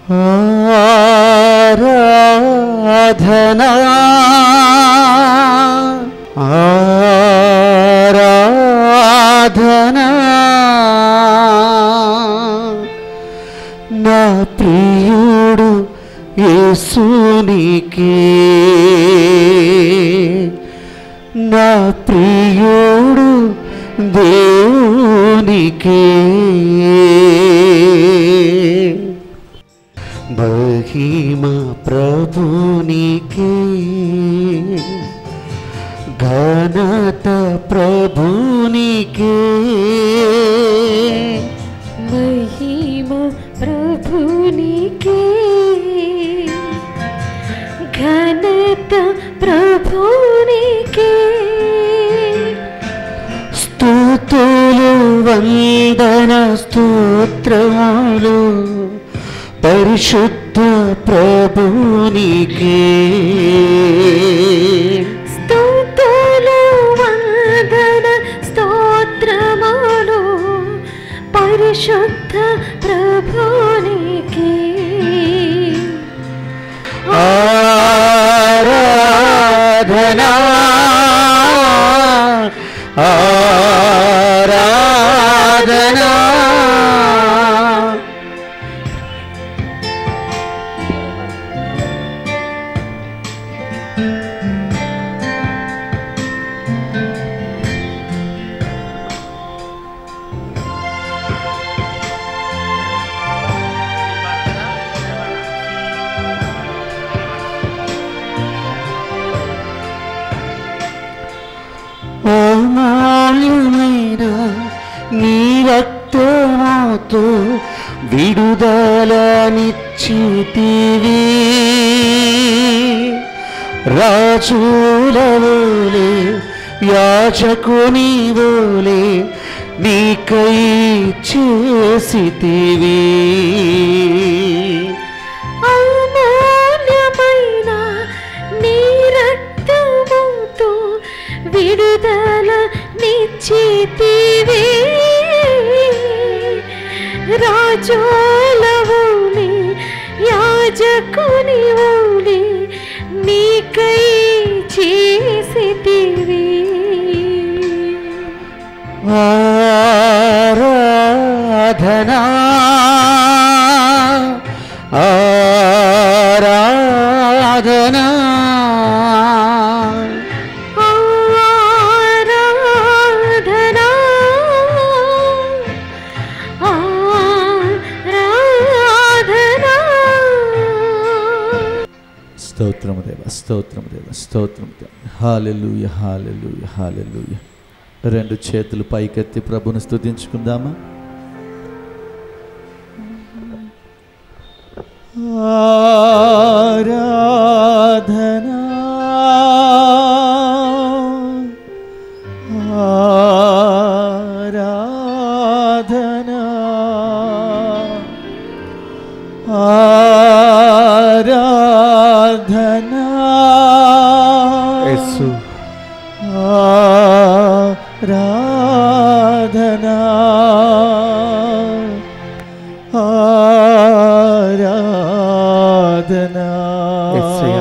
ఆరాధనా ఆరాధనా నా ప్రియుడు యేసునికి నా ప్రియుడు దేవునికి మహిమ ప్రభునికి ఘనత ప్రభునికి మహిమ ప్రభునికే ఘనత ప్రభునికే స్తోతులు వందన స్తోత్రములు పరిశుద్ధ ప్రభునికి స్తోత్రులు వందన స్తోత్రములు పరిశుద్ధ ప్రభునికే ఆరాధనా ఆరాధనా అమూల్యమైన నీ రక్తముతో విడుదలనిచ్చితివి రాజులవోలే యాచకుని వోలే నీకై చేసితివి అమూల్యమైన నీ రక్తముతో విడుదల నిశ్చితివి రాజోలవుని యాజకుని ఊలి నీకై చేసితివి ఆరాధనా ఆరాధనా ఆరాధనా ఆరాధనా స్తోత్రము దేవ స్తోత్రము దేవ స్తోత్రము దేవ హాలెలూయ హాలెలూయ హాలెలూయ రెండు చేతులు పైకెత్తి ప్రభుని స్తుతించుకుందామా ఆరాధనా ఆరాధనా ఆరాధనా యేసు ఆరాధనా ఆరాధనా యేసయ్యా.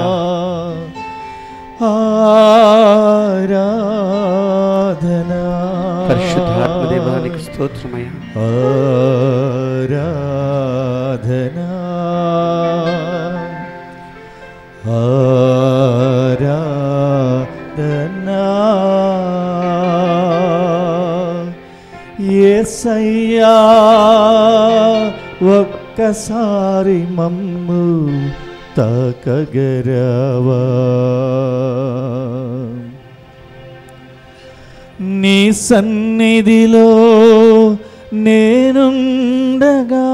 ఆరాధనా పరిశుద్ధాత్మ దేవానికి స్తోత్రమయ్యా ఆరాధనా ఆరాధనా యేసయ్యా ఒక్కసారి మమ్ము తాకగరవా నీ సన్నిధిలో నేనుండగా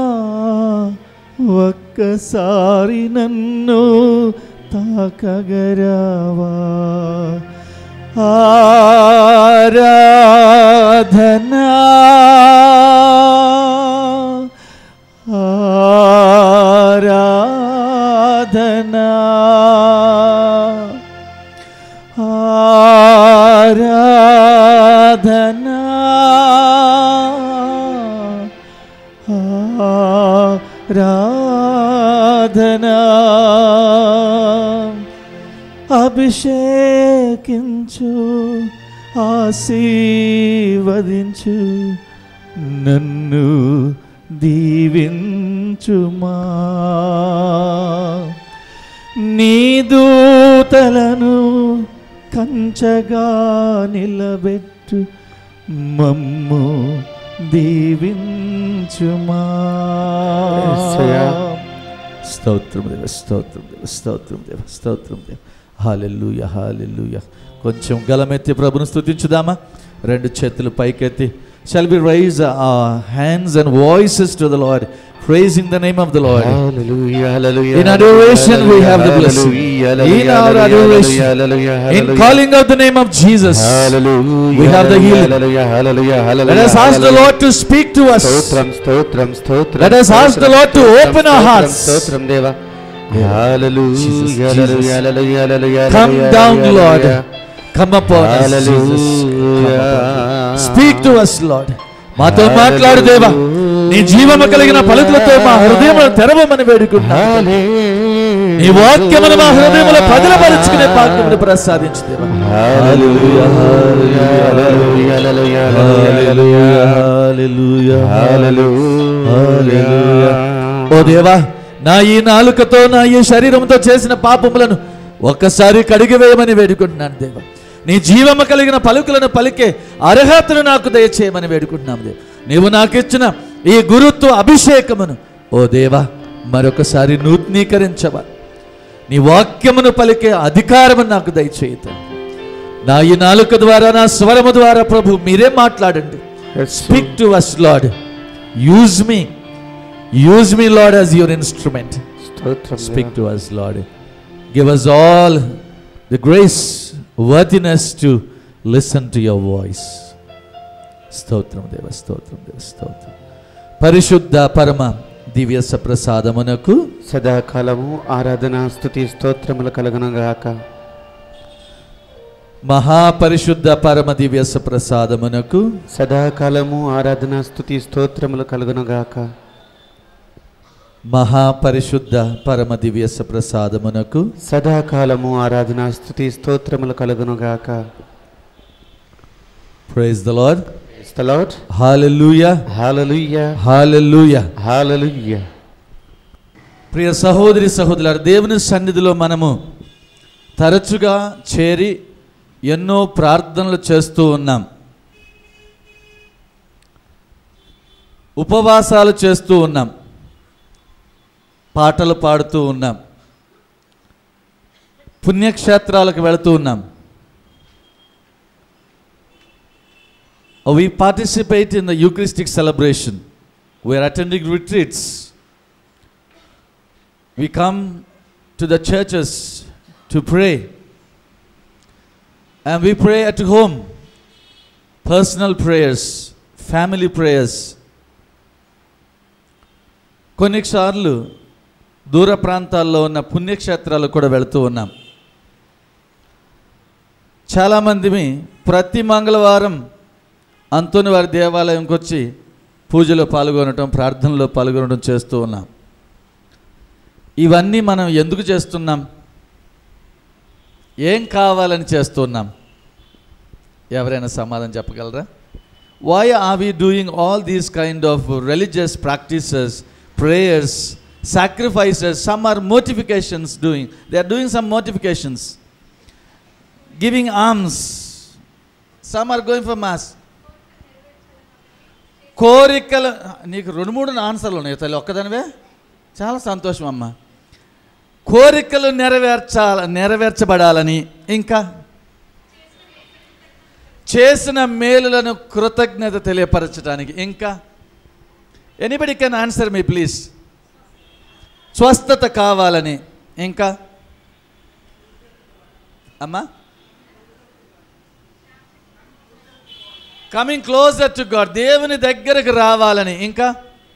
ఒక్కసారి నన్ను తాకగరావా ఆరాధనా ఆరాధనా ఆరాధనా ఆరాధనా అభిషేకించు ఆశీర్వదించు నన్ను దీవించుమా నీ దూతలను కంచగా నిలబెట్టు మమ్ము దీవించుమా యేసయ్యా. స్తోత్రం దేవ స్తోత్రం దేవ స్తోత్రం దేవ స్తోత్రం దేవ హాలెల్లుయ హాలెల్లుయ కొంచెం గలమెత్తి ప్రభును స్తుతించుదామా రెండు చేతులు పైకెత్తి shall be raise hands and voices to the Lord praising the name of the Lord. Hallelujah, hallelujah, In adoration, we have the blessing. hallelujah, In our hallelujah, adoration, hallelujah, In hallelujah. calling out the name of Jesus, Hallelujah, we have the healing. hallelujah, hallelujah, hallelujah, let us ask the hallelujah. Lord to speak to us. స్తోత్రం స్తోత్రం స్తోత్రం Let us ask the Lord to స్తోత్రం, open our స్తోత్రం, hearts. స్తోత్రం దేవా Jesus, Hallelujah, Jesus. hallelujah, hallelujah, hallelujah, Come hallelujah, down, Lord. hallelujah. Come upon us, Jesus. Come upon us. Speak to us, Lord. మాతో మాట్లాడు దేవా నీ జీవము కలిగిన పలుకులతో మా హృదయములు తెరవమని వేడుకుంటున్నా నీ వాక్యమును మా హృదయములో పదిలపరుచుకునే భాగ్యమును ప్రసాదించు దేవా Hallelujah, hallelujah, hallelujah, hallelujah, hallelujah, హల్లెలూయా hallelujah. ఓ దేవా నా ఈ నాలుకతో నా ఈ శరీరంతో చేసిన పాపములను ఒక్కసారి కడిగివేయమని వేడుకుంటున్నాను దేవా నీ జీవము కలిగిన పలుకులను పలికే అర్హతను నాకు దయచేయమని వేడుకుంటున్నాము దేవా నీవు నాకు ఇచ్చిన ఈ గురుత్వ అభిషేకమును ఓ దేవా మరొకసారి నూతనీకరించవా నీ వాక్యమును పలికే అధికారము నాకు దయచేయత నా ఈ నాలుక ద్వారా నా స్వరము ద్వారా ప్రభు మీరే మాట్లాడండి speak to us Lord use me use me Lord as your instrument స్తోత్రం speak to us Lord give us all the grace worthiness to listen to your voice స్తోత్రం దేవ స్తోత్రం దేవ స్తోత్రం పరిశుద్ధ పరమ దివ్య సప్రసాదమునకు సదాకాలము ఆరాధన స్థుతి స్తోత్రములు కలగనగాక మహాపరిశుద్ధ పరమ దివ్య సప్రసాదమునకు సదాకాలము ఆరాధన స్థుతి స్తోత్రములు కలుగునుగాక మహాపరిశుద్ధ పరమ దివ్య సప్రసాదమునకు సదాకాలము ఆరాధన స్థుతి స్తోత్రములు కలుగునుగాక ప్రైజ్ ద లార్డ్ స్తలాట్ హల్లెలూయా హాలలుయ్య హల్లెలూయా హాలలుయ్య ప్రియ సహోదరి సహోదరులారు దేవుని సన్నిధిలో మనము తరచుగా చేరి ఎన్నో ప్రార్థనలు చేస్తూ ఉన్నాం ఉపవాసాలు చేస్తూ ఉన్నాం పాటలు పాడుతూ ఉన్నాం పుణ్యక్షేత్రాలకు వెళుతూ ఉన్నాం we participate in the Eucharistic celebration. We are attending retreats. We come to the churches to pray. And we pray at home. Personal prayers, family prayers. కొన్నిసార్లు దూర ప్రాంతాల్లో ఉన్న పుణ్యక్షేత్రాలకు కూడా వెళుతూ ఉన్నాం చాలామందిమి ప్రతి మంగళవారం అంతోని వారి దేవాలయంకి వచ్చి పూజలో పాల్గొనటం ప్రార్థనలో పాల్గొనడం చేస్తూ ఉన్నాం ఇవన్నీ మనం ఎందుకు చేస్తున్నాం ఏం కావాలని చేస్తున్నాం ఎవరైనా సమాధానం చెప్పగలరా why are we doing all these kind of religious practices prayers sacrifices some are mortifications doing they are doing some mortifications giving arms some are going for mass కోరికలు నీకు రెండు మూడు ఆన్సర్లు ఉన్నాయి తల్లి ఒక్కదానివే చాలా సంతోషం అమ్మ కోరికలు నెరవేర్చాల నెరవేర్చబడాలని ఇంకా చేసిన మేలులను కృతజ్ఞత తెలియపరచడానికి ఇంకా anybody can answer me please స్వస్థత కావాలని ఇంకా అమ్మా కమింగ్ క్లోజర్ టు గాడ్ దేవుని దగ్గరకు రావాలని ఇంకా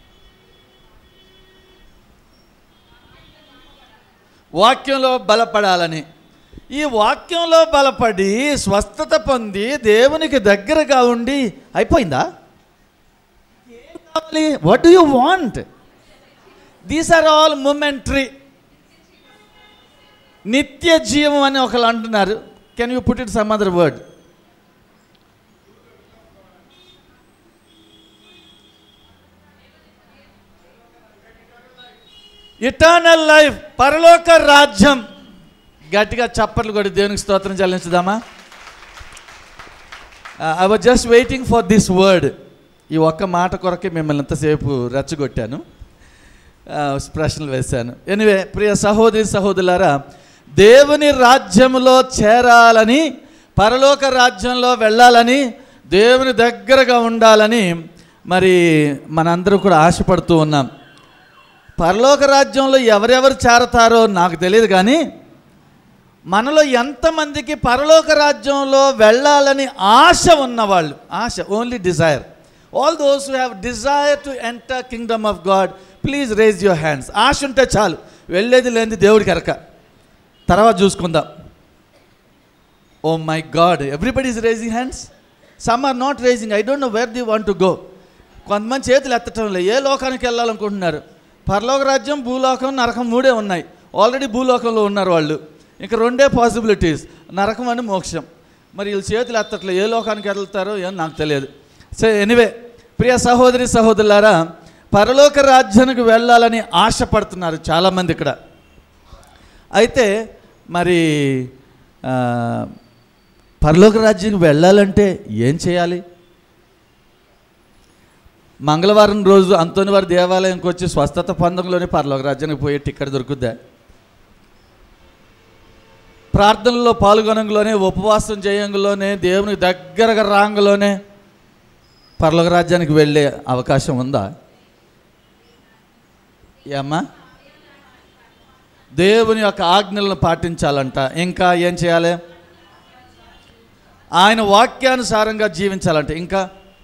వాక్యంలో బలపడాలని ఈ వాక్యంలో బలపడి స్వస్థత పొంది దేవునికి దగ్గరగా ఉండి అయిపోయిందా ఏం కావాలి what do you want these are all momentary నిత్య జీవం అని ఒకళ్ళు అంటున్నారు can you put it some other word eternal life పరలోక రాజ్యం గట్టిగా చప్పట్లు కొట్టి దేవునికి స్తోత్రం చెల్లించుదామా I was just waiting for this word ఈ ఒక్క మాట కొరకే మిమ్మల్ని ఎంతసేపు రెచ్చగొట్టాను ప్రశ్నలు వేశాను ఎనివే ప్రియ సహోదరి సహోదరులారా దేవుని రాజ్యంలో చేరాలని పరలోక రాజ్యంలో వెళ్ళాలని దేవుని దగ్గరగా ఉండాలని మరి మనందరూ కూడా ఆశపడుతూ ఉన్నాం పరలోక రాజ్యంలో ఎవరెవరు చేరతారో నాకు తెలియదు కానీ మనలో ఎంతమందికి పరలోక రాజ్యంలో వెళ్ళాలని ఆశ ఉన్నవాళ్ళు ఆశ only desire all those who have desire to enter kingdom of God please raise your hands ఆశ ఉంటే చాలు వెళ్ళేది లేనిది దేవుడికి ఎరక తర్వాత చూసుకుందాం oh my God everybody is raising hands some are not raising I don't know where the want to go కొంతమంది చేతులు ఎత్తటం లేదు ఏ లోకానికి వెళ్ళాలనుకుంటున్నారు పరలోక రాజ్యం భూలోకం నరకం మూడే ఉన్నాయి ఆల్రెడీ భూలోకంలో ఉన్నారు వాళ్ళు ఇంకా రెండే పాసిబిలిటీస్ నరకం అని మోక్షం మరి వీళ్ళు చేతులు ఎత్తట్లేదు ఏ లోకానికి వెళ్తారో ఏం నాకు తెలియదు సో ఎనివే ప్రియ సహోదరి సహోదరులారా పరలోక రాజ్యానికి వెళ్ళాలని ఆశపడుతున్నారు చాలామంది ఇక్కడ అయితే మరి ఆ, పరలోక రాజ్యానికి వెళ్ళాలంటే ఏం చేయాలి మంగళవారం రోజు అంతోని వారి దేవాలయంకి వచ్చి స్వస్థత పొందంలోనే పరలోక రాజ్యానికి పోయే టికెట్ దొరుకుద్దా ప్రార్థనలో పాల్గొనంలోనే ఉపవాసం చేయంలోనే దేవునికి దగ్గరగా రాంగలోనే పరలోక రాజ్యానికి వెళ్ళే అవకాశం ఉందా ఏమ్మా దేవుని యొక్క ఆజ్ఞలను పాటించాలంట ఇంకా ఏం చేయాలి ఆయన వాక్యానుసారంగా జీవించాలంట ఇంకా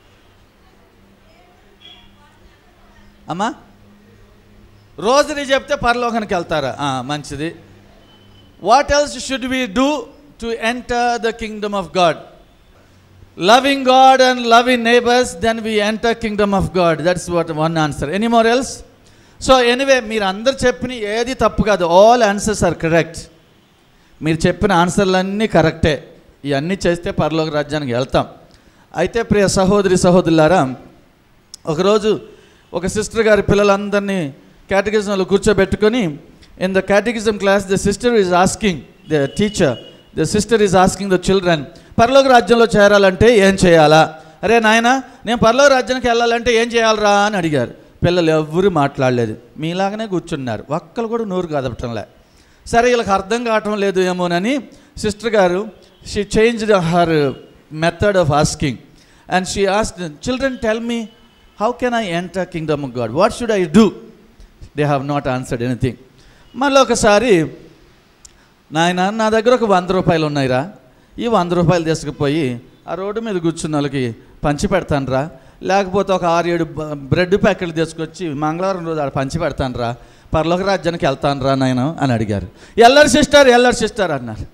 అమ్మా రోజుని చెప్తే పరలోకానికి వెళ్తారా ఆ, మంచిది what else should we do to enter the kingdom of God loving God and loving neighbours then we enter kingdom of God that's what one answer any more else so anyway మీరు అందరు చెప్పిన ఏది తప్పు కాదు all answers are correct మీరు చెప్పిన ఆన్సర్లన్నీ కరెక్టే ఇవన్నీ చేస్తే పరలోక రాజ్యానికి వెళ్తాం అయితే ప్రియ సహోదరి సహోదరులారా ఒకరోజు ఒక సిస్టర్ గారి పిల్లలందరినీ కేటగిజంలో కూర్చోబెట్టుకొని in the catechism class the sister is asking the teacher the sister is asking the children పరలోక రాజ్యంలో చేరాలంటే ఏం చేయాలా అరే నాయన నేను పరలోక రాజ్యానికి వెళ్ళాలంటే ఏం చేయాలరా అని అడిగారు పిల్లలు ఎవ్వరూ మాట్లాడలేదు మీలాగానే కూర్చున్నారు ఒక్కరు కూడా నోరు కదపటంలే సరే వీళ్ళకి అర్థం కావటం లేదు ఏమోనని సిస్టర్ గారు she change her method of asking and she asked children tell me how can I enter kingdom of God what should I do they have not answered anything మళ్ళీ ఒకసారి నాయన నా దగ్గర ఒక వంద రూపాయలు ఉన్నాయిరా ఈ వంద రూపాయలు తీసుకుపోయి ఆ రోడ్డు మీద కూర్చున్న వాళ్ళకి పంచి పెడతానురా లేకపోతే ఒక ఆరు ఏడు బ- బ్రెడ్ ప్యాకెట్లు తీసుకొచ్చి మంగళవారం రోజు ఆడ పంచి పెడతానురా పర్లోక రాజ్యానికి వెళ్తానురా నాయన అని అడిగారు ఎల్లరు సిస్టర్ ఎల్లరు సిస్టర్ అన్నారు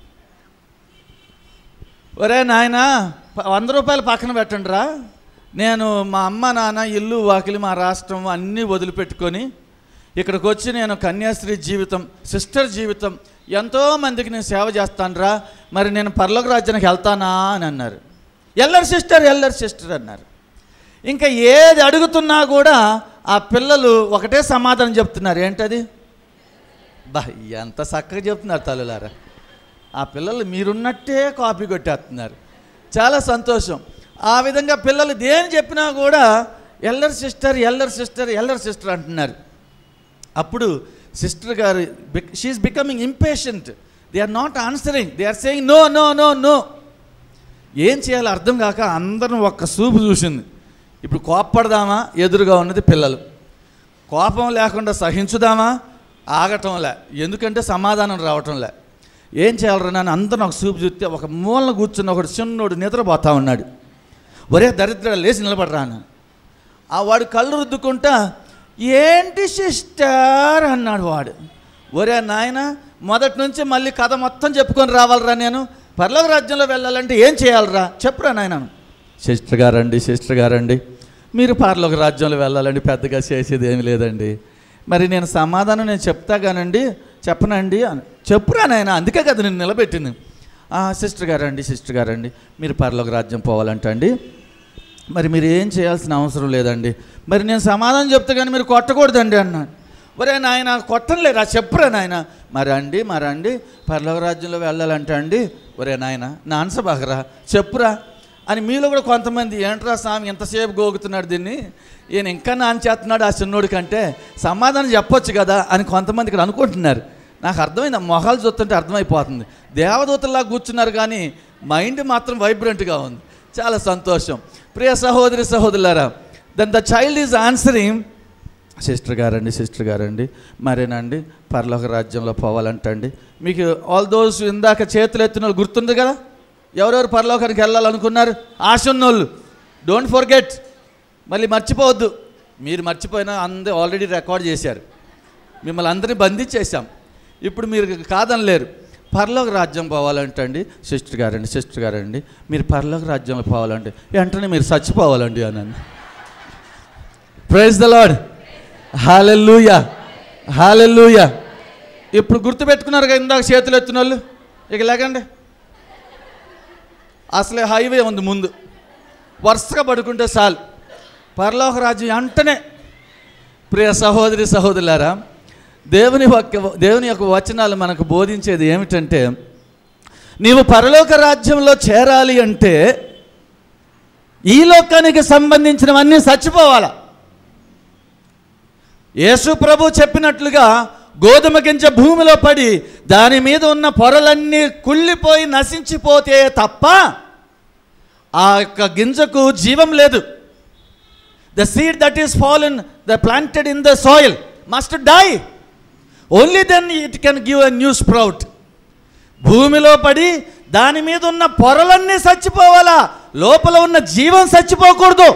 ఒరే నాయన ప- వంద రూపాయలు పక్కన పెట్టండిరా నేను మా అమ్మ నాన్న ఇల్లు వాకిలి మా రాష్ట్రం అన్నీ వదిలిపెట్టుకొని ఇక్కడికి వచ్చి నేను కన్యాశ్రీ జీవితం సిస్టర్ జీవితం ఎంతో మందికి నేను సేవ చేస్తానురా మరి నేను పర్లోక రాజ్యానికి వెళ్తానా అని అన్నారు ఎల్లరు సిస్టర్ ఎల్లరు సిస్టర్ అన్నారు ఇంకా ఏది అడుగుతున్నా కూడా ఆ పిల్లలు ఒకటే సమాధానం చెప్తున్నారు ఏంటది బా ఎంత చక్కగా చెప్తున్నారు తల్లులారా ఆ పిల్లలు మీరున్నట్టే కాపీ కొట్టేస్తున్నారు చాలా సంతోషం ఆ విధంగా పిల్లలు దేని చెప్పినా కూడా ఎల్లర్ సిస్టర్ ఎల్లర్ సిస్టర్ ఎల్లర్ సిస్టర్ అంటున్నారు అప్పుడు సిస్టర్ గారు she is becoming impatient they are not answering they are saying no no no no ఏం చేయాలో అర్థం కాక అందరం ఒక్క చూపు చూసింది ఇప్పుడు కోప్పడదామా ఎదురుగా ఉన్నది పిల్లలు కోపం లేకుండా సహించుదామా ఆగటంలే ఎందుకంటే సమాధానం రావటంలే ఏం చేయాలరా నాన్న అందరం ఒక చూపు చూస్తే ఒక మూలన కూర్చున్న ఒకడు చిన్నోడు నిద్రపోతా ఉన్నాడు ఒరే దరిద్ర లేచి నిలబడరా అన్న ఆ వాడు కళ్ళు రుద్దుకుంటా ఏంటి సిస్టర్ అన్నాడు వాడు ఒరే నాయన మొదటి నుంచి మళ్ళీ కథ మొత్తం చెప్పుకొని రావాలరా నేను పర్లోక రాజ్యంలో వెళ్ళాలంటే ఏం చేయాలరా చెప్పురా నాయన సిస్టర్ గారండి సిస్టర్ గారండి మీరు పర్లోక రాజ్యంలో వెళ్ళాలండి పెద్దగా చేసేది ఏమి లేదండి మరి నేను సమాధానం నేను చెప్తా కానండి చెప్పనండి అని చెప్పురా నాయన అందుకే కదా నేను నిలబెట్టింది "ఆ, సిస్టర్ గారండి సిస్టర్ గారండి మీరు పరలోక రాజ్యం పోవాలంట అండి మరి మీరు ఏం చేయాల్సిన అవసరం లేదండి మరి నేను సమాధానం చెప్తే కానీ మీరు కొట్టకూడదండి అన్నాను ఒరే నాయన కొట్టంలేరా చెప్పురా నాయన మరి అండి మరి అండి పర్లోక రాజ్యంలో వెళ్ళాలంటే అండి ఒరే నాయన నా బాగరా చెప్పురా అని మీలో కూడా కొంతమంది ఏంట్రా స్వామి ఎంతసేపు గోగుతున్నాడు దీన్ని ఈయన ఇంకా నాన్న చేస్తున్నాడు ఆ చిన్నోడి కంటే సమాధానం చెప్పొచ్చు కదా అని కొంతమంది ఇక్కడ అనుకుంటున్నారు నాకు అర్థమైంది ఆ మొహాలు చూస్తుంటే అర్థమైపోతుంది దేవదూతల్లా కూర్చున్నారు కానీ మైండ్ మాత్రం వైబ్రెంట్గా ఉంది చాలా సంతోషం ప్రియ సహోదరి సహోదరులారా then the child is answering sister గారండి సిస్టర్ గారండి మరేనండి పర్లోక రాజ్యంలో పోవాలంటండి మీకు ఆల్ దోస్ ఇందాక చేతులు ఎత్తిన వాళ్ళు గుర్తుంది కదా ఎవరెవరు పరలోకానికి వెళ్ళాలనుకున్నారు ఆశ ఉన్నోళ్ళు డోంట్ ఫర్గెట్ మళ్ళీ మర్చిపోవద్దు మీరు మర్చిపోయినా అందరూ ఆల్రెడీ రికార్డ్ చేశారు మిమ్మల్ని అందరినీ బంధించేశాం ఇప్పుడు మీరు కాదనలేరు పరలోక రాజ్యం పోవాలంటండి సిస్టర్ గారండి సిస్టర్ గారండి మీరు పరలోక రాజ్యంలో పోవాలంటే వెంటనే మీరు చచ్చిపోవాలండి అని praise the Lord hallelujah hallelujah ఇప్పుడు గుర్తుపెట్టుకున్నారు కదా ఇందాక చేతులు ఎత్తిన వాళ్ళు ఇక లేకండి అసలే హైవే ఉంది ముందు వరుసగా పడుకుంటే చాలు పరలోక రాజ్యం వెంటనే ప్రియ సహోదరి సహోదరులారా దేవుని యొక్క దేవుని యొక్క వచనాలు మనకు బోధించేది ఏమిటంటే నీవు పరలోక రాజ్యంలో చేరాలి అంటే ఈ లోకానికి సంబంధించినవన్నీ చచ్చిపోవాలా యేసు ప్రభు చెప్పినట్లుగా గోధుమ గింజ భూమిలో పడి దాని మీద ఉన్న పొరలన్నీ కుళ్ళిపోయి నశించిపోతే తప్ప ఆ యొక్క గింజకు జీవం లేదు the seed that is fallen the planted in the soil must die only then it can give a new sprout భూమిలో పడి దాని మీద ఉన్న పొరలన్నీ చచ్చిపోవాలా లోపల ఉన్న జీవం చచ్చిపోకూడదు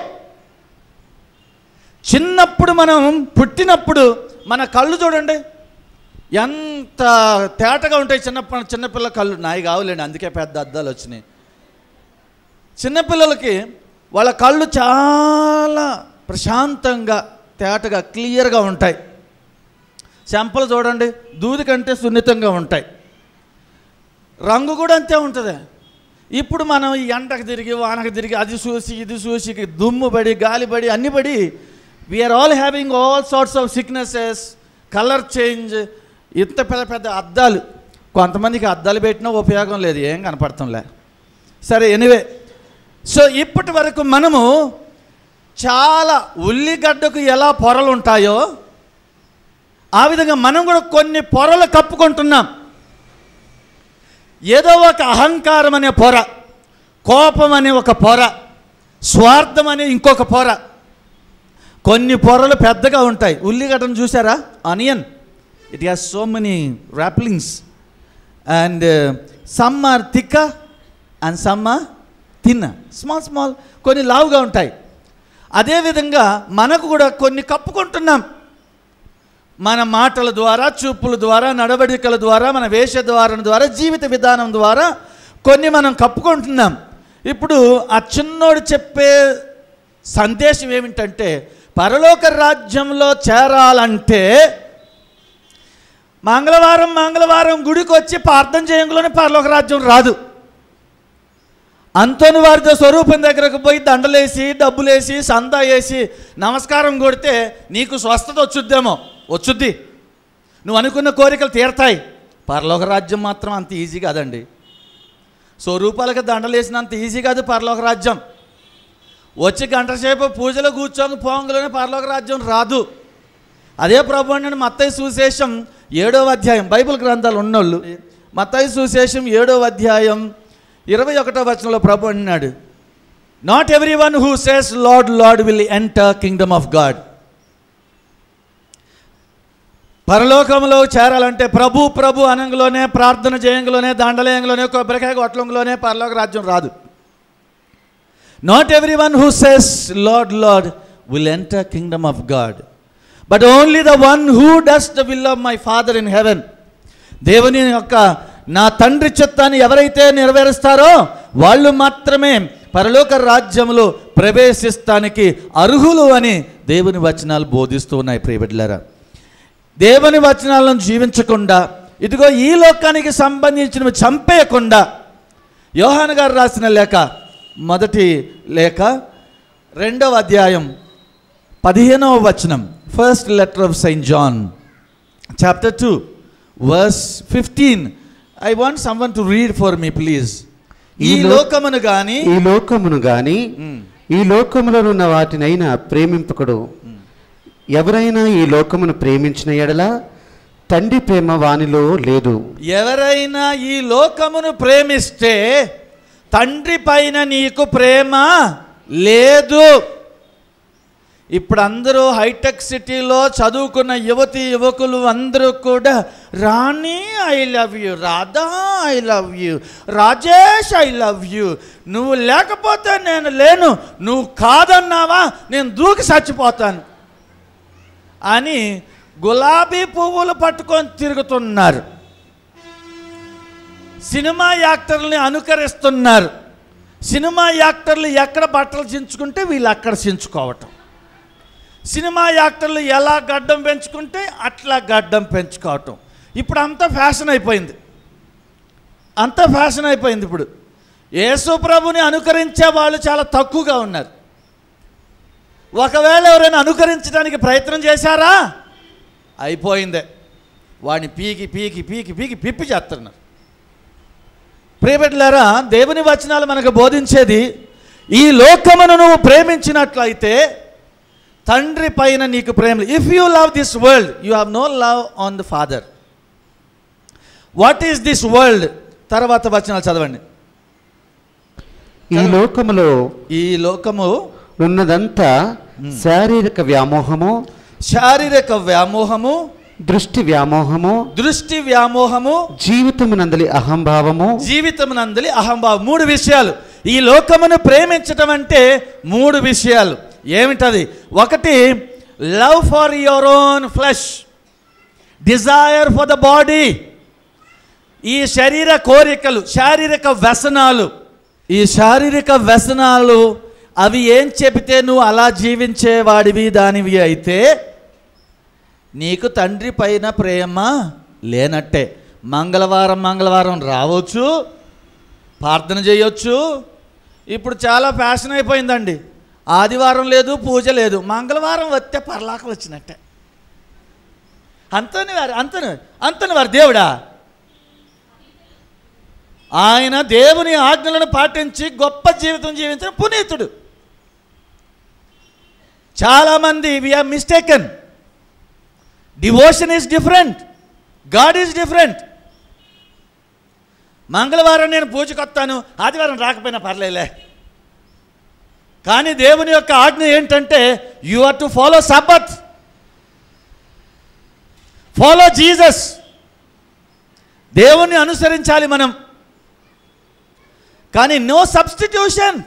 చిన్నప్పుడు మనం పుట్టినప్పుడు మన కళ్ళు చూడండి ఎంత తేటగా ఉంటాయి చిన్న చిన్నపిల్ల కళ్ళు నాయి కావులేండి అందుకే పెద్ద అద్దాలు వచ్చినాయి చిన్నపిల్లలకి వాళ్ళ కళ్ళు చాలా ప్రశాంతంగా తేటగా క్లియర్గా ఉంటాయి చెంపలు చూడండి దూది కంటే సున్నితంగా ఉంటాయి రంగు కూడా అంతే ఉంటుంది ఇప్పుడు మనం ఈ ఎండకు తిరిగి వానకు తిరిగి అది చూసి ఇది చూసి దుమ్ము పడి గాలి పడి అన్ని పడి we are all having all sorts of sicknesses colour change ఇంత పెద్ద పెద్ద అద్దాలు కొంతమందికి అద్దాలు పెట్టినా ఉపయోగం లేదు ఏం కనపడతాంలే సరే ఎనివే సో ఇప్పటి వరకు మనము చాలా ఉల్లిగడ్డకు ఎలా పొరలు ఉంటాయో ఆ విధంగా మనం కూడా కొన్ని పొరలు కప్పుకుంటున్నాం ఏదో ఒక అహంకారం అనే పొర కోపం అనే ఒక పొర స్వార్థం అనే ఇంకొక పొర కొన్ని పొరలు పెద్దగా ఉంటాయి ఉల్లిగడ్డను చూసారా onion it has so many wrappings and some are thick and some are thin small small కొన్ని లావుగా ఉంటాయి అదేవిధంగా మనకు కూడా కొన్ని కప్పుకుంటున్నాం మన మాటల ద్వారా చూపుల ద్వారా నడవడికల ద్వారా మన వేషధారణ ద్వారా జీవిత విధానం ద్వారా కొన్ని మనం కప్పుకుంటున్నాం ఇప్పుడు ఆ చిన్నోడు చెప్పే సందేశం ఏమిటంటే పరలోక రాజ్యంలో చేరాలంటే మంగళవారం మంగళవారం గుడికి వచ్చి ప్రార్థన చేయంలోనే పరలోక రాజ్యం రాదు అంతోని వారితో స్వరూపం దగ్గరకు పోయి దండలేసి డబ్బులేసి సందా వేసి నమస్కారం కొడితే నీకు స్వస్థత వచ్చుద్దేమో వచ్చుద్ది నువ్వు అనుకున్న కోరికలు తీరతాయి పరలోక రాజ్యం మాత్రం అంత ఈజీ కాదండి స్వరూపాలకి దండలేసినంత ఈజీ కాదు పరలోక రాజ్యం వచ్చి గంట సేపు పూజలో కూర్చొని పోంగులోనే పరలోక రాజ్యం రాదు అదే ప్రభు అంటే మత్తయి సుశేషం ఏడవ అధ్యాయం బైబిల్ గ్రంథాలు ఉన్నోళ్ళు మత్తయి సుశేషం ఏడవ అధ్యాయం ఇరవై ఒకటో వచనంలో ప్రభు అన్నాడు not every one who says Lord Lord will enter kingdom of God పరలోకంలో చేరాలంటే ప్రభు ప్రభు అనంగలోనే ప్రార్థన చేయంగలోనే దండలేయంగలోనే కొబ్బరికాయ కొట్టలంలోనే పరలోక రాజ్యం రాదు not every one who says Lord Lord will enter kingdom of God but only the one who does the will of my Father in heaven దేవుని యొక్క నా తండ్రి చిత్తాన్ని ఎవరైతే నెరవేరుస్తారో వాళ్ళు మాత్రమే పరలోక రాజ్యంలో ప్రవేశిస్తానికి అర్హులు అని దేవుని వచనాలు బోధిస్తూ ఉన్నాయి ప్రియబిడ్లారా దేవుని వచనాలను జీవించకుండా ఇదిగో ఈ లోకానికి సంబంధించినవి చంపేయకుండా యోహాన్ గారు రాసిన లేఖ మొదటి లేఖ రెండవ అధ్యాయం పదిహేనవ వచనం first letter of Saint John chapter two verse fifteen I want some one to read for me please ఈ ఈ లో- లోకమును గాని ఈ లోకమును గాని ఈ లోకములోనున్న వాటినైనా ప్రేమింపకుడు ఎవరైనా ఈ లోకమును ప్రేమించిన ఎడల తండ్రి ప్రేమ వానిలో లేదు ఎవరైనా ఈ లోకమును ప్రేమిస్తే తండ్రి పైన నీకు ప్రేమ లేదు ఇప్పుడు అందరూ హైటెక్ సిటీలో చదువుకున్న యువతి యువకులు అందరూ కూడా Rani I love you Radha I love you Rajesh I love you నువ్వు లేకపోతే నేను లేను నువ్వు కాదన్నావా నేను దూకి చచ్చిపోతాను అని గులాబీ పువ్వులు పట్టుకొని తిరుగుతున్నారు సినిమా యాక్టర్ని అనుకరిస్తున్నారు సినిమా యాక్టర్లు ఎక్కడ బట్టలు చించుకుంటే వీళ్ళు అక్కడ చించుకోవటం సినిమా యాక్టర్లు ఎలా గడ్డం పెంచుకుంటే అట్లా గడ్డం పెంచుకోవటం ఇప్పుడు అంతా ఫ్యాషన్ అయిపోయింది అంతా ఫ్యాషన్ అయిపోయింది ఇప్పుడు యేసు ప్రభుని అనుకరించే వాళ్ళు చాలా తక్కువగా ఉన్నారు ఒకవేళ ఎవరైనా అనుకరించడానికి ప్రయత్నం చేశారా అయిపోయిందే వాడిని పీకి పీకి పీకి పీకి పిప్పి చేస్తున్నారు ప్రియబిడ్డలారా దేవుని వచనాలు మనకు బోధించేది ఈ లోకమును నువ్వు ప్రేమించినట్లయితే తండ్రి పైన నీకు ప్రేమ if you love this world you have no love on the Father what is this world తర్వాత వచనాలు చదవండి ఈ లోకములో ఈ లోకము ఉన్నదంతా శారీరక వ్యామోహము శారీరక వ్యామోహము దృష్టి వ్యామోహము దృష్టి వ్యామోహము జీవితమునందలి అహంభావము జీవితమునందలి అహంభావం మూడు విషయాలు ఈ లోకమును ప్రేమించటం అంటే మూడు విషయాలు ఏమిటది ఒకటి love for your own flesh desire for the body ఈ శరీర కోరికలు శారీరక వ్యసనాలు ఈ శారీరక వ్యసనాలు అవి ఏం చెబితే నువ్వు అలా జీవించేవాడివి దానివి అయితే నీకు తండ్రి పైన ప్రేమ లేనట్టే మంగళవారం మంగళవారం రావచ్చు ప్రార్థన చేయొచ్చు ఇప్పుడు చాలా ఫ్యాషన్ అయిపోయిందండి ఆదివారం లేదు పూజ లేదు మంగళవారం వస్తే పర్లాకం వచ్చినట్టే అంతని వారు అంతని అంతని వారు దేవుడా ఆయన దేవుని ఆజ్ఞలను పాటించి గొప్ప జీవితం జీవించిన పునీతుడు చాలామంది we are mistaken devotion is different God is different మంగళవారం నేను పూజకు వస్తాను ఆదివారం రాకపోయినా పర్లేలే కానీ దేవుని యొక్క ఆజ్ఞ ఏంటంటే you are to follow Sabbath follow Jesus దేవుణ్ణి అనుసరించాలి మనం కానీ నో సబ్స్టిట్యూషన్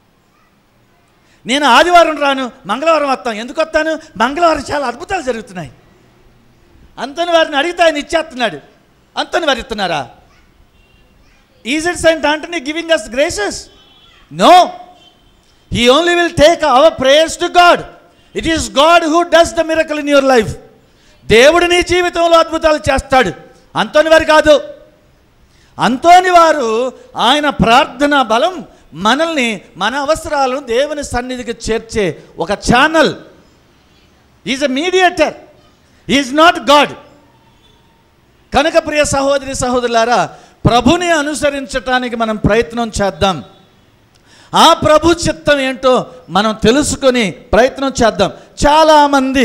నేను ఆదివారం రాను మంగళవారం వస్తాను ఎందుకు వస్తాను మంగళవారం చాలా అద్భుతాలు జరుగుతున్నాయి అంతని వారిని అడిగితే ఆయన ఇచ్చేస్తున్నాడు అంతని వారు ఇస్తున్నారా is it Saint Antony giving us graces no he only will take our prayers to God it is God who does the miracle in your life దేవుడు నీ జీవితంలో అద్భుతాలు చేస్తాడు అంతోని వారు కాదు అంతోని వారు ఆయన ప్రార్థన బలం మనల్ని మన అవసరాలను దేవుని సన్నిధికి చేర్చే ఒక channel is a mediator is not God కనుక ప్రియ సహోదరి సహోదరులారా ప్రభుని అనుసరించటానికి మనం ప్రయత్నం చేద్దాం ఆ ప్రభు చిత్తం ఏంటో మనం తెలుసుకొని ప్రయత్నం చేద్దాం చాలామంది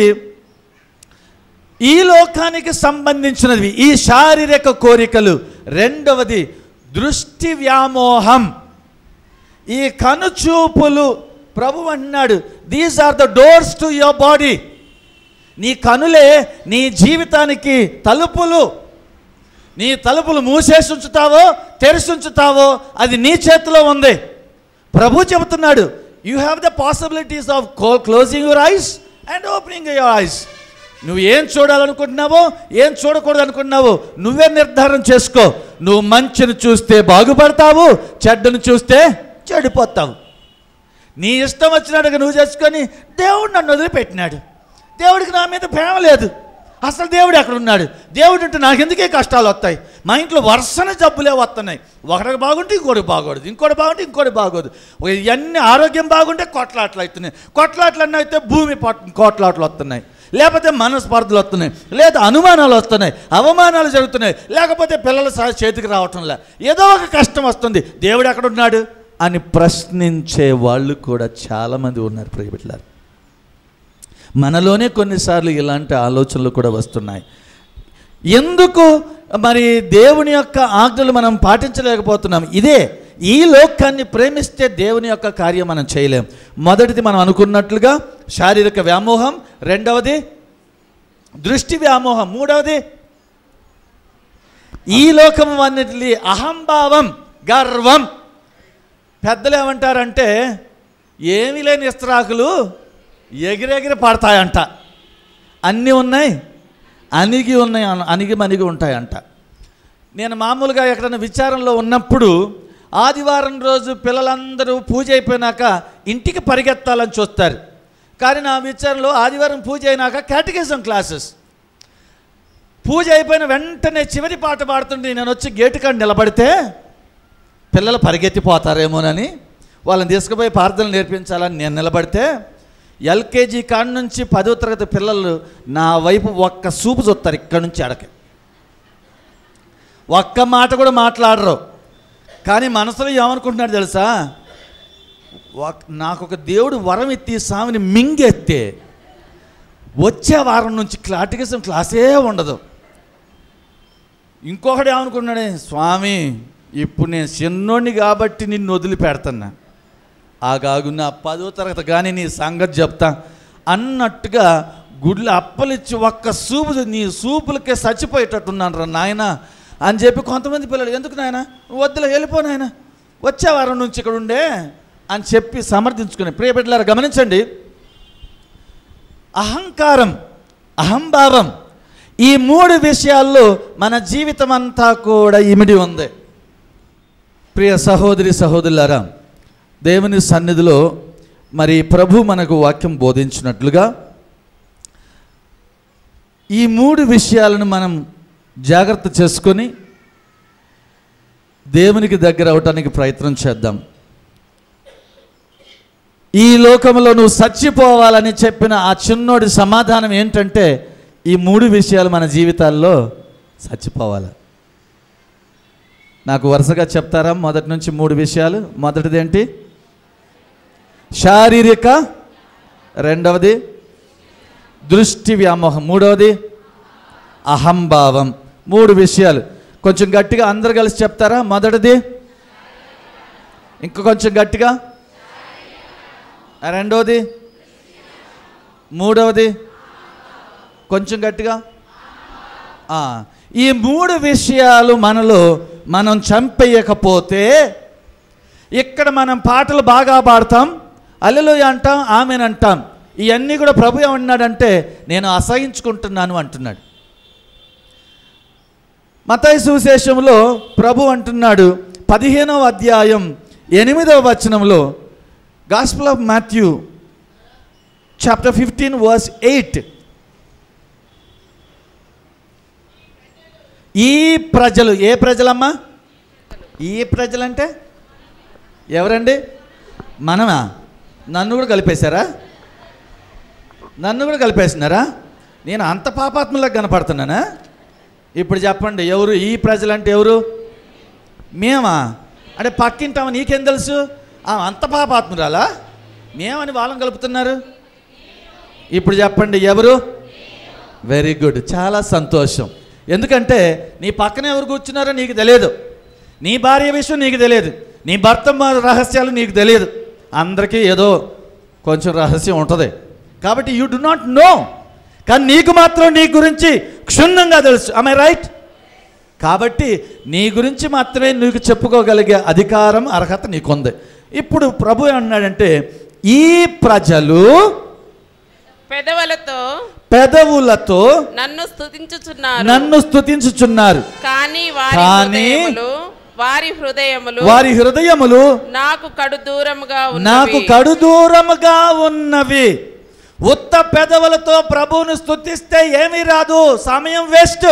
ఈ లోకానికి సంబంధించినవి ఈ శారీరక కోరికలు రెండవది దృష్టి వ్యామోహం ఈ కనుచూపులు ప్రభు అన్నాడు these are the doors to your body నీ కనులే నీ జీవితానికి తలుపులు నీ తలుపులు మూసేసి ఉంచుతావో తెరిచి ఉంచుతావో అది నీ చేతిలో ఉంది ప్రభు చెబుతున్నాడు you have the possibilities of closing your eyes and opening your eyes నువ్వు ఏం చూడాలనుకుంటున్నావో ఏం చూడకూడదు అనుకున్నావో నువ్వే నిర్ధారణ చేసుకో నువ్వు మంచిని చూస్తే బాగుపడతావు చెడ్డను చూస్తే చెడిపోతావు నీ ఇష్టం వచ్చినట్టుగా నువ్వు చేసుకొని దేవుడు నన్ను వదిలిపెట్టినాడు దేవుడికి నా మీద ప్రేమ లేదు అసలు దేవుడు ఎక్కడ ఉన్నాడు దేవుడు అంటే నాకు ఎందుకే కష్టాలు వస్తాయి మా ఇంట్లో వరుసన జబ్బులే వస్తున్నాయి ఒకటికి బాగుంటే ఇంకోటి బాగోదు ఇంకోటి బాగుంటే ఇంకోటి బాగోదు ఇవన్నీ ఆరోగ్యం బాగుంటే కొట్లాట్లు అవుతున్నాయి కొట్లాట్లు అన్నీ అయితే భూమి పట్- కొట్లాట్లు వస్తున్నాయి లేకపోతే మనస్పర్ధలు వస్తున్నాయి లేదా అనుమానాలు వస్తున్నాయి అవమానాలు జరుగుతున్నాయి లేకపోతే పిల్లల సహ చేతికి రావటంలా ఏదో ఒక కష్టం వస్తుంది దేవుడు ఎక్కడున్నాడు అని ప్రశ్నించే వాళ్ళు కూడా చాలామంది ఉన్నారు ప్రియబిడ్డలారు మనలోనే కొన్నిసార్లు ఇలాంటి ఆలోచనలు కూడా వస్తున్నాయి ఎందుకు మరి దేవుని యొక్క ఆజ్ఞలు మనం పాటించలేకపోతున్నాం ఇదే ఈ లోకాన్ని ప్రేమిస్తే దేవుని యొక్క కార్యం మనం చేయలేం మొదటిది మనం అనుకున్నట్లుగా శారీరక వ్యామోహం రెండవది దృష్టి వ్యామోహం మూడవది ఈ లోకం అన్నిటి అహంభావం గర్వం పెద్దలు ఏమంటారంటే ఏమీ లేని ఇస్త్రాకులు ఎగిరెగిరి పడతాయంట అన్నీ ఉన్నాయి అణిగి ఉన్నాయి అన- అణిగి మణిగి ఉంటాయంట నేను మామూలుగా ఎక్కడైనా విచారంలో ఉన్నప్పుడు ఆదివారం రోజు పిల్లలందరూ పూజ అయిపోయినాక ఇంటికి పరిగెత్తాలని చూస్తారు కానీ నా విచారంలో ఆదివారం పూజ అయినాక కేటగిజం క్లాసెస్ పూజ అయిపోయిన వెంటనే చివరి పాట పాడుతుంటే నేను వచ్చి గేటు కాడ నిలబడితే పిల్లలు పరిగెత్తిపోతారేమోనని వాళ్ళని తీసుకుపోయి ప్రార్థనలు నేర్పించాలని నేను నిలబడితే ఎల్కేజీ కాడ నుంచి పదో తరగతి పిల్లలు నా వైపు ఒక్క సూపు చూస్తారు ఇక్కడి నుంచి అడకి ఒక్క మాట కూడా మాట్లాడరు కానీ మనసులో ఏమనుకుంటున్నాడు తెలుసా ఒక్- నాకు ఒక దేవుడు వరం ఎత్తి స్వామిని మింగెత్తే వచ్చే వారం నుంచి క్లాటికసం క్లాసే ఉండదు ఇంకొకటి ఏమనుకున్నాడే స్వామి ఇప్పుడు నేను చిన్నోడిని కాబట్టి నిన్ను వదిలిపెడుతున్నా ఆగాగు నా పదో తరగతి కానీ నీ సంగతి చెప్తా అన్నట్టుగా గుడ్లు అప్పలిచ్చి ఒక్క సూపు నీ సూపులకే చచ్చిపోయేటట్టున్నాను రా నాయన అని చెప్పి కొంతమంది పిల్లలు ఎందుకు నాయన వద్దులే వెళ్ళిపో నాయన వచ్చే వారం నుంచి ఇక్కడ ఉండే అని చెప్పి సమర్థించుకుని ప్రియబిడ్డలారా గమనించండి అహంకారం అహంభావం ఈ మూడు విషయాల్లో మన జీవితం అంతా కూడా ఇమిడి ఉంది ప్రియ సహోదరి సహోదరులారా దేవుని సన్నిధిలో మరి ప్రభు మనకు వాక్యం బోధించినట్లుగా ఈ మూడు విషయాలను మనం జాగ్రత్త చేసుకొని దేవునికి దగ్గర అవటానికి ప్రయత్నం చేద్దాం ఈ లోకంలో నువ్వు చచ్చిపోవాలని చెప్పిన ఆ చిన్నోడి సమాధానం ఏంటంటే ఈ మూడు విషయాలు మన జీవితాల్లో చచ్చిపోవాలి నాకు వరుసగా చెప్తారా మొదటి నుంచి మూడు విషయాలు మొదటిది ఏంటి శారీరక రెండవది దృష్టి వ్యామోహం మూడవది అహంభావం మూడు విషయాలు కొంచెం గట్టిగా అందరు కలిసి చెప్తారా మొదటిది ఇంకా కొంచెం గట్టిగా రెండవది మూడవది కొంచెం గట్టిగా ఆ, ఈ మూడు విషయాలు మనలో మనం చంపేయకపోతే ఇక్కడ మనం పాటలు బాగా పాడతాం అల్లెలు అంటాం ఆమెనంటాం ఇవన్నీ కూడా ప్రభు ఏమన్నాడంటే నేను అసహించుకుంటున్నాను అంటున్నాడు మతాయి సువిశేషంలో ప్రభు అంటున్నాడు పదిహేనవ అధ్యాయం ఎనిమిదవ వచనంలో gospel of Matthew chapter fifteen verse eight ఈ ప్రజలు ఏ ప్రజలమ్మా ఈ ప్రజలంటే ఎవరండి మనమా నన్ను కూడా కలిపేశారా నన్ను కూడా కలిపేసినారా నేను అంత పాపాత్మలకు కనపడుతున్నానా ఇప్పుడు చెప్పండి ఎవరు ఈ ప్రజలంటే ఎవరు మేమా అంటే పక్కింటామా నీకేం తెలుసు ఆ అంత పాపాత్మురాలా మేమని వాళ్ళని కలుపుతున్నారు ఇప్పుడు చెప్పండి ఎవరు వెరీ గుడ్ చాలా సంతోషం ఎందుకంటే నీ పక్కన ఎవరు కూర్చున్నారో నీకు తెలియదు నీ భార్య విషయం నీకు తెలియదు నీ భర్త మ- రహస్యాలు నీకు తెలియదు అందరికీ ఏదో కొంచెం రహస్యం ఉంటుంది కాబట్టి యూ డు నాట్ నో కానీ నీకు మాత్రం నీ గురించి క్షుణ్ణంగా తెలుసు ఐ రైట్ కాబట్టి నీ గురించి మాత్రమే నీకు చెప్పుకోగలిగే అధికారం అర్హత నీకుంది ఇప్పుడు ప్రభు ఏమన్నాడంటే ఈ ప్రజలు పెదవులతో పెదవులతో నన్ను స్తుతించుచున్నారు నన్ను స్తుతించుచున్నారు కానీ వారి కానీ హృదయములు వారి హృదయములు వారి హృదయములు నాకు కడు దూరముగా నాకు ఉన్నవి కడు దూరముగా ఉన్నవి ఉత్త పెదవులతో ప్రభువును స్తుతిస్తే ఏమీ రాదు సమయం వేస్ట్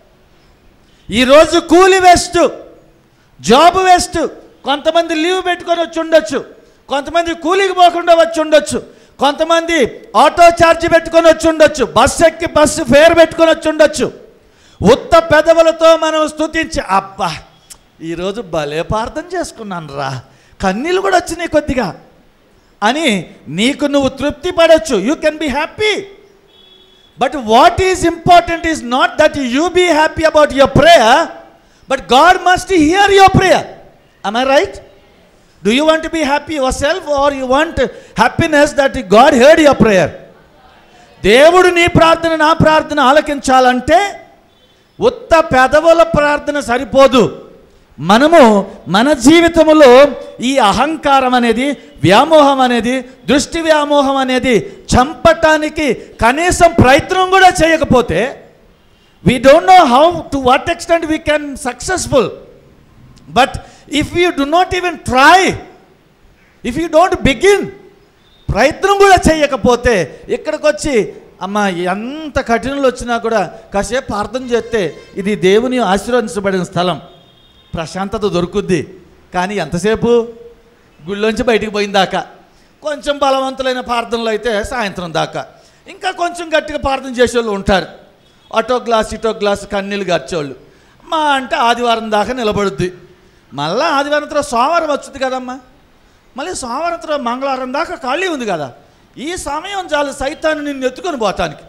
ఈరోజు కూలి వేస్ట్ జాబ్ వేస్ట్ కొంతమంది లీవ్ పెట్టుకొని వచ్చి ఉండొచ్చు కొంతమంది కూలికి పోకుండా వచ్చి ఉండొచ్చు కొంతమంది ఆటో ఛార్జ్ పెట్టుకొని వచ్చి ఉండొచ్చు బస్సు ఎక్కి బస్సు ఫేర్ పెట్టుకొని వచ్చి ఉండొచ్చు ఉత్త పెదవులతో మనం స్తుతించి అబ్బా ఈరోజు భలే ప్రార్థన చేసుకున్నాను రా కన్నీళ్ళు కూడా వచ్చినాయి కొద్దిగా అని నీకు నువ్వు తృప్తి పడవచ్చు you can be happy but what is important is not that you be happy about your prayer but God must hear your prayer I right do you want be happy yourself or you want happiness that God heard your prayer దేవుడు నీ ప్రార్థన నా ప్రార్థన ఆలకించాలంటే ఉత్త పెదవుల ప్రార్థన సరిపోదు మనము మన జీవితంలో ఈ అహంకారం అనేది వ్యామోహం అనేది దృష్టి వ్యామోహం అనేది చంపటానికి కనీసం ప్రయత్నం కూడా చేయకపోతే we don't know how to what extent we can successful but if you do not even try if you don't begin ప్రయత్నం కూడా చేయకపోతే ఇక్కడికి వచ్చి అమ్మ ఎంత కఠినలు వచ్చినా కూడా కాసేపు ప్రార్థన చేస్తే ఇది దేవుని ఆశీర్వదించబడిన స్థలం ప్రశాంతత దొరుకుద్ది కానీ ఎంతసేపు గుళ్ళోంచి బయటికి పోయిన దాకా కొంచెం బలవంతులైన ప్రార్థనలు అయితే సాయంత్రం దాకా ఇంకా కొంచెం గట్టిగా ప్రార్థన చేసేవాళ్ళు ఉంటారు అటో గ్లాస్ ఇటో గ్లాస్ కన్నీళ్ళు గర్చేవాళ్ళు మా అంటే ఆదివారం దాకా నిలబడుద్ది మళ్ళా ఆదివారం తర్వాత సోమవారం వచ్చుద్ది కదమ్మా మళ్ళీ సోమవారం తర్వాత మంగళవారం దాకా ఖాళీ ఉంది కదా ఈ సమయం చాలు సైతాన్ని నిన్ను ఎత్తుకొని పోతానికి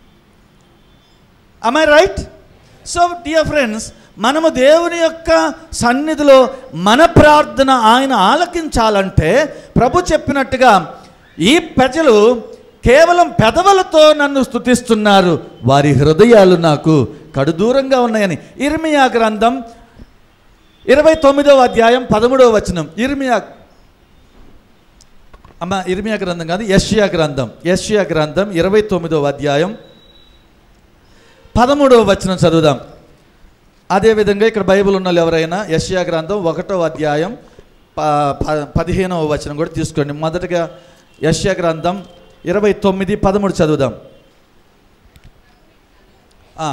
I right so dear friends మనము దేవుని యొక్క సన్నిధిలో మన ప్రార్థన ఆయన ఆలకించాలంటే ప్రభు చెప్పినట్టుగా ఈ ప్రజలు కేవలం పెదవులతో నన్ను స్తుతిస్తున్నారు వారి హృదయాలు నాకు కడుదూరంగా ఉన్నాయని ఇర్మియా గ్రంథం ఇరవై తొమ్మిదవ అధ్యాయం పదమూడవ వచనం ఇర్మియా అమ్మ ఇర్మియా గ్రంథం కాదు యష్యా గ్రంథం యష్యా గ్రంథం ఇరవై తొమ్మిదవ అధ్యాయం పదమూడవ వచనం చదువుదాం అదేవిధంగా ఇక్కడ బైబిల్ ఉన్న వాళ్ళు ఎవరైనా యష్యా గ్రంథం ఒకటో అధ్యాయం ప ప- పదిహేనవ వచనం కూడా తీసుకోండి మొదటగా యష్యా గ్రంథం ఇరవై తొమ్మిది పదమూడు చదువుదాం ఆ.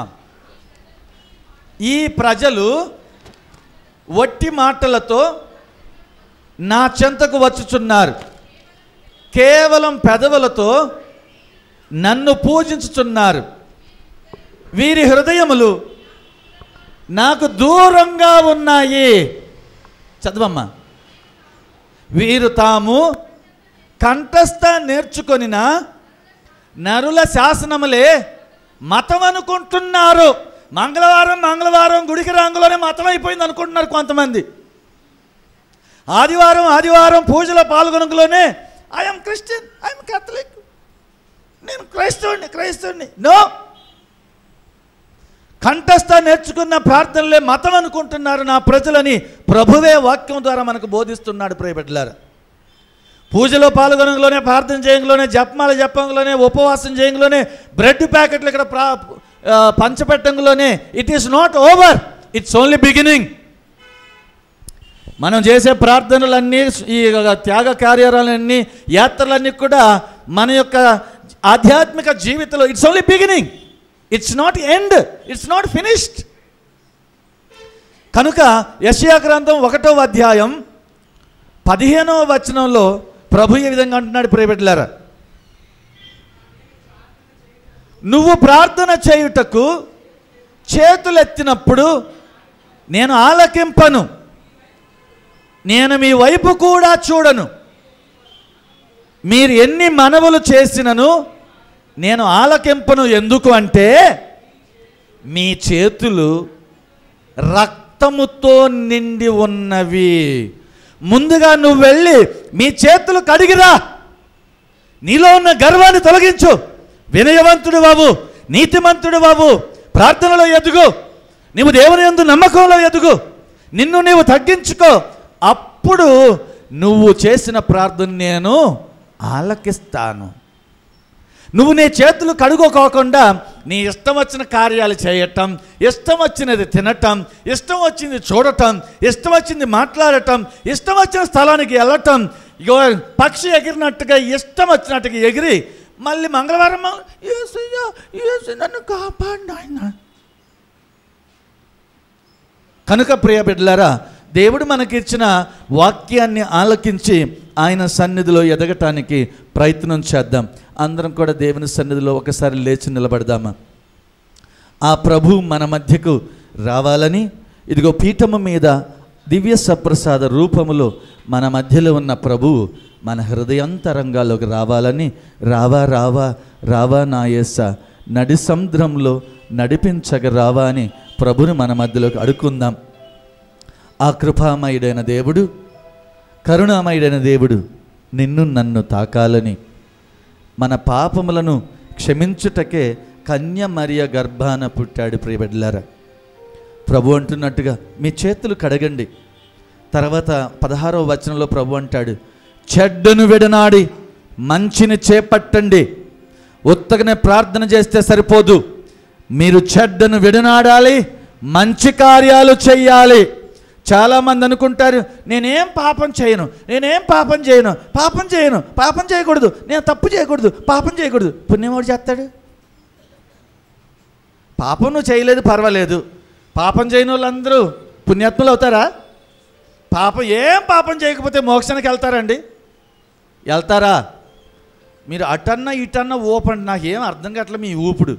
ఈ ప్రజలు వట్టి మాటలతో నా చెంతకు వచ్చుచున్నారు కేవలం పెదవులతో నన్ను పూజించుచున్నారు వీరి హృదయములు నాకు దూరంగా ఉన్నాయి చదవమ్మా వీరు తాము కంఠస్థ నేర్చుకొనిన నరుల శాసనములే మతం అనుకుంటున్నారు మంగళవారం మంగళవారం గుడికి రంగులోనే మతం అయిపోయింది అనుకుంటున్నారు కొంతమంది ఆదివారం ఆదివారం పూజలో పాల్గొనకులోనే ఐఎమ్ క్రిస్టియన్ ఐఎమ్ కేథలిక్ నేను క్రైస్తవుడిని క్రైస్తవుడిని నో కంఠస్థ నేర్చుకున్న ప్రార్థనలే మతం అనుకుంటున్నారు నా ప్రజలని ప్రభువే వాక్యం ద్వారా మనకు బోధిస్తున్నాడు ప్రియబిడ్డలారా పూజలో పాల్గొనంలోనే ప్రార్థన చేయంలోనే జపమాల జపంలోనే ఉపవాసం చేయంలోనే బ్రెడ్ ప్యాకెట్లు ఇక్కడ ప్రా ఆ, పంచపెట్టంలోనే it is not over it's only beginning మనం చేసే ప్రార్థనలన్నీ ఈ త్యాగ కార్యాలన్నీ యాత్రలన్నీ కూడా మన యొక్క ఆధ్యాత్మిక జీవితంలో it's only beginning it's not end it's not finished కనుక యశయా గ్రంథం ఒకటో అధ్యాయం పదిహేనవ వచనంలో ప్రభు ఈ విధంగా అంటున్నాడు ప్రియబిడ్డలారా నువ్వు ప్రార్థన చేయుటకు చేతులెత్తినప్పుడు నేను ఆలకింపను నేను మీ వైపు కూడా చూడను మీరు ఎన్ని మనవులు చేసినను నేను ఆలకింపను ఎందుకు అంటే మీ చేతులు రక్తముతో నిండి ఉన్నవి ముందుగా నువ్వు వెళ్ళి మీ చేతులు కడిగిరా నీలో ఉన్న గర్వాన్ని తొలగించు వినయవంతుడు బాబు నీతిమంతుడు బాబు ప్రార్థనలో ఎదుగు నీవు దేవుని యందు నమ్మకంలో ఎదుగు నిన్ను నీవు తగ్గించుకో అప్పుడు నువ్వు చేసిన ప్రార్థన నేను ఆలకిస్తాను నువ్వు నీ చేతులు కడుగోకోకుండా నీ ఇష్టం వచ్చిన కార్యాలు చేయటం ఇష్టం వచ్చినది తినటం ఇష్టం వచ్చింది చూడటం ఇష్టం వచ్చింది మాట్లాడటం ఇష్టం వచ్చిన స్థలానికి వెళ్ళటం ఇగో పక్షి ఎగిరినట్టుగా ఇష్టం వచ్చినట్టుగా ఎగిరి మళ్ళీ మంగళవారం మంగ- యేసయ్యా, యేసు నన్ను కాపాడు నాయనా కనుక ప్రియ బిడ్డలారా దేవుడు మనకిచ్చిన వాక్యాన్ని ఆలకించి ఆయన సన్నిధిలో ఎదగటానికి ప్రయత్నం చేద్దాం అందరం కూడా దేవుని సన్నిధిలో ఒకసారి లేచి నిలబడదామా ఆ ప్రభు మన మధ్యకు రావాలని ఇదిగో పీఠము మీద దివ్య సప్రసాద రూపములో మన మధ్యలో ఉన్న ప్రభువు మన హృదయాంతరంగాల్లోకి రావాలని రావా రావా రావా నాయస నడి సముద్రంలో నడిపించగ రావా అని ప్రభుని మన మధ్యలోకి అడుక్కుందాం ఆ కృపామయుడైన దేవుడు కరుణామయుడైన దేవుడు నిన్ను నన్ను తాకాలని మన పాపములను క్షమించుటకే కన్య మరియ గర్భాన పుట్టాడు ప్రియబిడ్లారా ప్రభు అంటున్నట్టుగా మీ చేతులు కడగండి తర్వాత పదహారవ వచనంలో ప్రభు అంటాడు చెడ్డను విడనాడి మంచిని చేపట్టండి ఉత్తగనే ప్రార్థన చేస్తే సరిపోదు మీరు చెడ్డను విడనాడాలి మంచి కార్యాలు చెయ్యాలి చాలామంది అనుకుంటారు నేనేం పాపం చేయను నేనేం పాపం చేయను పాపం చేయను పాపం చేయకూడదు నేను తప్పు చేయకూడదు పాపం చేయకూడదు పుణ్యమోడు చేస్తాడు పాపం నువ్వు చేయలేదు పర్వాలేదు పాపం చేయని వాళ్ళందరూ పుణ్యాత్ములు అవుతారా పాపం ఏం పాపం చేయకపోతే మోక్షానికి వెళ్తారండి వెళ్తారా మీరు అటన్నా ఇటన్నా ఊపండి నాకేం అర్థం కావట్లే మీ ఊపుడు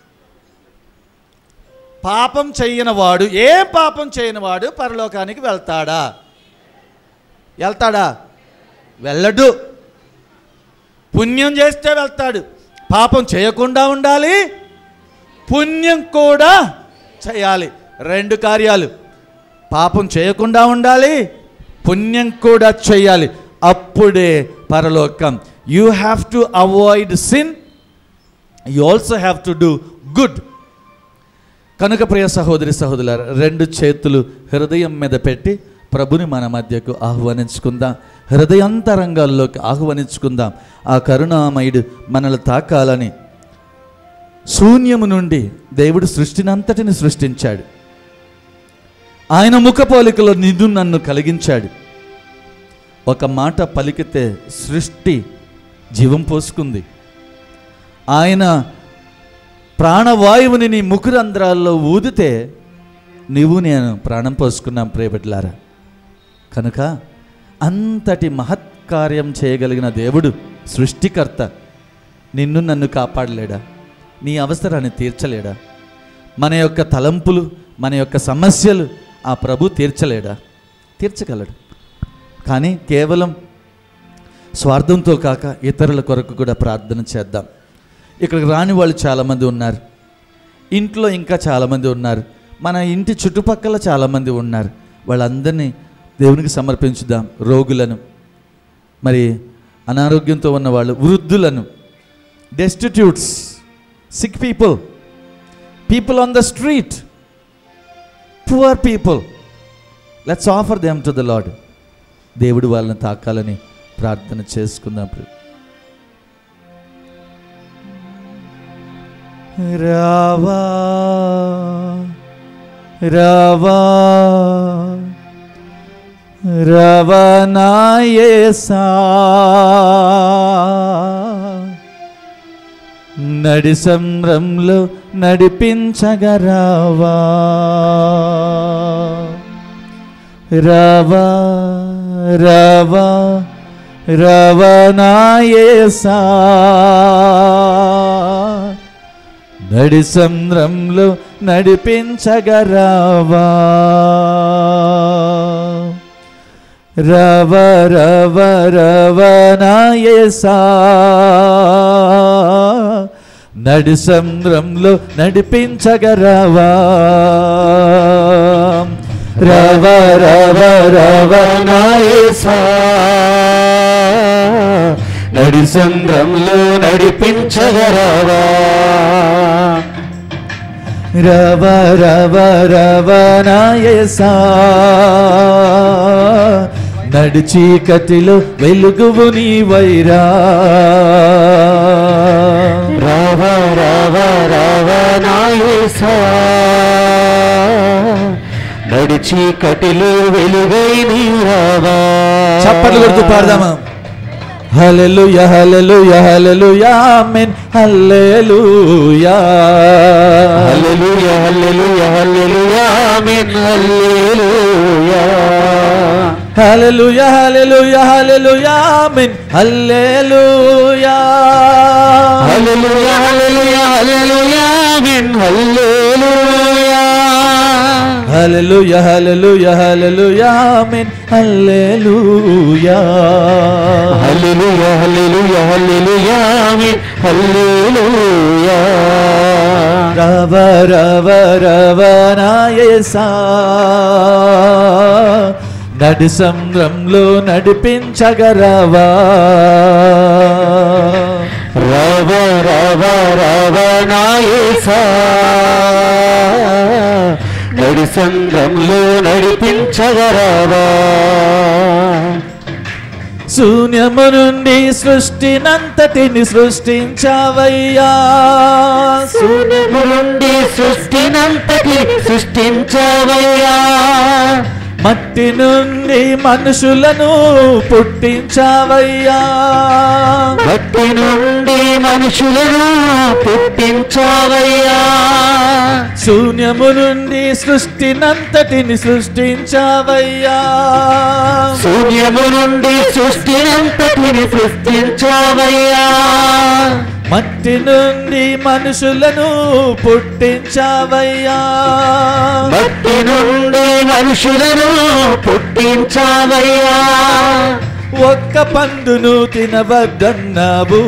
పాపం చేయని వాడు ఏ పాపం చేయని వాడు పరలోకానికి వెళ్తాడా వెళ్తాడా వెళ్ళడు పుణ్యం చేస్తే వెళ్తాడు పాపం చేయకుండా ఉండాలి పుణ్యం కూడా చేయాలి రెండు కార్యాలు పాపం చేయకుండా ఉండాలి పుణ్యం కూడా చేయాలి అప్పుడే పరలోకం you have to avoid sin you also have to do good కనుక ప్రియ సహోదరి సహోదరుల రెండు చేతులు హృదయం మీద పెట్టి ప్రభుని మన మధ్యకు ఆహ్వానించుకుందాం హృదయాంతరంగాల్లోకి ఆహ్వానించుకుందాం ఆ కరుణామయుడు మనల్ని తాకాలని శూన్యము నుండి దేవుడు సృష్టినంతటిని సృష్టించాడు ఆయన ముఖ పోలికలో నిధు నన్ను కలిగించాడు ఒక మాట పలికితే సృష్టి జీవం పోసుకుంది ఆయన ప్రాణవాయువుని నీ ముకురంధ్రాల్లో ఊదితే నీవు నేను ప్రాణం పోసుకున్నాం ప్రియబిడ్లారా కనుక అంతటి మహత్కార్యం చేయగలిగిన దేవుడు సృష్టికర్త నిన్ను నన్ను కాపాడలేడా నీ అవసరాన్ని తీర్చలేడా మన యొక్క తలంపులు మన యొక్క సమస్యలు ఆ ప్రభు తీర్చలేడా తీర్చగలడు కానీ కేవలం స్వార్థంతో కాక ఇతరుల కొరకు కూడా ప్రార్థన చేద్దాం ఇక్కడికి రాని వాళ్ళు చాలామంది ఉన్నారు ఇంట్లో ఇంకా చాలామంది ఉన్నారు మన ఇంటి చుట్టుపక్కల చాలామంది ఉన్నారు వాళ్ళందరినీ దేవునికి సమర్పించుదాం రోగులను మరి అనారోగ్యంతో ఉన్న వాళ్ళు వృద్ధులను destitutes sick people people on the street poor people let's offer them to the Lord దేవుడు వాళ్ళని తాకాలని ప్రార్థన చేసుకుందాం ప్రియ. రావా రావా రవనాయేసా నడి సంద్రంలో నడిపించగరావా రవా రవా రవనాయేసా నడి సంద్రంలో నడిపించగరావా రవ రవ రవనాయేసా నడి సంద్రంలో నడిపించగరావా రవ రవ రవనాయేసా నడి సంద్రంలో నడిపించగరావా రవ రవ రవనాయసా నడి చీకటిలో వెలుగువు నీ వైరా రావ రావ రావ నాయసా నడిచి కటిలో వెలుగై నీరావా చప్పట్లు కొడుతూ పాడదామా హల్లెలూయా హల్లెలూయా హల్లెలూయా ఆమేన్ హల్లెలూయా హల్లెలూయా హల్లెలూయా హల్లెలూయా ఆమేన్ హల్లెలూయా హల్లెలూయా హల్లెలూయా హల్లెలూయా ఆమేన్ హల్లెలూయా హల్లెలూయా హల్లెలూయా హల్లెలూయా ఆమేన్ హల్లెలూయా హల్లెలూయా హల్లెలూయా హల్లెలూయా ఆమేన్ హల్లెలూయా హల్లెలూయా హల్లెలూయా హల్లెలూయా ఆమేన్ హల్లెలూయా రవ రవ రవ నాయసా నడి సంద్రంలో నడిపించగరవా రవ రవ రవ నాయసా నడి సంఘంలో నడిపించగరవా శూన్యము నుండి సృష్టినంతటిని సృష్టించావయ్యా శూన్యము నుండి సృష్టినంతటి సృష్టించవయ్యా మట్టి నుండి మనుషులను పుట్టించావయ్యా మట్టి నుండి మనుషులను పుట్టించవయ్యా శూన్యము నుండి సృష్టినంతటిని సృష్టించావయ్యా శూన్యము నుండి సృష్టినంతటిని సృష్టించవయ్యా మట్టి నుండి మనుషులను పుట్టించావయ్యా మట్టి నుండి మనుషులను పుట్టించవయ్యా ఒక్క పండును తినవద్దన్నావు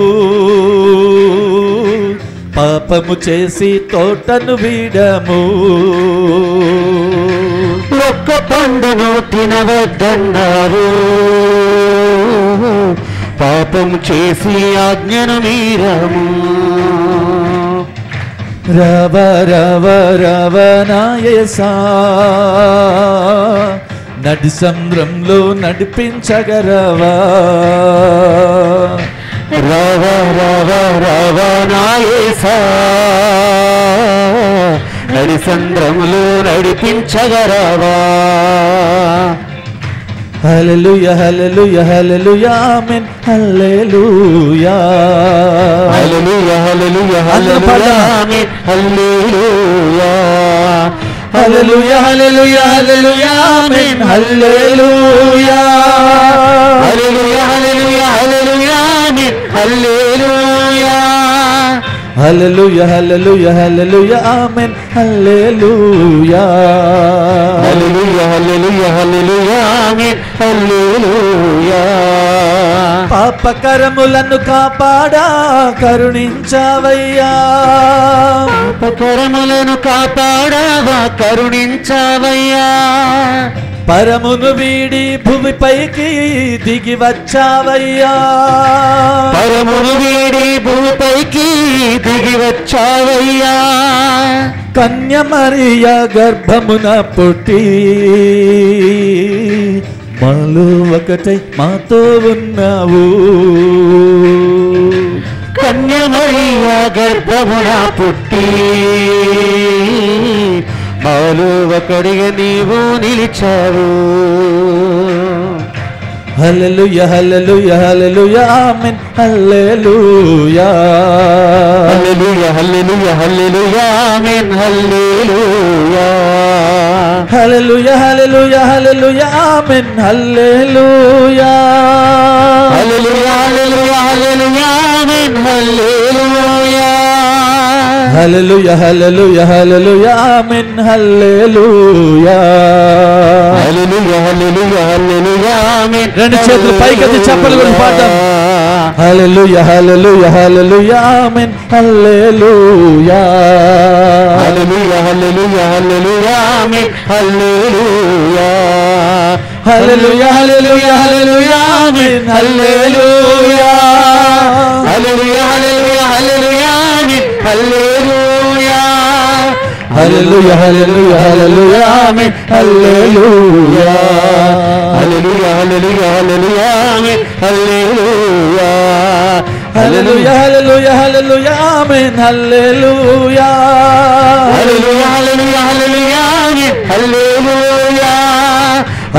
పాపము చేసి తోటను వీడము ఒక్క పండును తినవద్దన్నారు పాపం చేసి ఆజ్ఞను మీరము రవ రవ రవ నాయసా నడి సంద్రంలో నడిపించగరవా రవ రవ రవ నాయసా నడి సంద్రములు నడిపించగరవా హల్లెలూయా హల్లెలూయా హల్లెలూయా ఆమేన్ హల్లెలూయా హల్లెలూయా హల్లెలూయా అందరూ పాడదామా? హల్లెలూయా హల్లెలూయా హల్లెలూయా హల్లెలూయా హల్లెలూయా ఆమేన్ హల్లెలూయా హల్లెలూయా హల్లెలూయా హల్లెలూయా ఆమేన్ హల్లెలూయా హల్లెలూయా హల్లెలూయా హల్లెలూయా ఆమేన్ హల్లెలూయా హల్లెలూయా హల్లెలూయా హల్లెలూయా ఆమేన్ హల్లెలూయా పాపకరములను కాపాడా కరుణించావయ్యా ఉపకరములను కాపాడావా కరుణించావయ్యా పరమును వీడి భూమిపైకి దిగి వచ్చావయ్యా పరమును వీడి భూపైకి దిగి వచ్చావయ్యా కన్యమరియ గర్భమున పుట్టి మాలో ఒకటై మాతో ఉన్నావు కన్యమయ్య గర్భమున పుట్టి మాలో ఒకడిగా నీవు నిలిచావు హల్లెలూయా హల్లెలూయా హల్లెలూయా ఆమేన్ హల్లెలూయా హల్లెలూయా హల్లెలూయా హల్లెలూయా ఆమేన్ హల్లెలూయా హల్లెలూయా హల్లెలూయా హల్లెలూయా ఆమేన్ హల్లెలూయా హల్లెలూయా హల్లెలూయా హల్లెలూయా ఆమేన్ హల్లెలూయా హల్లెలూయా హల్లెలూయా హల్లెలూయా ఆమేన్ హల్లెలూయా హల్లెలూయా హల్లెలూయా హల్లెలూయా ఆమేన్ రెండు చేతులు పైకెత్తి చప్పలు కొట్టి పాడదాం. హల్లెలూయా హల్లెలూయా హల్లెలూయా ఆమేన్ హల్లెలూయా హల్లెలూయా హల్లెలూయా హల్లెలూయా ఆమేన్ హల్లెలూయా హల్లెలూయా హల్లెలూయా హల్లెలూయా ఆమేన్ హల్లెలూయా హల్లెలూయా హల్లెలూయా హల్లెలూయా ఆమేన్ హల్లెలూయా హల్లెలూయా హల్లెలూయా హల్లెలూయా ఆమేన్ హల్లెలూయా హల్లెలూయా హల్లెలూయా హల్లెలూయా ఆమేన్ హల్లెలూయా హల్లెలూయా హల్లెలూయా హల్లెలూయా ఆమేన్ హల్లెలూయా హల్లెలూయా హల్లెలూయా హల్లెలూయా ఆమేన్ హల్లెలూయా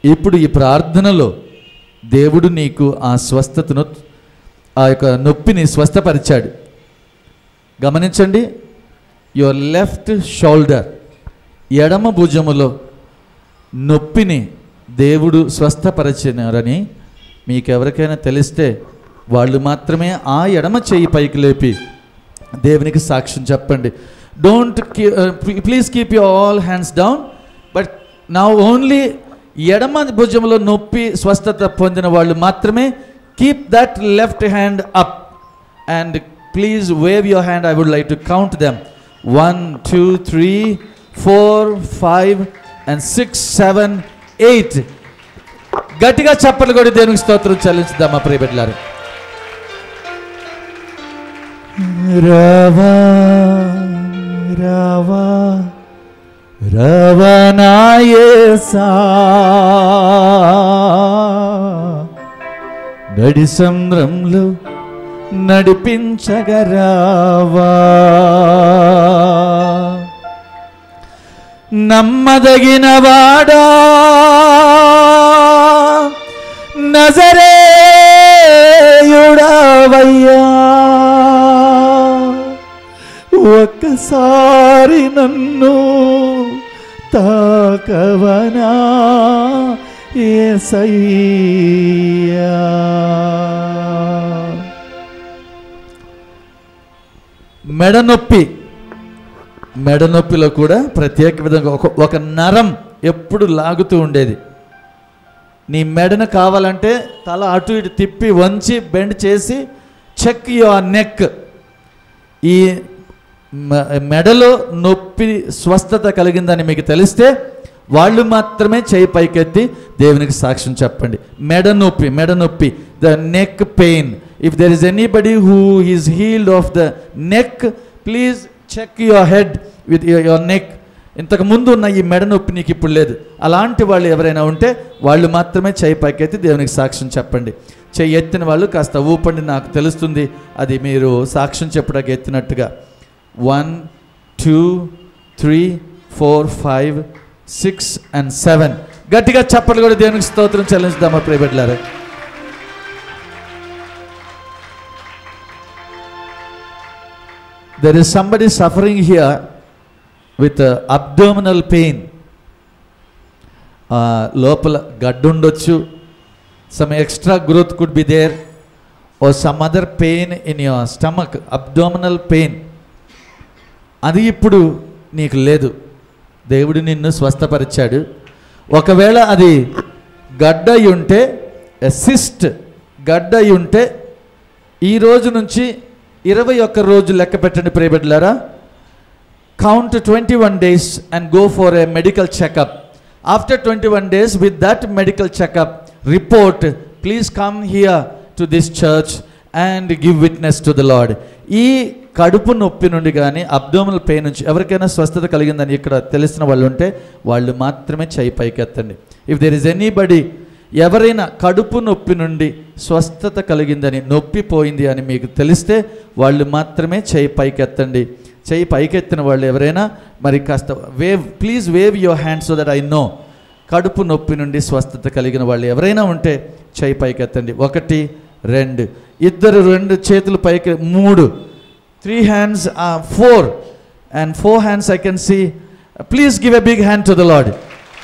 ఇప్పుడు ఈ ప్రార్థనలో దేవుడు నీకు ఆ స్వస్థతను ఆ యొక్క నొప్పిని స్వస్థపరిచాడు గమనించండి యువర్ లెఫ్ట్ షోల్డర్ ఎడమ భుజములో నొప్పిని దేవుడు స్వస్థపరిచినారని మీకు ఎవరికైనా తెలిస్తే వాళ్ళు మాత్రమే ఆ ఎడమ చెయ్యి పైకి లేపి దేవునికి సాక్ష్యం చెప్పండి don't please keep you all hands down but నా ఓన్లీ ఎడమ భుజంలో నొప్పి స్వస్థత పొందిన వాళ్ళు మాత్రమే keep that left hand up and please wave your hand I would like to count them one two three four five and six seven eight గట్టిగా చప్పట్లు కూడా దేవునికి స్తోత్రం చెల్లించుదామా ప్రియబిడ్లారు రావా రావా రవనాయేసా నడి సంద్రంలో నడిపించగరావా నమ్మదగిన వాడా నజరేయుడవయ్యా ఒక్కసారి నన్ను తాకవనా ఏసయ్యా మెడ నొప్పి మెడ నొప్పిలో కూడా ప్రత్యేక విధంగా ఒక ఒక నరం ఎప్పుడు లాగుతూ ఉండేది నీ మెడను కావాలంటే తల అటు ఇటు తిప్పి వంచి బెండ్ చేసి చెక్ యువర్ నెక్ ఈ మ- మెడలో నొప్పి స్వస్థత కలిగిందని మీకు తెలిస్తే వాళ్ళు మాత్రమే చేయి పైకెత్తి దేవునికి సాక్ష్యం చెప్పండి మెడ నొప్పి మెడ నొప్పి the neck pain if there is anybody who is healed of the neck please check your head with your neck ఇంతకు ముందు ఉన్న ఈ మెడ నొప్పి నీకు ఇప్పుడు లేదు అలాంటి వాళ్ళు ఎవరైనా ఉంటే వాళ్ళు మాత్రమే చేయి పైకెత్తి దేవునికి సాక్ష్యం చెప్పండి చేయి ఎత్తిన వాళ్ళు కాస్త ఊపండి నాకు తెలుస్తుంది అది మీరు సాక్ష్యం చెప్పడానికి ఎత్తినట్టుగా one two three four five six and seven గట్టిగా చప్పట్లు కూడా దేవునికి స్తోత్రం చెల్లించుదామా ప్రియబిడ్లారా there is somebody suffering here with abdominal pain లోపల గడ్డు ఉండొచ్చు some extra growth could be there or some other pain in your stomach abdominal pain అది ఇప్పుడు నీకు లేదు దేవుడు నిన్ను స్వస్థపరిచాడు ఒకవేళ అది గడ్డ అయి ఉంటే సిస్ట్ గడ్డ అయి ఉంటే ఈ రోజు నుంచి ఇరవై ఒక్క రోజు లెక్క పెట్టండి ప్రేబెడ్లారా count 21 days and go for a medical checkup. After 21 days, with that medical checkup report, please come here to this church and give witness to the Lord. ఈ కడుపు నొప్పి నుండి కానీ అబ్డోమినల్ పెయిన్ నుంచి ఎవరికైనా స్వస్థత కలిగిందని ఇక్కడ తెలిసిన వాళ్ళు ఉంటే వాళ్ళు మాత్రమే చేయి పైకెత్తండి ఇఫ్ దెర్ ఇస్ ఎనీబడి ఎవరైనా కడుపు నొప్పి నుండి స్వస్థత కలిగిందని నొప్పి పోయింది అని మీకు తెలిస్తే వాళ్ళు మాత్రమే చేయి పైకెత్తండి చేయి పైకెత్తిన వాళ్ళు ఎవరైనా మరి కాస్త wave please wave your hand so that I know కడుపు నొప్పి నుండి స్వస్థత కలిగిన వాళ్ళు ఎవరైనా ఉంటే చేయి పైకెత్తండి ఒకటి రెండు ఇద్దరు రెండు చేతులు పైకి మూడు three hands four and four hands I can see please give a big hand to the Lord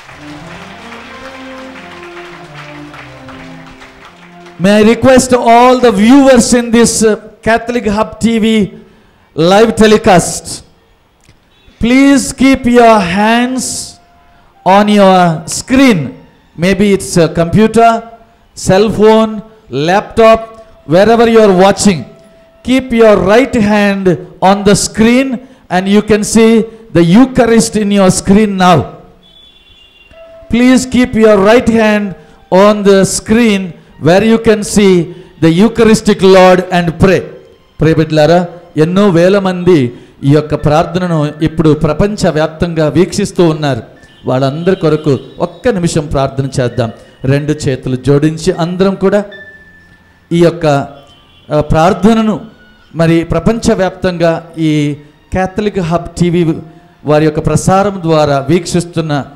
May I request all the viewers in this uh, Catholic Hub TV live telecast, please keep your hands on your screen. Maybe it's a computer, cell phone, laptop, wherever you are watching. Keep your right hand on the screen and you can see the Eucharist in your screen now. Please keep your right hand on the screen where you can see the Eucharistic Lord and pray. ప్రే బిడ్లారా ఎన్నో వేల మంది ఈ యొక్క ప్రార్థనను ఇప్పుడు ప్రపంచవ్యాప్తంగా వీక్షిస్తూ ఉన్నారు వాళ్ళందరి కొరకు ఒక్క నిమిషం ప్రార్థన చేద్దాం రెండు చేతులు జోడించి అందరం కూడా ఈ యొక్క ఆ, ప్రార్థనను మరి ప్రపంచవ్యాప్తంగా ఈ క్యాథలిక్ హబ్ టీవీ వారి యొక్క ప్రసారం ద్వారా వీక్షిస్తున్న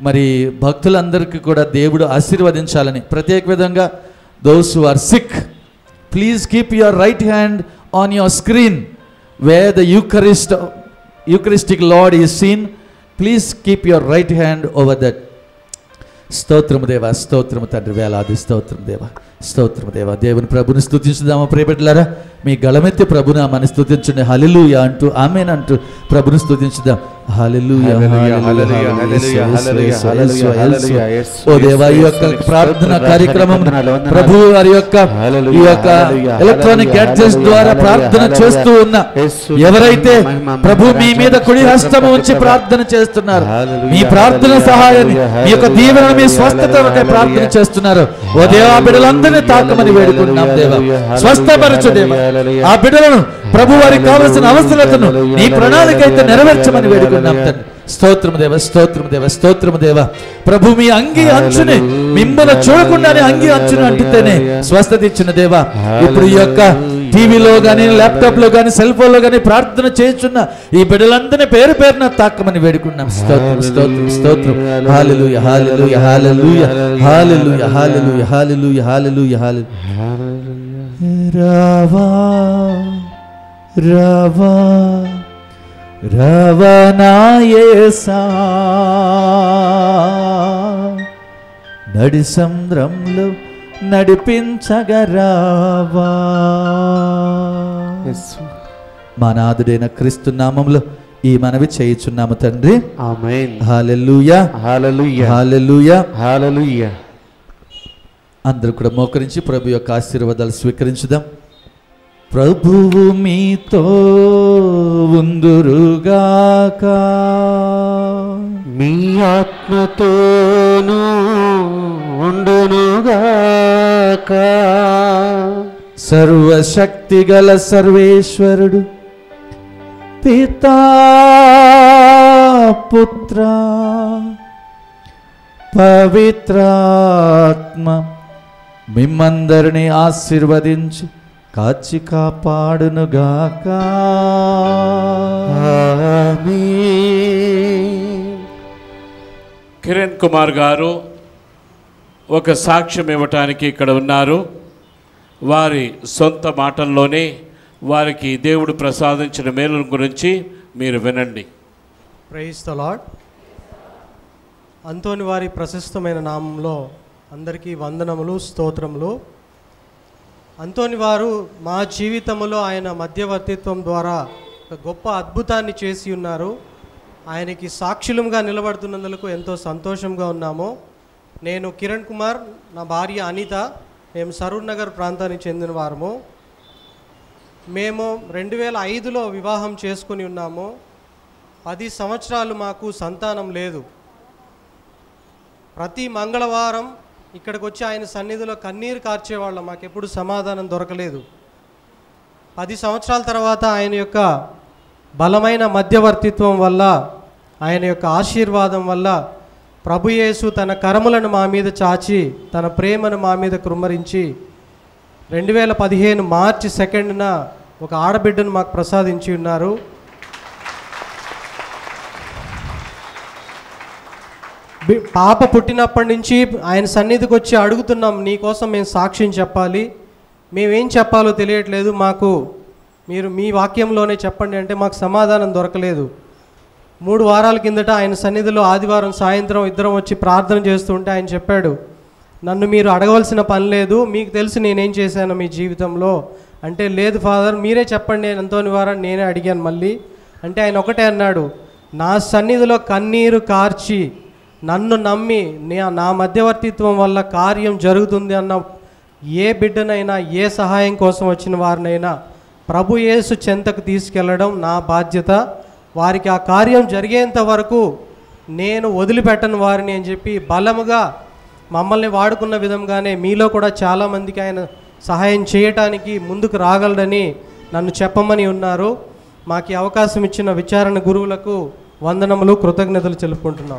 మరి భక్తులందరికీ కూడా దేవుడు ఆశీర్వదించాలని ప్రత్యేక విధంగా those who are sick please keep your right hand on your screen way the Eucharist Eucharistic Lord ఈ scene please keep your right hand over that స్తోత్రము దేవా స్తోత్రము తండ్రి వేలాది స్తోత్రం దేవా స్తోత్రము దేవా దేవుని ప్రభుని స్తుతించుదామా ప్రియబిడ్డలారా మీ గళమెత్తి ప్రభునామాన్ని స్తుతించండి హల్లెలూయా అంటూ ఆమెన్ అంటూ ప్రభుని స్తుతించుదాం హల్లెలూయా హల్లెలూయా, హల్లెలూయా, హల్లెలూయా, హల్లెలూయా, హల్లెలూయా, యేసు, హల్లెలూయా, యేసు, హల్లెలూయా, యేసు. యేసు, ఓ దేవా ఈ యేసు, యొక్క యేసు, ప్రార్థన స్తోత్రం, కార్యక్రమం వందనాలు, వందనాలు. ప్రభు వారి యొక్క హల్లెలూయా, ఈ యొక్క హల్లెలూయా, ఎలక్ట్రానిక్ హల్లెలూయా, గ్యాడ్జెట్స్ ద్వారా హల్లెలూయా, ప్రార్థన హల్లెలూయా. చేస్తూ ఉన్న యేసు, ఎవరైతే మహిమ, ప్రభు మీ మహిమ, మీద కుడి స్తోత్రం, హస్తము ఉంచి స్తోత్రం. ప్రార్థన చేస్తున్నారు హల్లెలూయా, మీ ప్రార్థన హల్లెలూయా, సహాయాన్ని హల్లెలూయా, మీ యొక్క హల్లెలూయా, దీవెన మీ హల్లెలూయా, స్వస్థతకై ప్రార్థన హల్లెలూయా. చేస్తున్నారు ఓ దేవా బిడ్డలందరినీ తాకమని వేడుకుంటున్నాం దేవా స్వస్థపరచు దేవా ఆ బిడ్డలను ప్రభు వారికి కావలసిన అవసరతను నీ ప్రణాళిక అయితే నెరవేర్చమని వేడుకున్నాం తండ్రి స్తోత్రము దేవ స్తోత్రము దేవ స్తోత్రము దేవ ప్రభు మీ అంగి అంచుని మిమ్మల్ని చూడకుండానే అంగి అంచుని అంటితేనే స్వస్థత ఇచ్చిన దేవా ఇప్పుడు ఈ యొక్క టీవీలో కానీ ల్యాప్టాప్ లో కానీ సెల్ ఫోన్ లో కానీ ప్రార్థన చేస్తున్న ఈ బిడ్డలందరినీ పేరు పేరున తాకమని వేడుకున్నాం స్తోత్రం స్తోత్రం స్తోత్రం hallelujah hallelujah hallelujah hallelujah hallelujah hallelujah hallelujah hallelujah రావా రావా రవనాయేసా నడి సంద్రంలో నడిపించగరావా యేసు. మా నాథుడైన క్రీస్తు నామంలో ఈ మనవి చేయుచున్నాము తండ్రి ఆమేన్ హాలెలూయా హల్లెలూయా హాలెలూయా హల్లెలూయా అందరూ కూడా మోకరించి ప్రభు యొక్క ఆశీర్వాదాలు స్వీకరించుదాం ప్రభువు మీతో ఉందురుగాక మీ ఆత్మతోనూ ఉండునుగాక సర్వశక్తి గల సర్వేశ్వరుడు పితా పుత్ర పవిత్రాత్మ మిమ్మందరిని ఆశీర్వదించి కాచి కాపాడునుగాక ఆమేన్ కిరణ్ కుమార్ గారు ఒక సాక్ష్యం ఇవ్వటానికి ఇక్కడ ఉన్నారు వారి సొంత మాటల్లోనే వారికి దేవుడు ప్రసాదించిన మేలుల గురించి మీరు వినండి ప్రైజ్ ద లాడ్ అంతోని వారి ప్రశస్తమైన నామంలో అందరికీ వందనములు స్తోత్రములు అంతోని వారు మా జీవితంలో ఆయన మధ్యవర్తిత్వం ద్వారా ఒక గొప్ప అద్భుతాన్ని చేసి ఉన్నారు ఆయనకి సాక్షులంగా నిలబడుతున్నందుకు ఎంతో సంతోషంగా ఉన్నాము నేను కిరణ్ కుమార్ నా భార్య అనిత మేము సరూర్ నగర్ ప్రాంతానికి చెందిన వారము మేము రెండు వేల ఐదులో వివాహం చేసుకుని ఉన్నాము పది సంవత్సరాలు మాకు సంతానం లేదు ప్రతి మంగళవారం ఇక్కడికి వచ్చి ఆయన సన్నిధిలో కన్నీరు కార్చేవాళ్ళం మాకెప్పుడు సమాధానం దొరకలేదు పది సంవత్సరాల తర్వాత ఆయన యొక్క బలమైన మధ్యవర్తిత్వం వల్ల ఆయన యొక్క ఆశీర్వాదం వల్ల ప్రభుయేసు తన కరములను మా మీద చాచి తన ప్రేమను మా మీద కృమ్మరించి రెండు వేల పదిహేను మార్చి సెకండ్న ఒక ఆడబిడ్డను మాకు ప్రసాదించి ఉన్నారు బి- పాప పుట్టినప్పటి నుంచి ఆయన సన్నిధికి వచ్చి అడుగుతున్నాం నీ కోసం మేము సాక్ష్యం చెప్పాలి మేమేం చెప్పాలో తెలియట్లేదు మాకు మీరు మీ వాక్యంలోనే చెప్పండి అంటే మాకు సమాధానం దొరకలేదు మూడు వారాల కిందట ఆయన సన్నిధిలో ఆదివారం సాయంత్రం ఇద్దరం వచ్చి ప్రార్థన చేస్తుంటే ఆయన చెప్పాడు నన్ను మీరు అడగవలసిన పని లేదు మీకు తెలిసి నేనేం చేశాను మీ జీవితంలో అంటే లేదు ఫాదర్ మీరే చెప్పండి ఎంతో నివారణ నేనే అడిగాను మళ్ళీ అంటే ఆయన ఒకటే అన్నాడు నా సన్నిధిలో కన్నీరు కార్చి నన్ను నమ్మి నే- నా మధ్యవర్తిత్వం వల్ల కార్యం జరుగుతుంది అన్న ఏ బిడ్డనైనా ఏ సహాయం కోసం వచ్చిన వారినైనా ప్రభు యేసు చెంతకు తీసుకెళ్లడం నా బాధ్యత వారికి ఆ కార్యం జరిగేంత వరకు నేను వదిలిపెట్టను వారిని అని చెప్పి బలముగా మమ్మల్ని వాడుకున్న విధంగానే మీలో కూడా చాలామందికి ఆయన సహాయం చేయటానికి ముందుకు రాగలడని నన్ను చెప్పమని ఉన్నారు మాకు ఈ అవకాశం ఇచ్చిన విచారణ గురువులకు వందనములు కృతజ్ఞతలు తెలుపుకుంటున్నాం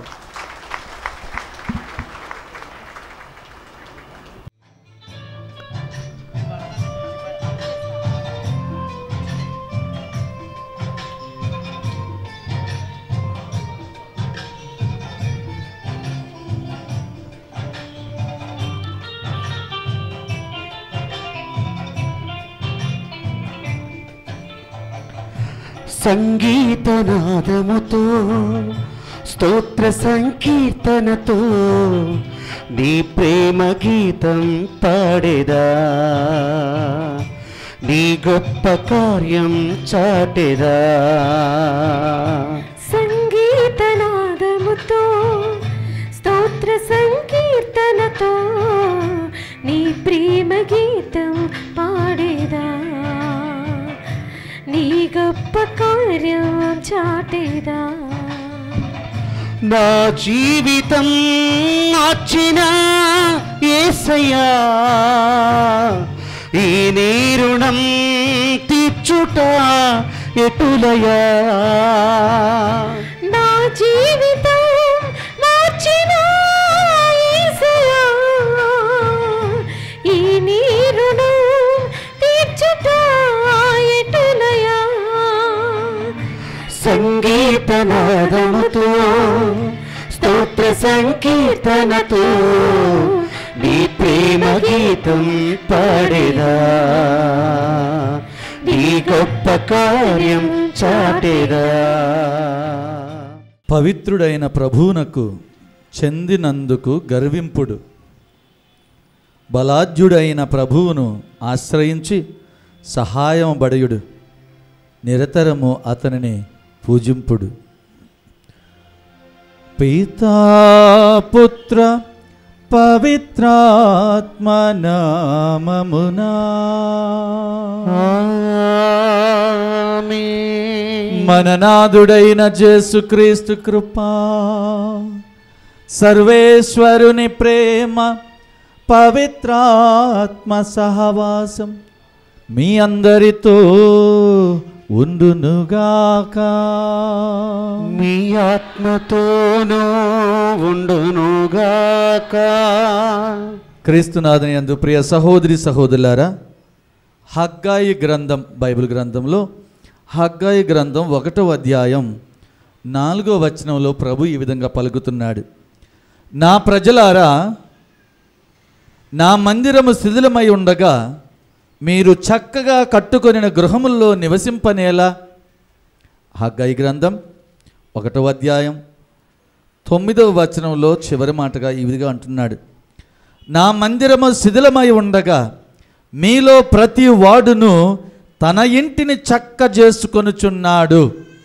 సంగీతనాదముతో స్తోత్ర సంకీర్తనతో నీ ప్రేమ గీతం పాడేదా నీ గొప్ప కార్యం చాటెదా సంగీతనాదముతో స్తోత్ర సంకీర్తనతో నీ ప్రేమ గీతం పాడేదా నీ గొప్ప కార్యం చాటేదా నా జీవితం మార్చిన ఏసయ్యా ఈ నీరుణం తీర్చుట ఎటులయా నా జీవితం మార్చిన యేసయ్యా, ఈ నీరును తీర్చుట ఎటులయా సంగీతనాదముతో స్తోత్ర సంకీర్తనతో నీ ప్రేమ గీతం పాడేదా నీ గొప్ప కార్యం చాటేదా పవిత్రుడైన ప్రభువునకు చెందినందుకు గర్వింపుడు బలాఢ్యుడైన ప్రభువును ఆశ్రయించి సహాయం బడయుడు నిరతరము అతనిని పూజింపుడు పితా పుత్ర పవిత్రాత్మ నామమునా ఆమేన్. మననాథుడైన జేసుక్రీస్తు కృపా సర్వేశ్వరుని ప్రేమ పవిత్రాత్మ సహవాసం మీ అందరితో ఉండునుగాక మీ ఆత్మతోనూ ఉండునుగాక క్రీస్తునాథుని యందు ప్రియ సహోదరి సహోదరులారా హగ్గాయి గ్రంథం బైబిల్ గ్రంథంలో హగ్గాయి గ్రంథం ఒకటో అధ్యాయం నాలుగో వచనంలో ప్రభు ఈ విధంగా పలుకుతున్నాడు నా ప్రజలారా నా మందిరము శిథిలమై ఉండగా మీరు చక్కగా కట్టుకొనిన గృహముల్లో నివసింపనేలా హగ్గాయి గ్రంథం ఒకటో అధ్యాయం తొమ్మిదవ వచనంలో చివరి మాటగా ఈ విధిగా అంటున్నాడు నా మందిరము శిథిలమై ఉండగా మీలో ప్రతి వాడును తన ఇంటిని చక్క చేసుకొనుచున్నాడు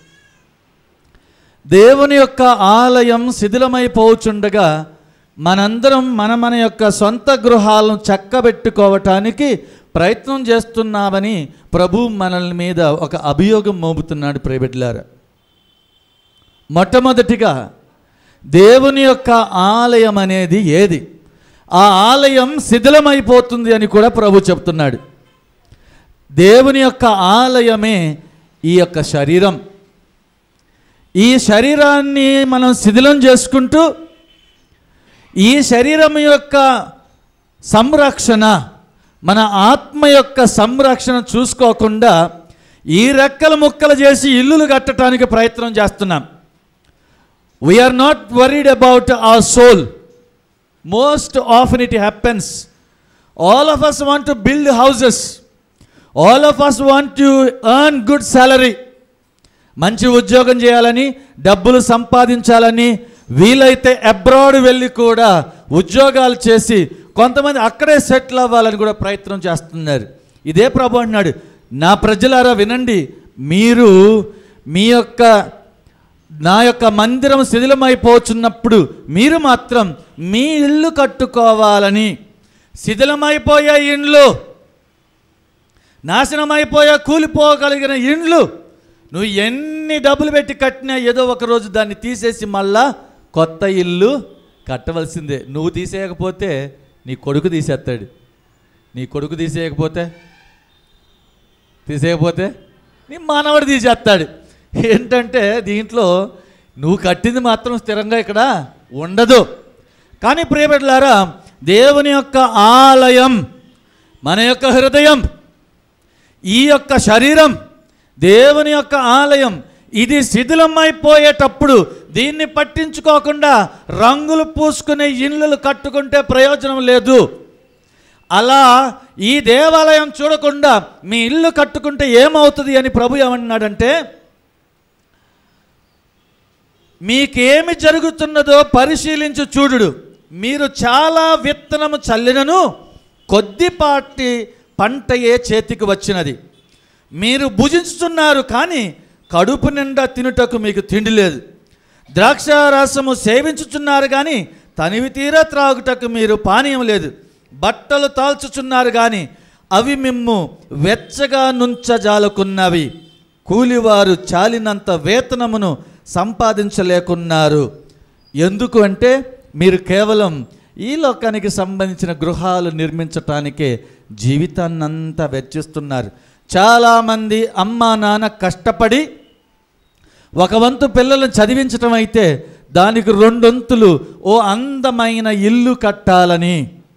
దేవుని యొక్క ఆలయం శిథిలమైపోచుండగా మనందరం మన మన యొక్క సొంత గృహాలను చక్కబెట్టుకోవటానికి ప్రయత్నం చేస్తున్నామని ప్రభు మనల్ని మీద ఒక అభియోగం మోపుతున్నాడు ప్రైబెట్లారా మొట్టమొదటిగా దేవుని యొక్క ఆలయం అనేది ఏది ఆ ఆలయం శిథిలమైపోతుంది అని కూడా ప్రభు చెప్తున్నాడు దేవుని యొక్క ఆలయమే ఈ యొక్క శరీరం ఈ శరీరాన్ని మనం శిథిలం చేసుకుంటూ ఈ శరీరం యొక్క సంరక్షణ మన ఆత్మ యొక్క సంరక్షణ చూసుకోకుండా ఈ రెక్కలు ముక్కలు చేసి ఇల్లులు కట్టడానికి ప్రయత్నం చేస్తున్నాం we are not worried about our soul most often it happens all of us want to build houses all of us want to earn good salary మంచి ఉద్యోగం చేయాలని డబ్బులు సంపాదించాలని వీలైతే అబ్రాడ్ వెళ్ళి కూడా ఉద్యోగాలు చేసి కొంతమంది అక్కడే సెటిల్ అవ్వాలని కూడా ప్రయత్నం చేస్తున్నారు ఇదే ప్రభు అంటున్నాడు నా ప్రజలారా వినండి మీరు మీ యొక్క నా యొక్క మందిరం శిథిలమైపోతున్నప్పుడు మీరు మాత్రం మీ ఇల్లు కట్టుకోవాలని శిథిలమైపోయే ఇండ్లు నాశనమైపోయే కూలిపోగలిగిన ఇండ్లు నువ్వు ఎన్ని డబ్బులు పెట్టి కట్టినా ఏదో ఒక రోజు దాన్ని తీసేసి మళ్ళా కొత్త ఇల్లు కట్టవలసిందే నువ్వు తీసేయకపోతే నీ కొడుకు తీసేస్తాడు నీ కొడుకు తీసేయకపోతే తీసేయకపోతే నీ మానవుడు తీసేస్తాడు ఏంటంటే దీంట్లో నువ్వు కట్టింది మాత్రం స్థిరంగా ఇక్కడ ఉండదు కానీ ప్రియబిడ్డలారా దేవుని యొక్క ఆలయం మన యొక్క హృదయం ఈ యొక్క శరీరం దేవుని యొక్క ఆలయం ఇది శిథిలమైపోయేటప్పుడు దీన్ని పట్టించుకోకుండా రంగులు పూసుకునే ఇళ్ళు కట్టుకుంటే ప్రయోజనం లేదు అలా ఈ దేవాలయం చూడకుండా మీ ఇల్లు కట్టుకుంటే ఏమవుతుంది అని ప్రభు ఏమన్నాడంటే మీకేమి జరుగుతున్నదో పరిశీలించి చూడుడు మీరు చాలా విత్తనము చల్లినను కొద్దిపాటి పంటయే చేతికి వచ్చినది మీరు భుజించుతున్నారు కానీ కడుపు నిండా తినుటకు మీకు తిండి లేదు ద్రాక్షారసము సేవించుచున్నారు కానీ తనివి తీరా త్రాగుటకు మీరు పానీయం లేదు బట్టలు తాల్చుచున్నారు కానీ అవి మిమ్ము వెచ్చగా నుంచజాలకున్నవి కూలివారు చాలినంత వేతనమును సంపాదించలేకున్నారు ఎందుకు అంటే మీరు కేవలం ఈ లోకానికి సంబంధించిన గృహాలు నిర్మించటానికే జీవితాన్నంతా వెచ్చిస్తున్నారు చాలామంది అమ్మా నాన్న కష్టపడి ఒక వంతు పిల్లలను చదివించటం అయితే దానికి రెండొంతులు ఓ అందమైన ఇల్లు కట్టాలని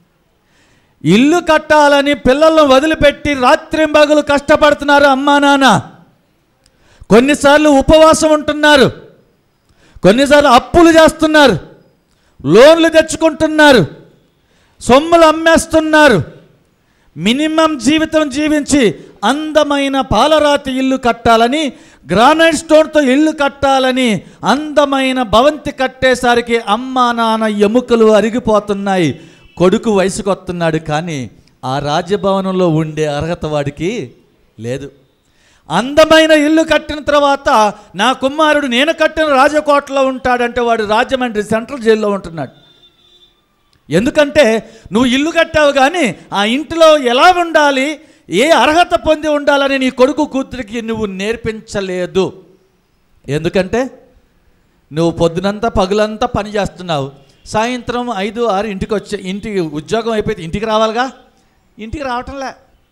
ఇల్లు కట్టాలని పిల్లలను వదిలిపెట్టి రాత్రింబగలు కష్టపడుతున్నారు అమ్మా నాన్న కొన్నిసార్లు ఉపవాసం ఉంటున్నారు కొన్నిసార్లు అప్పులు చేస్తున్నారు లోన్లు తెచ్చుకుంటున్నారు సొమ్ములు అమ్మేస్తున్నారు మినిమం జీవితం జీవించి అందమైన పాలరాతి ఇల్లు కట్టాలని గ్రానైట్ స్టోన్తో ఇల్లు కట్టాలని అందమైన భవంతి కట్టేసరికి అమ్మ నాన్న ఎముకలు అరిగిపోతున్నాయి కొడుకు వయసుకు వస్తున్నాడు కానీ ఆ రాజ్యభవనంలో ఉండే అర్హత వాడికి లేదు అందమైన ఇల్లు కట్టిన తర్వాత నా కుమారుడు నేను కట్టిన రాజకోటలో ఉంటాడంటే వాడు రాజమండ్రి సెంట్రల్ జైల్లో ఉంటున్నాడు ఎందుకంటే నువ్వు ఇల్లు కట్టావు కానీ ఆ ఇంటిలో ఎలా ఉండాలి ఏ అర్హత పొంది ఉండాలని నీ కొడుకు కూతురికి నువ్వు నేర్పించలేదు ఎందుకంటే నువ్వు పొద్దునంతా పగులంతా పని చేస్తున్నావు సాయంత్రం ఐదు ఆరు ఇంటికి వచ్చే ఇంటికి ఉద్యోగం అయిపోతే ఇంటికి రావాలిగా ఇంటికి రావటంలే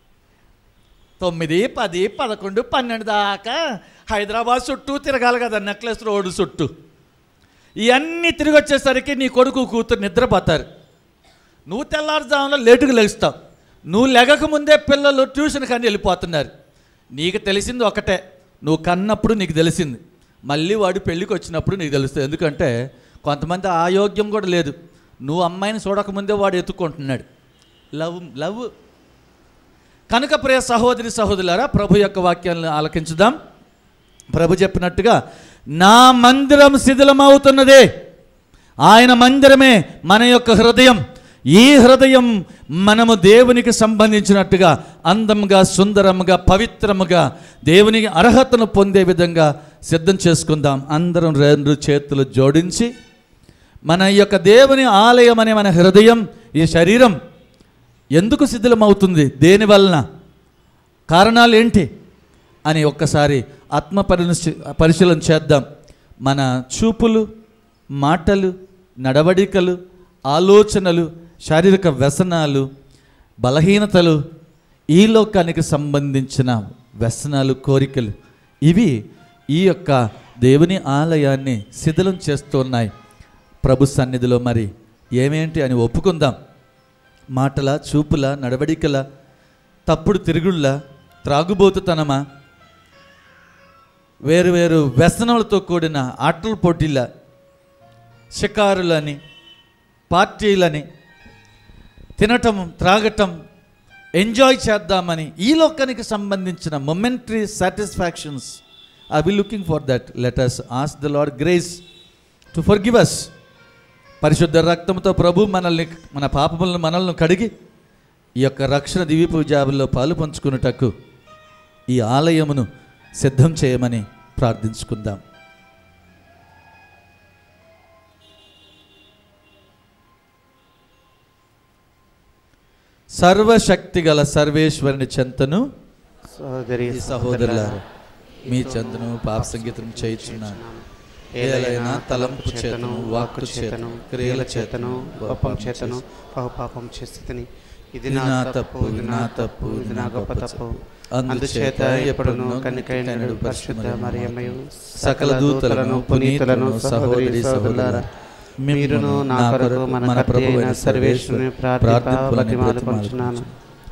తొమ్మిది పది పదకొండు పన్నెండు దాకా హైదరాబాద్ చుట్టూ తిరగాలి కదా నెక్లెస్ రోడ్డు చుట్టూ ఇవన్నీ తిరిగి వచ్చేసరికి నీ కొడుకు కూతురు నిద్రపోతారు నువ్వు తెల్లారుజామున లేటుగా లెగుస్తావు నువ్వు లెగక ముందే పిల్లలు ట్యూషన్ కానీ వెళ్ళిపోతున్నారు నీకు తెలిసింది ఒకటే నువ్వు కన్నప్పుడు నీకు తెలిసింది మళ్ళీ వాడు పెళ్ళికి వచ్చినప్పుడు నీకు తెలుస్తుంది ఎందుకంటే కొంతమంది ఆయోగ్యం కూడా లేదు నువ్వు అమ్మాయిని చూడకముందే వాడు ఎత్తుకుంటున్నాడు లవ్ లవ్ కనుక ప్రియ సహోదరి సహోదరులారా ప్రభు యొక్క వాక్యాలను ఆలకించుదాం ప్రభు చెప్పినట్టుగా నా మందిరం శిథిలమవుతున్నదే ఆయన మందిరమే మన యొక్క హృదయం ఈ హృదయం మనము దేవునికి సంబంధించినట్టుగా అందంగా సుందరముగా పవిత్రముగా దేవునికి అర్హతను పొందే విధంగా సిద్ధం చేసుకుందాం అందరం రెండు చేతులు జోడించి మన యొక్క దేవుని ఆలయం అనే మన హృదయం ఈ శరీరం ఎందుకు శిథిలమవుతుంది దేని వలన కారణాలు ఏంటి అని ఒక్కసారి ఆత్మ పరిశీ పరిశీలన చేద్దాం మన చూపులు మాటలు నడవడికలు ఆలోచనలు శారీరక వ్యసనాలు బలహీనతలు ఈ లోకానికి సంబంధించిన వ్యసనాలు కోరికలు ఇవి ఈ యొక్క దేవుని ఆలయాన్ని శిథిలం చేస్తున్నాయి ప్రభు సన్నిధిలో మరి ఏమేంటి అని ఒప్పుకుందాం మాటల చూపుల నడవడికల తప్పుడు తిరుగుళ్ళ త్రాగుబోతుతనమా వేరు వేరు వ్యసనములతో కూడిన ఆటల పోటీల షికారులని పార్టీలని తినటం త్రాగటం ఎంజాయ్ చేద్దామని ఈ లోకానికి సంబంధించిన momentary satisfactions I be looking for that let us ask the Lord grace to for give us పరిశుద్ధ రక్తంతో ప్రభు మనల్ని మన పాపములను మనల్ని కడిగి ఈ యొక్క రక్షణ దివ్యపు జాబుల్లో పాలు పంచుకున్నటకు ఈ ఆలయమును సిద్ధం చేయమని ప్రార్థించుకుందాం సర్వశక్తి గల సర్వేశ్వరుని చెంతను సహోదరి ఈ సహోదరులారా మీ చెంతను పాప సంగీతం చేయుచున్నాను ఏలైనా తలంపు చేతను వాక్కు చేతను క్రియల చేతను పాపం చేతను బహుపాపం చేస్తుని ఇది నా తప్పు ఇది నా తప్పు ఇది నా గొప్ప తప్పు అందుచేత ఎప్పుడును కనికైనడు పరిశుద్ధ మరియమ్మయు సకల దూతలను పునీతులను సహోదరి సహోదరులారా మీరును నా కొరకు మన ప్రభు అయిన సర్వేశ్వరుని ప్రార్థించున్నాను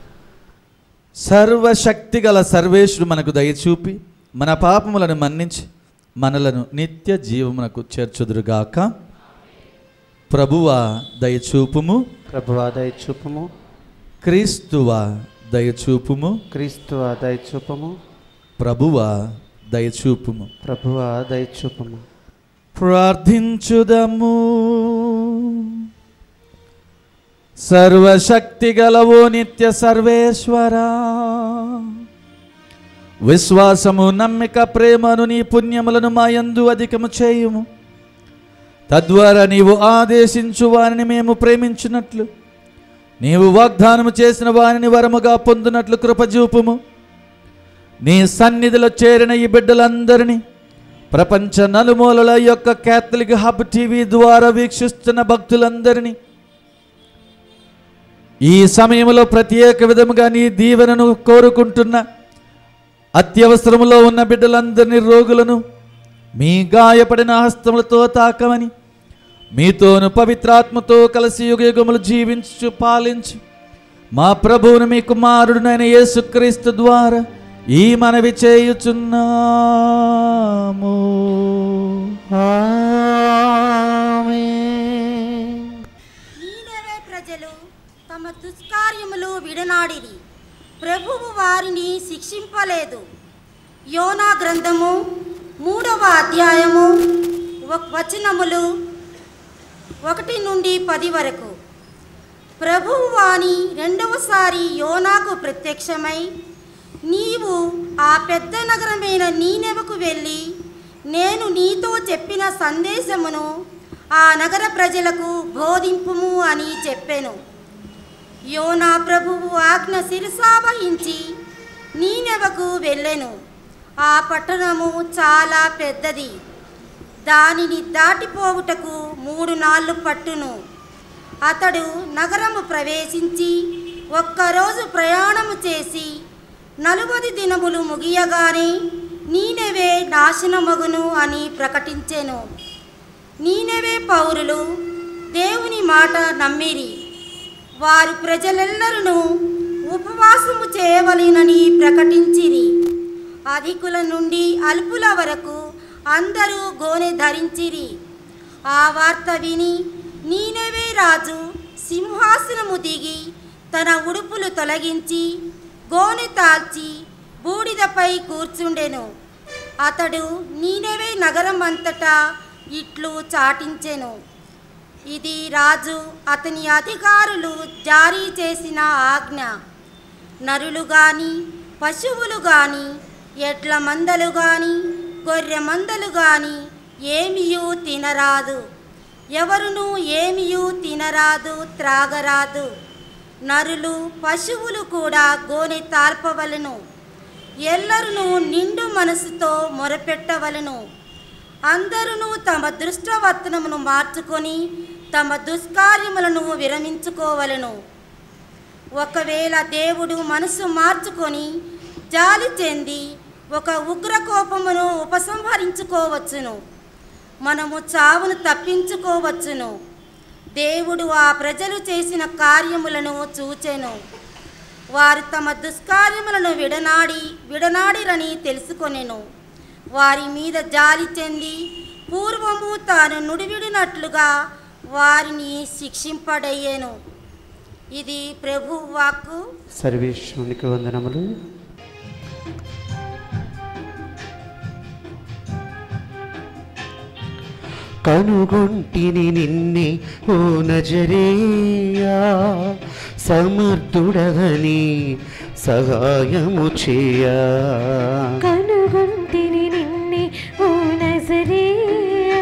సర్వశక్తి గల సర్వేశ్వరుడు మనకు దయచూపి మన పాపములను మన్నించి మనలను నిత్య జీవమునకు చేర్చుదురుగాక ప్రభువా దయచూపుము ప్రభు ఆదాయ చూపము క్రీస్తువా దయచూపుము క్రీస్తు ఆదాయ చూపము ప్రభువా దయచూపుము ప్రభు ఆదాయ చూపము ప్రార్థించుదము సర్వశక్తి గలవో నిత్య సర్వేశ్వరా విశ్వాసము నమ్మిక ప్రేమను నీ పుణ్యములను మా యందు అధికము చేయుము తద్వారా నీవు ఆదేశించు వారిని మేము ప్రేమించినట్లు నీవు వాగ్దానము చేసిన వారిని వరముగా పొందినట్లు కృపజూపుము నీ సన్నిధిలో చేరిన ఈ బిడ్డలందరినీ ప్రపంచ నలుమూలల యొక్క క్యాథలిక్ హబ్ టీవీ ద్వారా వీక్షిస్తున్న భక్తులందరినీ ఈ సమయంలో ప్రత్యేక విధముగా నీ దీవెనను కోరుకుంటున్న అత్యవసరములో ఉన్న బిడ్డలందరినీ రోగులను మీ గాయపడిన హస్తములతో తాకమని మీతోను పవిత్రాత్మతో కలిసి యుగయుగములు జీవించు పాలించు మా ప్రభువును మీ కుమారుడునైన యేసుక్రీస్తు ద్వారా ఈ మనవి చేయుచున్నాము నీనెవే ప్రజలు తమ దుష్కార్యములు విడనాడిరి ప్రభువు వారిని శిక్షింపలేదు యోనా గ్రంథము మూడవ అధ్యాయము ఒక వచనములు ఒకటి నుండి పది వరకు ప్రభువు వాణి రెండవసారి యోనాకు ప్రత్యక్షమై నీవు ఆ పెద్ద నగరమైన నీనెవకు వెళ్ళి నేను నీతో చెప్పిన సందేశమును ఆ నగర ప్రజలకు బోధింపుము అని చెప్పెను యోనా ప్రభువు ఆజ్ఞ శిరసావహించి నీనెవకు వెళ్ళెను ఆ పట్టణము చాలా పెద్దది దానిని దాటిపోవుటకు మూడు నాళ్ళు పట్టును అతడు నగరము ప్రవేశించి ఒక్కరోజు ప్రయాణము చేసి నలువది దినములు ముగియగానే నీనెవే నాశనమగును అని ప్రకటించెను నీనెవే పౌరులు దేవుని మాట నమ్మిరి వారు ప్రజలెల్లరూ ఉపవాసము చేయవలెనని ప్రకటించిరి అధికుల నుండి అల్పుల వరకు అందరూ గోనె ధరించిరి ఆ వార్త విని నీనెవే రాజు సింహాసనము దిగి తన ఉడుపులు తొలగించి గోనె తాల్చి బూడిదపై కూర్చుండెను అతడు నీనెవే నగరం అంతటా ఇట్లు చాటించెను ఇది రాజు అతని అధికారులు జారీ చేసిన ఆజ్ఞ నరులు గాని పశువులు గాని ఎడ్ల మందలు గాని గొర్రె మందలు గాని ఏమియూ తినరాదు ఎవరును ఏమియూ తినరాదు త్రాగరాదు నరులు పశువులు కూడా గోనె తాల్పవలను ఎల్లరును నిండు మనసుతో మొరపెట్టవలను అందరును తమ దృష్టవర్తనమును మార్చుకొని తమ దుష్కార్యములను విరమించుకోవలను ఒకవేళ దేవుడు మనసు మార్చుకొని జాలి చెంది ఒక ఉగ్ర కోపమును ఉపసంహరించుకోవచ్చును మనము చావును తప్పించుకోవచ్చును దేవుడు ఆ ప్రజలు చేసిన కార్యములను చూచెను వారు తమ దుష్కార్యములను విడనాడి విడనాడిరని తెలుసుకొనెను వారి మీద జాలి చెంది పూర్వము తాను నుడివిడినట్లుగా వారిని శిక్షింపడయ్యేను ఇది ప్రభు వాక్కు సర్వేశ్వరునికి వందనములు కనుగొంటిని నిన్నే ఓ నజరేయా సమర్థుడగని సహాయము చేయా కనుగొంటిని నిన్నే ఓ నజరేయా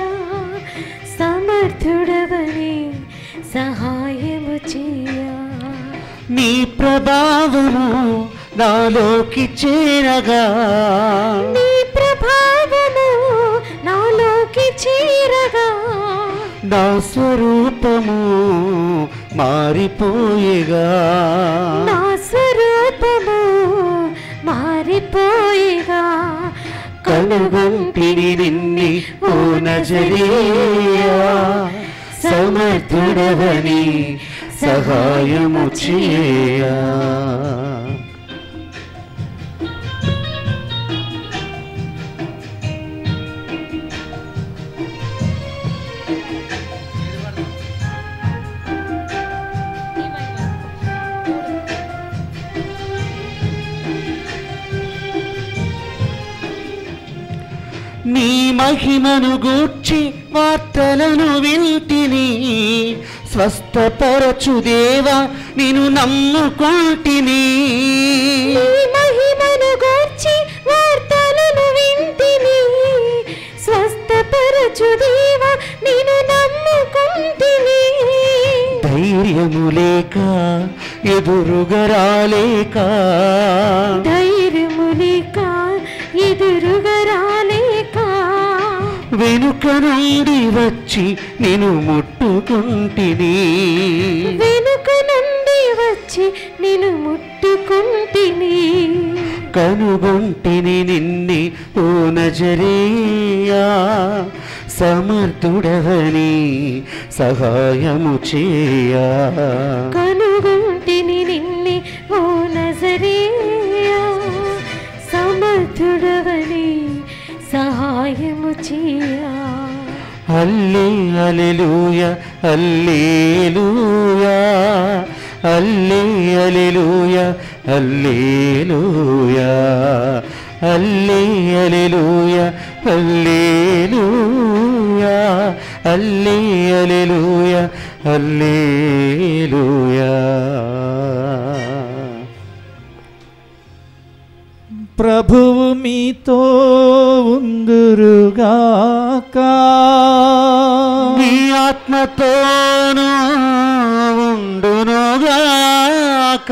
సమర్థుడవని సహాయము చేయా నీ ప్రభావము నాలోకి చేరగా నీ ప్రభావము నాలోకి చేరగా నా స్వరూపము మారిపోయేగా నా స్వరూపము మారిపోయిగా కనుగొంటిని నిన్ని ఓ నజరేయా సమర్థుడవని సహాయము చేయా నీ మహిమను గూర్చి వార్తలను వింటిని స్వస్థపరచు దేవా నేను నమ్ముకుంటిని నీ మహిమను గూర్చి వార్తలను వింటిని స్వస్థపరచు దేవా నేను నమ్ముకుంటిని ధైర్యము లేక ఎదురుగా రాలేక ధైర్యము లేక ఎదురుగా రాలేక వెనుక నుండి వచ్చి నేను ముట్టుకుంటిని వెనుక నుండి వచ్చి నేను ముట్టుకుంటిని కనుగొంటిని నిన్నే ఓ నజరేయా సమర్థుడవని సహాయము చేయా కనుగొంటిని నిన్నే ఓ నజరేయా సమర్థుడవని సహాయము చేయా అల్లే అలెలుయ అల్లేలుయా అల్లే అలెలుయ అల్లేలుయా అల్లే అలెలుయ అల్లేలుయా అల్లే అలెలుయ అల్లేలుయా ప్రభువు మీతో ఉందురుగాక మీ ఆత్మతోనూ ఉండునుగాక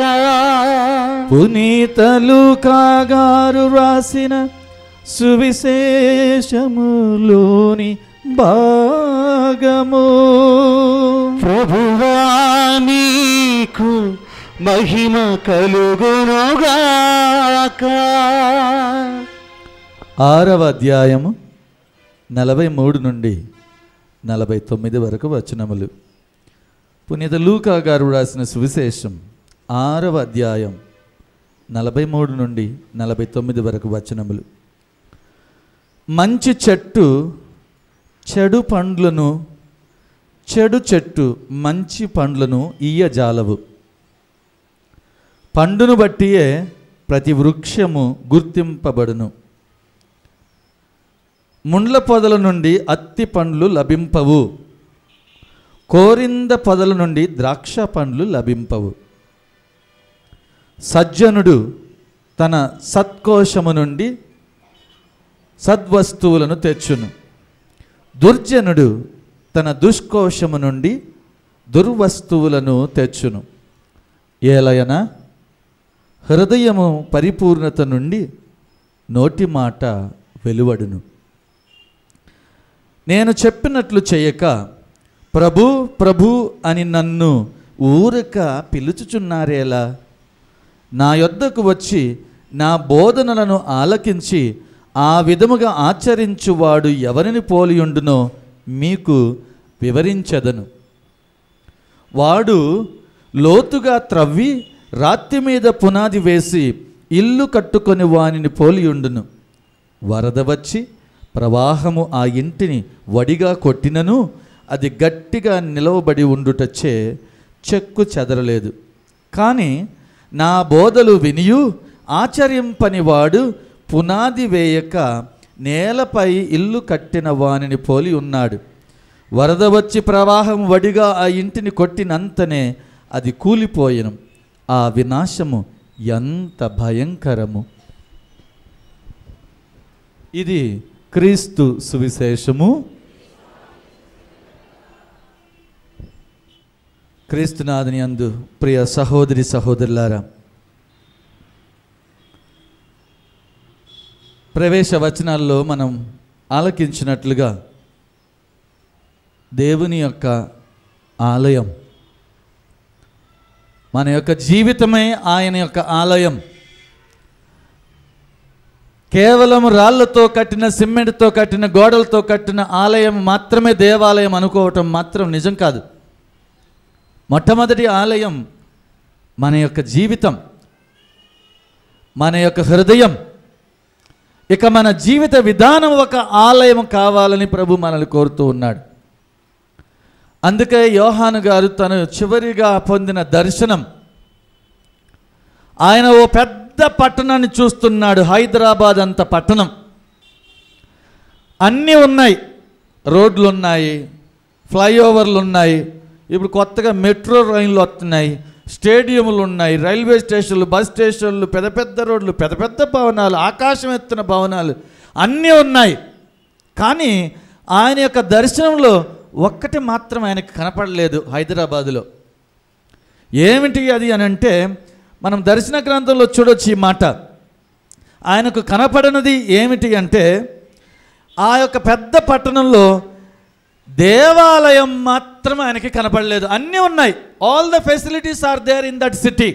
పునీతలు కాగారు రాసిన సువిశేషములోని భాగము ప్రభువా నీకు మహిమ కలుగునుగాక ఆరవ అధ్యాయము నలభై మూడు నుండి నలభై తొమ్మిది వరకు వచనములు పునీత లూకా గారు రాసిన సువిశేషం ఆరవ అధ్యాయం నలభై మూడు నుండి నలభై తొమ్మిది వరకు వచనములు మంచి చెట్టు చెడు పండ్లను చెడు చెట్టు మంచి పండ్లను ఇయ్యజాలవు పండును బట్టియే ప్రతి వృక్షము గుర్తింపబడును ముండ్ల పొదల నుండి అత్తి పండ్లు లభింపవు కోరింద పొదల నుండి ద్రాక్ష పండ్లు లభింపవు సజ్జనుడు తన సత్కోశము నుండి సద్వస్తువులను తెచ్చును దుర్జనుడు తన దుష్కోశము నుండి దుర్వస్తువులను తెచ్చును ఏలయన హృదయము పరిపూర్ణత నుండి నోటి మాట వెలువడును నేను చెప్పినట్లు చేయక ప్రభు ప్రభు అని నన్ను ఊరక పిలుచుచున్నారేలా నా యొద్దకు వచ్చి నా బోధనలను ఆలకించి ఆ విధముగా ఆచరించువాడు ఎవరిని పోలియుండునో మీకు వివరించదను వాడు లోతుగా త్రవ్వి రాతి మీద పునాది వేసి ఇల్లు కట్టుకొని వానిని పోలియుండును వరద వచ్చి ప్రవాహము ఆ ఇంటిని వడిగా కొట్టినను అది గట్టిగా నిలవబడి ఉండుటచ్చే చెక్కు చెదరలేదు కానీ నా బోధలు వినియు ఆచరింపని వాడు పునాది వేయక నేలపై ఇల్లు కట్టిన వానిని పోలి ఉన్నాడు వరద వచ్చి ప్రవాహం వడిగా ఆ ఇంటిని కొట్టినంతనే అది కూలిపోయెను ఆ వినాశము ఎంత భయంకరము ఇది క్రీస్తు సువిశేషము క్రీస్తునాథుని అందు ప్రియ సహోదరి సహోదరులారా ప్రవేశ వచనాల్లో మనం ఆలకించినట్లుగా దేవుని యొక్క ఆలయం మన యొక్క జీవితమే ఆయన యొక్క ఆలయం కేవలం రాళ్లతో కట్టిన సిమెంట్తో కట్టిన గోడలతో కట్టిన ఆలయం మాత్రమే దేవాలయం అనుకోవటం మాత్రం నిజం కాదు మొట్టమొదటి ఆలయం మన యొక్క జీవితం మన యొక్క హృదయం ఇక మన జీవిత విధానం ఒక ఆలయం కావాలని ప్రభు మనల్ని కోరుతూ ఉన్నాడు అందుకే యోహాను గారు తను చివరిగా పొందిన దర్శనం ఆయన ఓ పెద్ద పట్టణాన్ని చూస్తున్నాడు హైదరాబాద్ అంత పట్టణం అన్నీ ఉన్నాయి రోడ్లు ఉన్నాయి ఫ్లైఓవర్లు ఉన్నాయి ఇప్పుడు కొత్తగా మెట్రో రైళ్లు వస్తున్నాయి స్టేడియంలు ఉన్నాయి రైల్వే స్టేషన్లు బస్ స్టేషన్లు పెద్ద పెద్ద రోడ్లు పెద్ద పెద్ద భవనాలు ఆకాశం ఎత్తున భవనాలు అన్నీ ఉన్నాయి కానీ ఆయన యొక్క దర్శనంలో ఒక్కటి మాత్రం ఆయనకు కనపడలేదు హైదరాబాదులో ఏమిటి అది అని అంటే మనం దర్శన గ్రంథంలో చూడొచ్చు ఈ మాట ఆయనకు కనపడనది ఏమిటి అంటే ఆ యొక్క పెద్ద పట్టణంలో దేవాలయం మాత్రం ఆయనకి కనపడలేదు అన్నీ ఉన్నాయి all the facilities are there in that city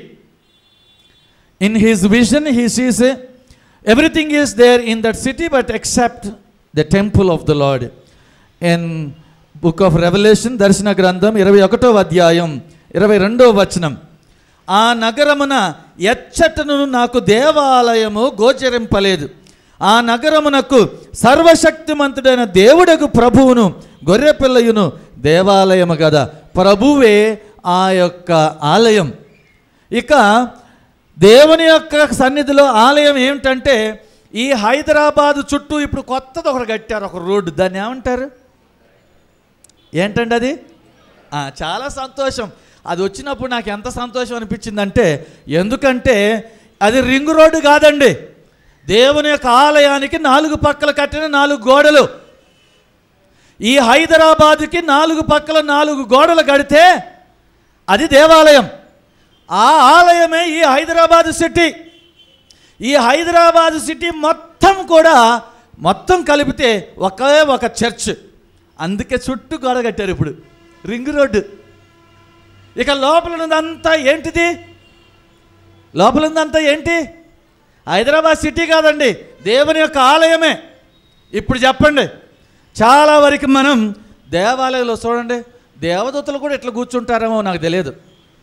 in his vision he sees everything is there in that city but except the temple of the Lord in book of revolution దర్శన గ్రంథం ఇరవై ఒకటో అధ్యాయం ఇరవై రెండో వచనం ఆ నగరమున ఎచ్చటను నాకు దేవాలయము గోచరింపలేదు ఆ నగరమునకు సర్వశక్తిమంతుడైన దేవుడకు ప్రభువును గొర్రెపిల్లయును దేవాలయము కదా ప్రభువే ఆ యొక్క ఆలయం ఇక దేవుని యొక్క సన్నిధిలో ఆలయం ఏమిటంటే ఈ హైదరాబాదు చుట్టూ ఇప్పుడు కొత్తది ఒకటి కట్టారు ఒక రోడ్డు దాన్ని ఏమంటారు ఏంటండి అది ఆ, చాలా సంతోషం అది వచ్చినప్పుడు నాకు ఎంత సంతోషం అనిపించిందంటే ఎందుకంటే అది రింగ్ రోడ్డు కాదండి దేవుని యొక్క ఆలయానికి నాలుగు పక్కల కట్టిన నాలుగు గోడలు ఈ హైదరాబాదుకి నాలుగు పక్కల నాలుగు గోడలు కడితే అది దేవాలయం ఆ ఆలయమే ఈ హైదరాబాదు సిటీ ఈ హైదరాబాదు సిటీ మొత్తం కూడా మొత్తం కలిపితే ఒకే ఒక చర్చ్ అందుకే చుట్టూ గోడ కట్టారు ఇప్పుడు రింగ్ రోడ్డు ఇక లోపల ఉన్నదంతా ఏంటిది లోపల ఉన్నదంతా ఏంటి హైదరాబాద్ సిటీ కాదండి దేవుని యొక్క ఆలయమే ఇప్పుడు చెప్పండి చాలా వరకు మనం దేవాలయంలో చూడండి దేవదూతలు కూడా ఇట్లా కూర్చుంటారేమో నాకు తెలియదు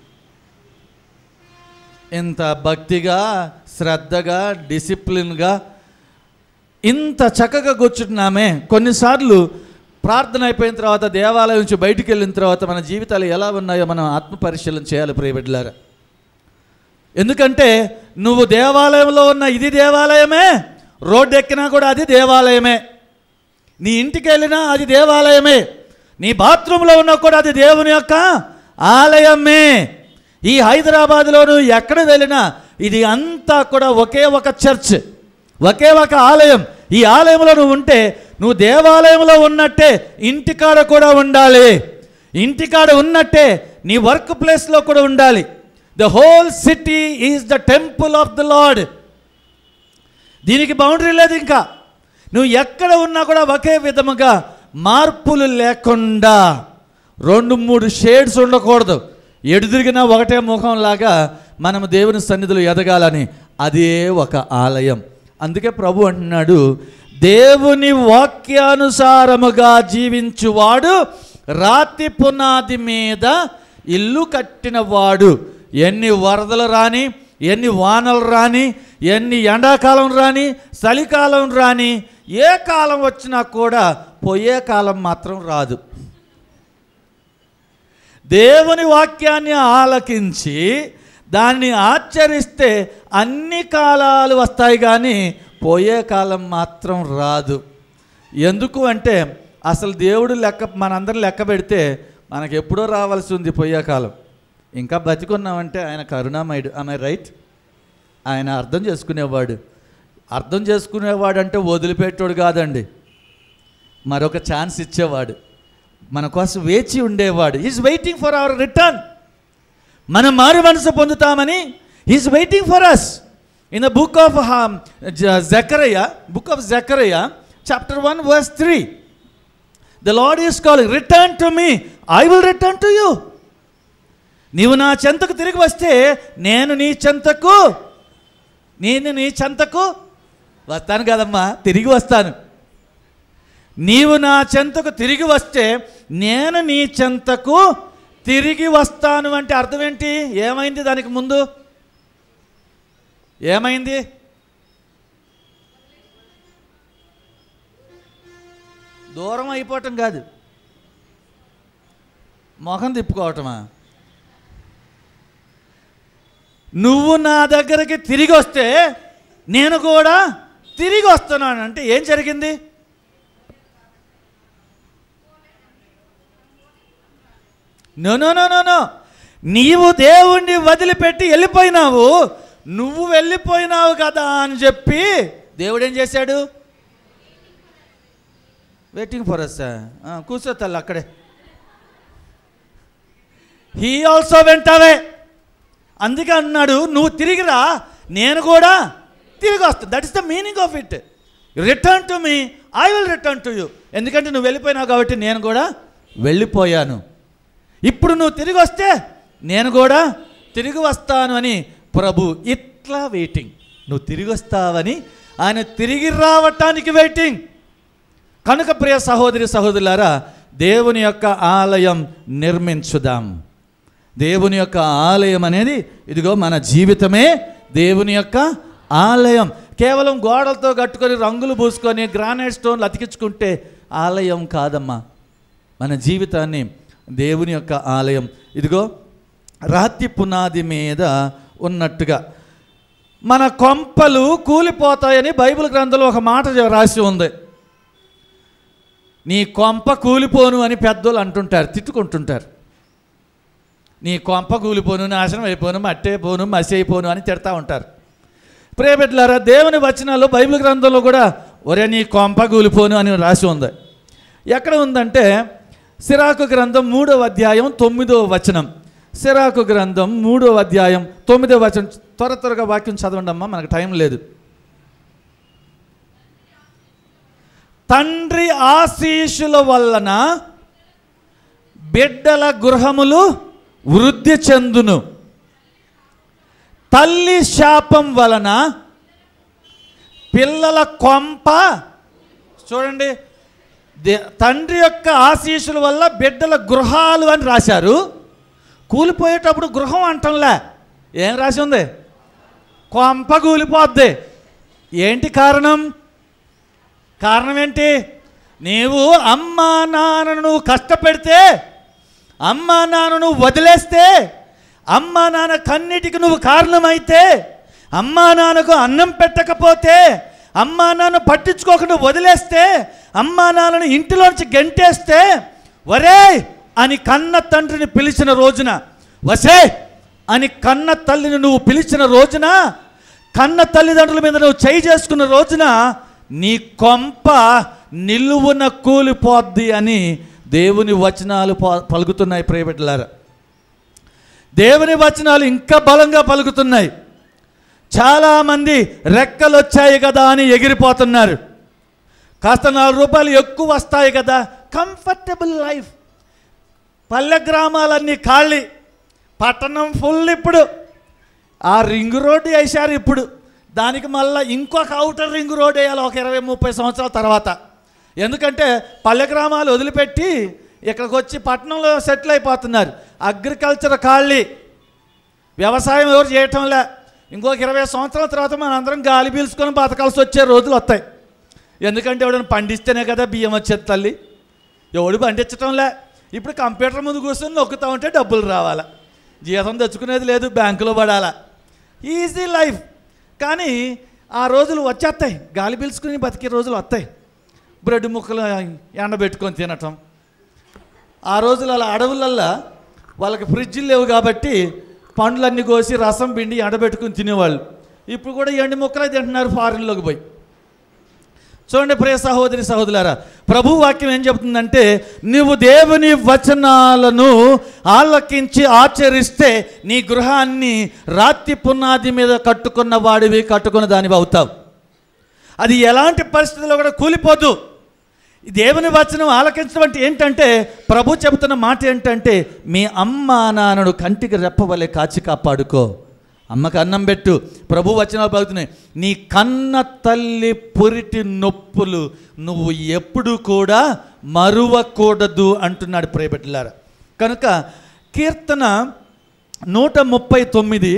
ఇంత భక్తిగా శ్రద్ధగా డిసిప్లిన్గా ఇంత చక్కగా కూర్చుంటున్నామే కొన్నిసార్లు ప్రార్థన అయిపోయిన తర్వాత దేవాలయం నుంచి బయటికి వెళ్ళిన తర్వాత మన జీవితాలు ఎలా ఉన్నాయో మనం ఆత్మ పరిశీలన చేయాలి ప్రియబిడ్డలారా ఎందుకంటే నువ్వు దేవాలయంలో ఉన్న ఇది దేవాలయమే రోడ్డు ఎక్కినా కూడా అది దేవాలయమే నీ ఇంటికి వెళ్ళినా అది దేవాలయమే నీ బాత్రూంలో ఉన్నా కూడా అది దేవుని యొక్క ఆలయమే ఈ హైదరాబాద్లో నువ్వు ఎక్కడ వెళ్ళినా ఇది అంతా కూడా ఒకే ఒక చర్చ్ ఒకే ఒక ఆలయం ఈ ఆలయంలో నువ్వు ఉంటే నువ్వు దేవాలయంలో ఉన్నట్టే ఇంటికాడ కూడా ఉండాలి ఇంటికాడ ఉన్నట్టే నీ వర్క్ ప్లేస్లో కూడా ఉండాలి the whole city is the temple of the Lord దీనికి బౌండరీ లేదు ఇంకా నువ్వు ఎక్కడ ఉన్నా కూడా ఒకే విధముగా మార్పులు లేకుండా రెండు మూడు షేడ్స్ ఉండకూడదు ఎడు తిరిగినా ఒకటే ముఖంలాగా మనం దేవుని సన్నిధిలో ఎదగాలని అదే ఒక ఆలయం అందుకే ప్రభు అంటున్నాడు దేవుని వాక్యానుసారముగా జీవించువాడు రాతి పునాది మీద ఇల్లు కట్టినవాడు ఎన్ని వరదలు రాని ఎన్ని వానలు రాని ఎన్ని ఎండాకాలం రాని చలికాలం రాని ఏ కాలం వచ్చినా కూడా పోయే కాలం మాత్రం రాదు దేవుని వాక్యాన్ని ఆలకించి దాన్ని ఆచరిస్తే అన్ని కాలాలు వస్తాయి కానీ పోయే కాలం మాత్రం రాదు ఎందుకు అంటే అసలు దేవుడు లెక్క మనందరం లెక్క పెడితే మనకు ఎప్పుడో రావాల్సి ఉంది పోయే కాలం ఇంకా బతికున్నామంటే ఆయన కరుణామయుడు ఆమె రైట్ ఆయన అర్థం చేసుకునేవాడు అర్థం చేసుకునేవాడు అంటే వదిలిపెట్టోడు కాదండి మరొక ఛాన్స్ ఇచ్చేవాడు మన కోసం వేచి ఉండేవాడు is waiting for our return మనం మారు మనసు పొందుతామని is waiting for us in the book of జకరయ్య బుక్ ఆఫ్ జకరయ్య chapter one verse three the Lord is calling return to me I will return to you నీవు నా చెంతకు తిరిగి వస్తే నేను నీ చెంతకు నేను నీ చెంతకు వస్తాను కదమ్మా తిరిగి వస్తాను నీవు నా చెంతకు తిరిగి వస్తే నేను నీ చెంతకు తిరిగి వస్తాను అంటే అర్థం ఏంటి ఏమైంది దానికి ముందు ఏమైంది దూరం అయిపోవటం కాదు మొహం తిప్పుకోవటమా నువ్వు నా దగ్గరికి తిరిగి వస్తే నేను కూడా తిరిగి వస్తున్నాను అంటే ఏం జరిగింది no no no no no నీవు దేవుణ్ణి వదిలిపెట్టి వెళ్ళిపోయినావు నువ్వు వెళ్ళిపోయినావు కదా అని చెప్పి దేవుడు ఏం చేశాడు వెయిటింగ్ ఫర్ అస్ కూర్చో తల్లి అక్కడే హీ ఆల్సో వెంట అవే అందుకే అన్నాడు నువ్వు తిరిగిరా నేను కూడా తిరిగి వస్తా that is the meaning of it return to me I will return to you ఎందుకంటే నువ్వు వెళ్ళిపోయినావు కాబట్టి నేను కూడా వెళ్ళిపోయాను ఇప్పుడు నువ్వు తిరిగి వస్తే నేను కూడా తిరిగి వస్తాను అని ప్రభు ఇట్లా వెయిటింగ్ నువ్వు తిరిగి వస్తావని ఆయన తిరిగి రావటానికి వెయిటింగ్ కనుక ప్రియ సహోదరి సహోదరులారా దేవుని యొక్క ఆలయం నిర్మించుదాం దేవుని యొక్క ఆలయం అనేది ఇదిగో మన జీవితమే దేవుని యొక్క ఆలయం కేవలం గోడలతో కట్టుకొని రంగులు పూసుకొని గ్రానైట్ స్టోన్లు అతికించుకుంటే ఆలయం కాదమ్మా మన జీవితాన్ని దేవుని యొక్క ఆలయం ఇదిగో రాతి పునాది మీద ఉన్నట్టుగా మన కొంపలు కూలిపోతాయని బైబిల్ గ్రంథంలో ఒక మాట రాసి ఉంది నీ కొంప కూలిపోను అని పెద్దోళ్ళు అంటుంటారు తిట్టుకుంటుంటారు నీ కొంప కూలిపోను నాశనం అయిపోను మట్టి అయిపోను మసి అయిపోను అని తిడతా ఉంటారు ప్రేమిట్లారా దేవుని వచనాల్లో బైబిల్ గ్రంథంలో కూడా ఒరే నీ కొంప కూలిపోను అని రాసి ఉంది ఎక్కడ ఉందంటే సిరాకు గ్రంథం మూడవ అధ్యాయం తొమ్మిదవ వచనం సిరాకు గ్రంథం మూడవ అధ్యాయం తొమ్మిదవ వచనం త్వర త్వరగా వాక్యం చదవండి అమ్మా మనకు టైం లేదు తండ్రి ఆశీషుల వలన బిడ్డల గృహములు వృద్ధి చెందును తల్లి శాపం వలన పిల్లల కొంప చూడండి దే- తండ్రి యొక్క ఆశీస్సుల వల్ల బిడ్డల గృహాలు అని రాశారు కూలిపోయేటప్పుడు గృహం అంటంలే ఏం రాసి ఉంది కొంప కూలిపోద్ది ఏంటి కారణం కారణం ఏంటి నీవు అమ్మా నాన్నను నువ్వు కష్టపెడితే అమ్మా నాన్నను వదిలేస్తే అమ్మా నాన్న కన్నిటికి నువ్వు కారణమైతే అమ్మా నాన్నకు అన్నం పెట్టకపోతే అమ్మా నాన్న పట్టించుకోకుండా వదిలేస్తే అమ్మా నాన్నను ఇంటిలోంచి గెంటేస్తే వరే అని కన్న తండ్రిని పిలిచిన రోజున వసే అని కన్న తల్లిని నువ్వు పిలిచిన రోజున కన్న తల్లిదండ్రుల మీద నువ్వు చేయి చేసుకున్న రోజున నీ కొంప నిలువున కూలిపోద్ది అని దేవుని వచనాలు ప- పలుకుతున్నాయి ప్రేమిట్లారా దేవుని వచనాలు ఇంకా బలంగా పలుకుతున్నాయి చాలామంది రెక్కలు వచ్చాయి కదా అని ఎగిరిపోతున్నారు కాస్త నాలుగు రూపాయలు ఎక్కువ వస్తాయి కదా కంఫర్టబుల్ లైఫ్ పల్లె గ్రామాలన్నీ ఖాళీ పట్టణం ఫుల్ ఇప్పుడు ఆ రింగ్ రోడ్డు వేశారు ఇప్పుడు దానికి మళ్ళీ ఇంకొక అవుటర్ రింగ్ రోడ్ వేయాలి ఒక ఇరవై ముప్పై సంవత్సరాల తర్వాత ఎందుకంటే పల్లె గ్రామాలు వదిలిపెట్టి ఇక్కడికి వచ్చి పట్టణంలో సెటిల్ అయిపోతున్నారు అగ్రికల్చర్ ఖాళీ వ్యవసాయం ఎవరు చేయటంలే ఇంకొక ఇరవై సంవత్సరాల తర్వాత మన అందరం గాలి పీల్చుకొని బతకాల్సి వచ్చే రోజులు వస్తాయి ఎందుకంటే ఎవడైనా పండిస్తేనే కదా బియ్యం వచ్చేది తల్లి ఎవడు పండించటంలే ఇప్పుడు కంప్యూటర్ ముందు కూర్చొని నొక్కుతా ఉంటే డబ్బులు రావాలా జీతం తెచ్చుకునేది లేదు బ్యాంకులో పడాలా ఈజీ లైఫ్ కానీ ఆ రోజులు వచ్చేస్తాయి గాలి పీల్చుకుని బతికే రోజులు వస్తాయి బ్రెడ్ ముక్కలు ఎండబెట్టుకొని తినటం ఆ రోజులు అలా అడవులల్లా వాళ్ళకి ఫ్రిడ్జ్లు లేవు కాబట్టి పండ్లన్నీ కోసి రసం పిండి ఎండబెట్టుకుని తినేవాళ్ళు ఇప్పుడు కూడా ఎండి ముక్కలే తింటున్నారు ఫారిన్లోకి పోయి చూడండి ప్రియ సహోదరి సహోదరులారా ప్రభు వాక్యం ఏం చెబుతుందంటే నువ్వు దేవుని వచనాలను ఆలకించి ఆచరిస్తే నీ గృహాన్ని రాతి పునాది మీద కట్టుకున్న వాడివి కట్టుకున్న దానివి అవుతావు అది ఎలాంటి పరిస్థితుల్లో కూడా కూలిపోదు ఈ దేవుని వచనం ఆలకించడం అంటే ఏంటంటే ప్రభు చెబుతున్న మాట ఏంటంటే మీ అమ్మ నాన్నను కంటికి రెప్పవలే కాచి కాపాడుకో అమ్మకి అన్నం పెట్టు ప్రభు వచనాలు పలుకుతున్నాయి నీ కన్న తల్లి పురిటి నొప్పులు నువ్వు ఎప్పుడు కూడా మరువకూడదు అంటున్నాడు ప్రేబెట్లారా కనుక కీర్తన నూట ముప్పై తొమ్మిది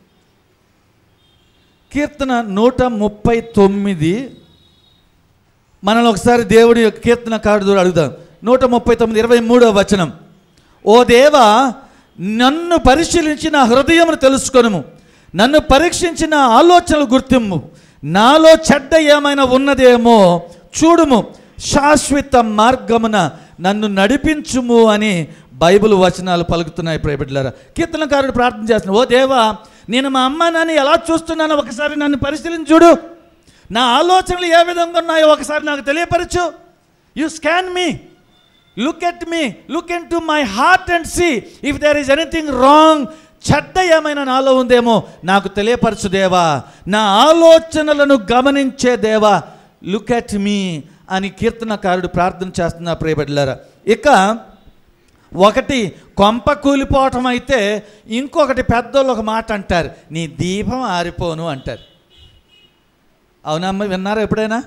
కీర్తన నూట ముప్పై తొమ్మిది మనల్ని ఒకసారి దేవుడి యొక్క కీర్తన కాడు అడుగుదాం నూట ముప్పై తొమ్మిది ఇరవై మూడవ వచనం ఓ దేవా నన్ను పరిశీలించి నా హృదయమును తెలుసుకొనుము నన్ను పరీక్షించిన ఆలోచనలు గుర్తిమ్ము నాలో చెడ్డ ఏమైనా ఉన్నదేమో చూడుము శాశ్వత మార్గమున నన్ను నడిపించుము అని బైబిల్ వచనాలు పలుకుతున్నాయి ప్రేమిట్లారా కీర్తనకారుడు ప్రార్థన చేస్తున్నాడు ఓ దేవా నేను మా అమ్మ నాన్న ఎలా చూస్తున్నానో ఒకసారి నన్ను పరిశీలించి చూడు నా ఆలోచనలు ఏ విధంగా ఉన్నాయో ఒకసారి నాకు తెలియపరచు you scan me look at me look into my heart and see if there is anything wrong చెడ్డ ఏమైనా నాలో ఉందేమో నాకు తెలియపరచు దేవా నా ఆలోచనలను గమనించే దేవా లుక్ ఎట్ మీ అని కీర్తనకారుడు ప్రార్థన చేస్తున్న ప్రియబడ్లారా ఇక ఒకటి కొంప కూలిపోవటం అయితే ఇంకొకటి పెద్దోళ్ళు ఒక మాట అంటారు నీ దీపం ఆరిపోను అంటారు అవునమ్మ విన్నారా ఎప్పుడైనా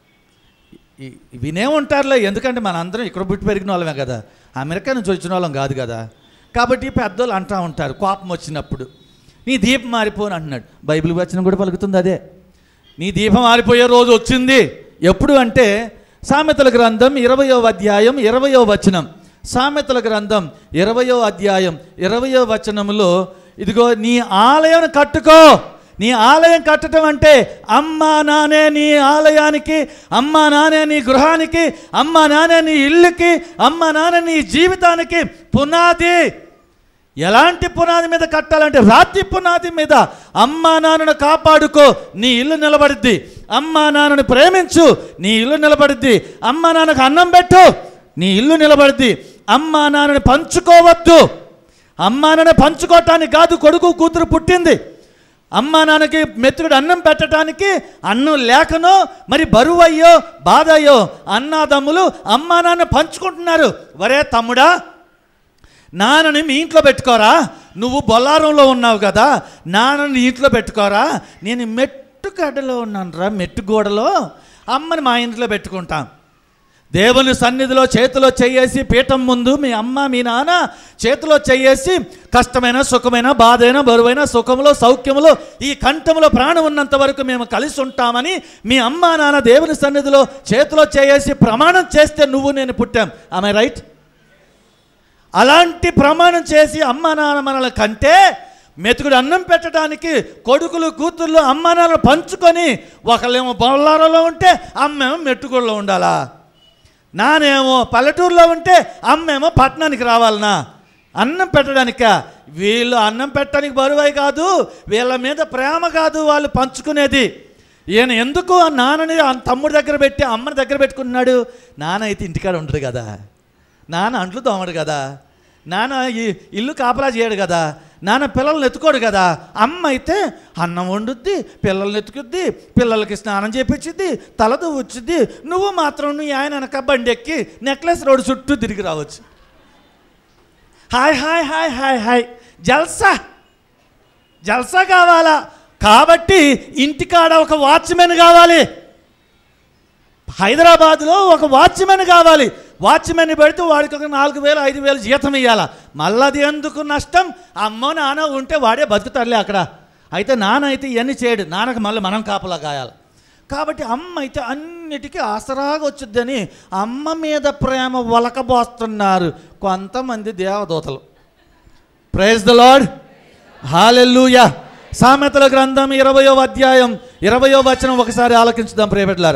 ఈ- వినే ఉంటారులే ఎందుకంటే మన అందరం ఇక్కడ పుట్టి పెరిగిన వాళ్ళమే కదా అమెరికా నుంచి వచ్చిన వాళ్ళం కాదు కదా కాబట్టి పెద్దోళ్ళు అంటూ ఉంటారు కోపం వచ్చినప్పుడు నీ దీపం మారిపోను అంటున్నాడు బైబిల్ వచనం కూడా పలుకుతుంది అదే నీ దీపం ఆరిపోయే రోజు వచ్చింది ఎప్పుడు అంటే సామెతల గ్రంథం ఇరవయో అధ్యాయం ఇరవయో వచనం సామెతల గ్రంథం ఇరవయో అధ్యాయం ఇరవయో వచనంలో ఇదిగో నీ ఆలయం కట్టుకో నీ ఆలయం కట్టడం అంటే అమ్మా నానే నీ ఆలయానికి అమ్మా నానే నీ గృహానికి అమ్మా నానే నీ ఇల్లుకి అమ్మా నానే నీ జీవితానికి పునాది ఎలాంటి పునాది మీద కట్టాలంటే రాతి పునాది మీద అమ్మా నాన్నను కాపాడుకో నీ ఇల్లు నిలబడిద్ది అమ్మా నాన్నను ప్రేమించు నీ ఇల్లు నిలబడిద్ది అమ్మా నాన్నకు అన్నం పెట్టు నీ ఇల్లు నిలబడిద్ది అమ్మా నాన్నని పంచుకోవద్దు అమ్మా నాన్న పంచుకోవటానికి కాదు కొడుకు కూతురు పుట్టింది అమ్మా నాన్నకి మెతుకుడు అన్నం పెట్టడానికి అన్నం లేకనో మరి బరువు అయ్యో బాధ అయ్యో అన్నాదమ్ములు అమ్మా నాన్న పంచుకుంటున్నారు వరే తమ్ముడా నాన్నని మీ ఇంట్లో పెట్టుకోరా నువ్వు బొల్లారంలో ఉన్నావు కదా నాన్నని ఇంట్లో పెట్టుకోరా నేను మెట్టుగడ్డలో ఉన్నాను రా మెట్టుగోడలో అమ్మని మా ఇంట్లో పెట్టుకుంటాం దేవుని సన్నిధిలో చేతిలో చెయ్యేసి పీఠం ముందు మీ అమ్మ మీ నాన్న చేతిలో చెయ్యేసి కష్టమైన సుఖమైన బాధైన బరువైన సుఖములో సౌఖ్యములో ఈ కంఠములో ప్రాణం ఉన్నంత వరకు మేము కలిసి ఉంటామని మీ అమ్మ నాన్న దేవుని సన్నిధిలో చేతిలో చేయేసి ప్రమాణం చేస్తే నువ్వు నేను పుట్టాం ఆమె రైట్ అలాంటి ప్రమాణం చేసి అమ్మ నాన్న మనల కంటే మెతుకుడు అన్నం పెట్టడానికి కొడుకులు కూతుర్లు అమ్మ నాన్నలు పంచుకొని ఒకళ్ళేమో బొల్లారలో ఉంటే అమ్మేమో మెట్టుగుడిలో ఉండాలా నానేమో పల్లెటూరులో ఉంటే అమ్మేమో పట్టణానికి రావాలనా అన్నం పెట్టడానిక వీళ్ళు అన్నం పెట్టడానికి బరువై కాదు వీళ్ళ మీద ప్రేమ కాదు వాళ్ళు పంచుకునేది ఈయన ఎందుకు ఆ నాన్నని ఆ తమ్ముడి దగ్గర పెట్టి అమ్మని దగ్గర పెట్టుకున్నాడు నాన్న అయితే ఇంటికాడ ఉండడు కదా నాన్న అంట్లు తోమడు కదా నాన్న ఈ ఇల్లు కాపలా చేయడు కదా నాన్న పిల్లల్ని ఎత్తుకోడు కదా అమ్మ అయితే అన్నం వండుద్ది పిల్లల్ని ఎత్తుకుద్ది పిల్లలకి స్నానం చేపించిద్ది తల దువ్వుచ్చుద్ది నువ్వు మాత్రం నీ ఆయన వెనక బండి ఎక్కి నెక్లెస్ రోడ్డు చుట్టూ తిరిగి రావచ్చు హాయ్ హాయ్ హాయ్ హాయ్ హాయ్ జల్సా జల్సా కావాలా కాబట్టి ఇంటికాడ ఒక వాచ్మెన్ కావాలి హైదరాబాద్లో ఒక వాచ్మెన్ కావాలి వాచ్మెన్ పెడితే వాడికి ఒక నాలుగు వేలు ఐదు వేలు జీతం ఇవ్వాలా మళ్ళీ అది ఎందుకు నష్టం అమ్మో నాన్న ఉంటే వాడే బతుకుతారులే అక్కడ అయితే నాన్న అయితే ఇవన్నీ చేయడు నాన్నకు మళ్ళీ మనం కాపలా కాయాలి కాబట్టి అమ్మ అయితే అన్నిటికీ ఆసరాగా వచ్చిద్దని అమ్మ మీద ప్రేమ వలకబోస్తున్నారు కొంతమంది దేవదూతలు ప్రైజ్ ద లార్డ్ హాలెల్లుయా సామెతల గ్రంథం ఇరవయో అధ్యాయం ఇరవయో వచనం ఒకసారి ఆలకించుదాం ప్రియబెట్లారు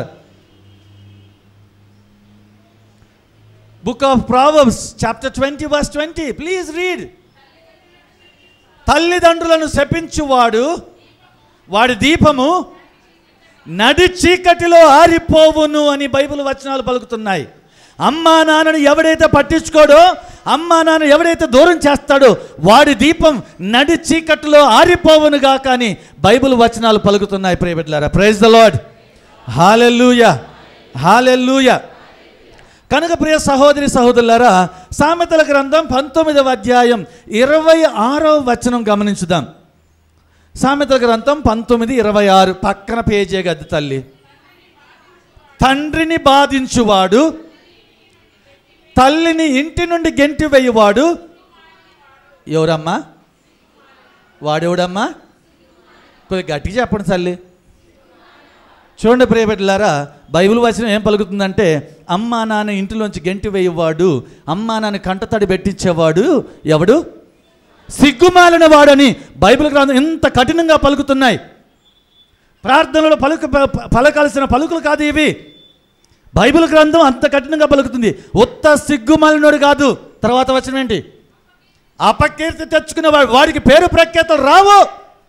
book of Proverbs chapter twenty verse twenty please read తల్లిదండ్రులను శపించువాడు వాడి దీపము నడి చీకటిలో ఆరిపోవును అని బైబిల్ వచనాలు పలుకుతున్నాయి అమ్మా నాన్నని ఎవడైతే పట్టించుకోడో అమ్మా నాన్న ఎవడైతే దూరం చేస్తాడో వాడి దీపం నడి చీకటిలో ఆరిపోవునుగా కానీ బైబిల్ వచనాలు పలుకుతున్నాయి ప్రేమిట్లారా praise the Lord hallelujah hallelujah కనుక ప్రియ సహోదరి సహోదరులారా సామెతల గ్రంథం పంతొమ్మిదవ అధ్యాయం ఇరవై ఆరవ వచనం గమనించుదాం సామెతల గ్రంథం పంతొమ్మిది ఇరవై ఆరు పక్కన పేజే గద్ది తల్లి తండ్రిని బాధించువాడు తల్లిని ఇంటి నుండి గెంటి వేయువాడు ఎవరమ్మా వాడెవడమ్మా కొద్దిగా గట్టిగా చెప్పండి తల్లి చూడండి ప్రియబిడ్డలారా బైబిల్ వచనం ఏం పలుకుతుందంటే అమ్మా నాన్న ఇంటిలోంచి గెంటి వేయవాడు అమ్మా నాన్న కంటతడి పెట్టించేవాడు ఎవడు సిగ్గుమాలిన వాడని బైబిల్ గ్రంథం ఎంత కఠినంగా పలుకుతున్నాయి ప్రార్థనలో పలుకు ప- పలకాల్సిన పలుకులు కాదు ఇవి బైబిల్ గ్రంథం అంత కఠినంగా పలుకుతుంది ఉత్త సిగ్గుమాలినోడు కాదు తర్వాత వచ్చిన ఏంటి అపకీర్తి తెచ్చుకునే వాడు వాడికి పేరు ప్రఖ్యాతలు రావు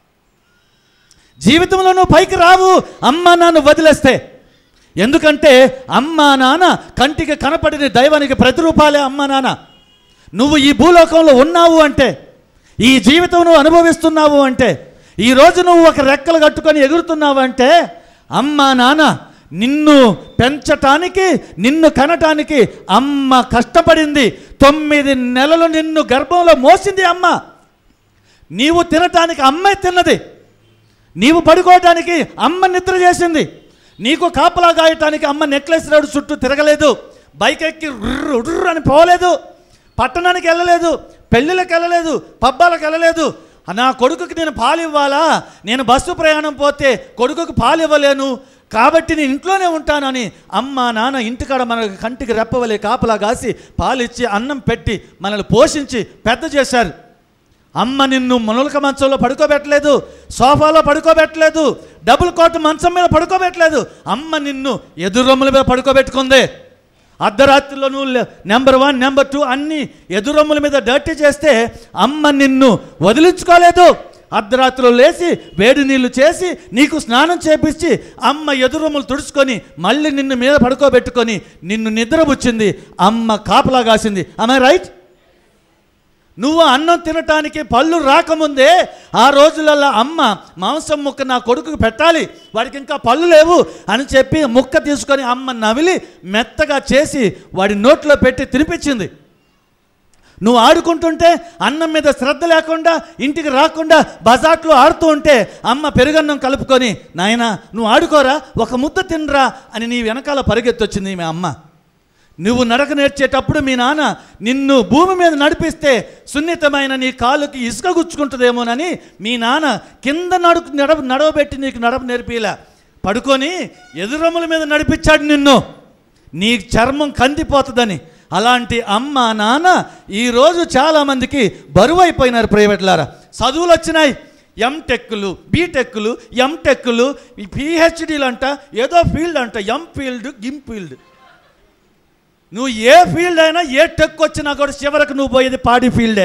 జీవితంలో నువ్వు పైకి రావు అమ్మ నాన్న వదిలేస్తే ఎందుకంటే అమ్మ నాన్న కంటికి కనపడిన దైవానికి ప్రతిరూపాలే అమ్మ నాన్న నువ్వు ఈ భూలోకంలో ఉన్నావు అంటే ఈ జీవితం నువ్వు అనుభవిస్తున్నావు అంటే ఈ రోజు నువ్వు ఒక రెక్కలు కట్టుకొని ఎగురుతున్నావు అంటే అమ్మ నాన్న నిన్ను పెంచటానికి నిన్ను కనటానికి అమ్మ కష్టపడింది తొమ్మిది నెలలు నిన్ను గర్భంలో మోసింది అమ్మ నీవు తినటానికి అమ్మే తిన్నది నీవు పడుకోవటానికి అమ్మ నిద్ర చేసింది నీకు కాపలా గాయటానికి అమ్మ నెక్లెస్ రోడ్డు చుట్టూ తిరగలేదు బైక్ ఎక్కి రుర్రు రుర్రు అని పోలేదు పట్టణానికి వెళ్ళలేదు పెళ్ళిళ్ళకి వెళ్ళలేదు పబ్బాలకు వెళ్ళలేదు నా కొడుకుకి నేను పాలు ఇవ్వాలా నేను బస్సు ప్రయాణం పోతే కొడుకుకి పాలు ఇవ్వలేను కాబట్టి నేను ఇంట్లోనే ఉంటానని అమ్మ నాన్న ఇంటికాడ మన కంటికి రెప్పవలే కాపలా కాసి పాలు ఇచ్చి అన్నం పెట్టి మనల్ని పోషించి పెద్ద చేశారు అమ్మ నిన్ను మునలక మంచంలో పడుకోబెట్టలేదు సోఫాలో పడుకోబెట్టలేదు డబుల్ కోట్ మంచం మీద పడుకోబెట్టలేదు అమ్మ నిన్ను ఎదురొమ్ముల మీద పడుకోబెట్టుకుంది అర్ధరాత్రిలో నువ్వు నెంబర్ వన్ నెంబర్ టూ అన్ని ఎదురొమ్ముల మీద డర్టీ చేస్తే అమ్మ నిన్ను వదిలించుకోలేదు అర్ధరాత్రిలో లేచి వేడి నీళ్లు చేసి నీకు స్నానం చేపించి అమ్మ ఎదురొమ్ములు తుడుచుకొని మళ్ళీ నిన్ను మీద పడుకోబెట్టుకొని నిన్ను నిద్రపుచ్చింది అమ్మ కాపలా కాసింది ఆమె రైట్ నువ్వు అన్నం తినటానికి పళ్ళు రాకముందే ఆ రోజులలో అమ్మ మాంసం ముక్క నా కొడుకుకు పెట్టాలి వాడికి ఇంకా పళ్ళు లేవు అని చెప్పి ముక్క తీసుకొని అమ్మ నవిలి మెత్తగా చేసి వాడి నోట్లో పెట్టి తినిపించింది నువ్వు ఆడుకుంటుంటే అన్నం మీద శ్రద్ధ లేకుండా ఇంటికి రాకుండా బజాట్లో ఆడుతూ ఉంటే అమ్మ పెరుగన్నం కలుపుకొని నాయన నువ్వు ఆడుకోరా ఒక ముద్ద తినరా అని నీ వెనకాల పరిగెత్తొచ్చింది మీ అమ్మ నువ్వు నడక నేర్చేటప్పుడు మీ నాన్న నిన్ను భూమి మీద నడిపిస్తే సున్నితమైన నీ కాలుకి ఇసుక గుచ్చుకుంటుందేమోనని మీ నాన్న కింద నడుపు నడవ నడవబెట్టి నీకు నడప నేర్పిలా పడుకొని ఎదురమ్ముల మీద నడిపించాడు నిన్ను నీ చర్మం కందిపోతుందని అలాంటి అమ్మ నాన్న ఈరోజు చాలామందికి బరువు అయిపోయినారు ప్రైవేట్లారా చదువులు వచ్చినాయి ఎంటెక్కులు బీటెక్కులు ఎంటెక్కులు పిహెచ్డీలు అంట ఏదో ఫీల్డ్ అంట ఎం ఫీల్డ్ గిమ్ ఫీల్డ్ నువ్వు ఏ ఫీల్డ్ అయినా ఏ టెక్ వచ్చినా కూడా చివరకు నువ్వు పోయేది పాడి ఫీల్డే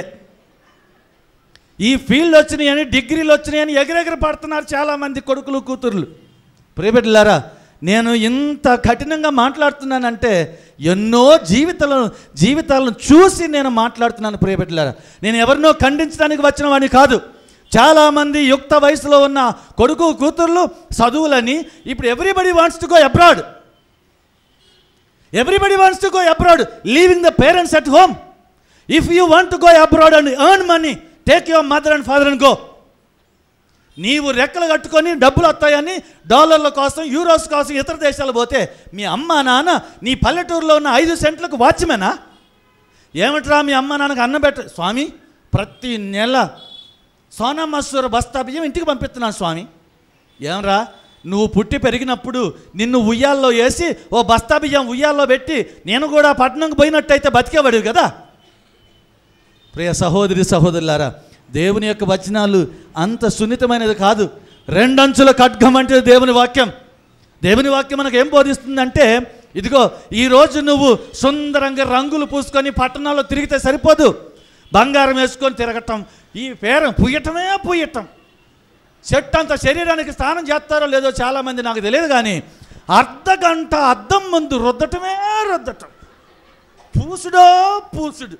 ఈ ఫీల్డ్ వచ్చినాయని డిగ్రీలు వచ్చినాయని ఎగరెగర పడుతున్నారు చాలామంది కొడుకులు కూతుర్లు ప్రియబిడ్డలారా నేను ఇంత కఠినంగా మాట్లాడుతున్నానంటే ఎన్నో జీవితాలను జీవితాలను చూసి నేను మాట్లాడుతున్నాను ప్రియబిడ్డలారా నేను ఎవరినో ఖండించడానికి వచ్చిన వాడిని కాదు చాలామంది యుక్త వయసులో ఉన్న కొడుకు కూతుర్లు చదువులని ఇప్పుడు everybody wants to go abroad everybody wants to go abroad leaving the parents at home if you want to go abroad and earn money take your mother and father and go నీవు రెక్కలు కట్టుకొని డబ్బులు వస్తాయని డాలర్ల కోసం euros కోసం ఇతర దేశాలు పోతే మీ అమ్మ నాన్న నీ పల్లెటూరులో ఉన్న ఐదు సెంట్లకు వాచ్మేనా ఏమిట్రా మీ అమ్మ నాన్నకు అన్నం పెట్ట స్వామి ప్రతి నెల సోనా మసూర బస్తా బియ్యం ఇంటికి పంపిస్తున్నాను స్వామి ఏమరా నువ్వు పుట్టి పెరిగినప్పుడు నిన్ను ఉయ్యాల్లో వేసి ఓ బస్తా బియ్యం ఉయ్యాల్లో పెట్టి నేను కూడా పట్టణంకి పోయినట్టయితే బతికేవాడివి కదా ప్రియ సహోదరి సహోదరులారా దేవుని యొక్క వచనాలు అంత సున్నితమైనది కాదు రెండంచుల ఖడ్గం అంటే దేవుని వాక్యం దేవుని వాక్యం మనకు ఏం బోధిస్తుందంటే ఇదిగో ఈరోజు నువ్వు సుందరంగా రంగులు పూసుకొని పట్టణాల్లో తిరిగితే సరిపోదు బంగారం వేసుకొని తిరగటం ఈ పేరం పుయ్యటమే పుయ్యటం చెట్టు అంత శరీరానికి స్నానం చేస్తారో లేదో చాలామంది నాకు తెలియదు కానీ అర్ధ గంట అద్దం ముందు రుద్దటమే రుద్దటం పూసుడో పూసుడు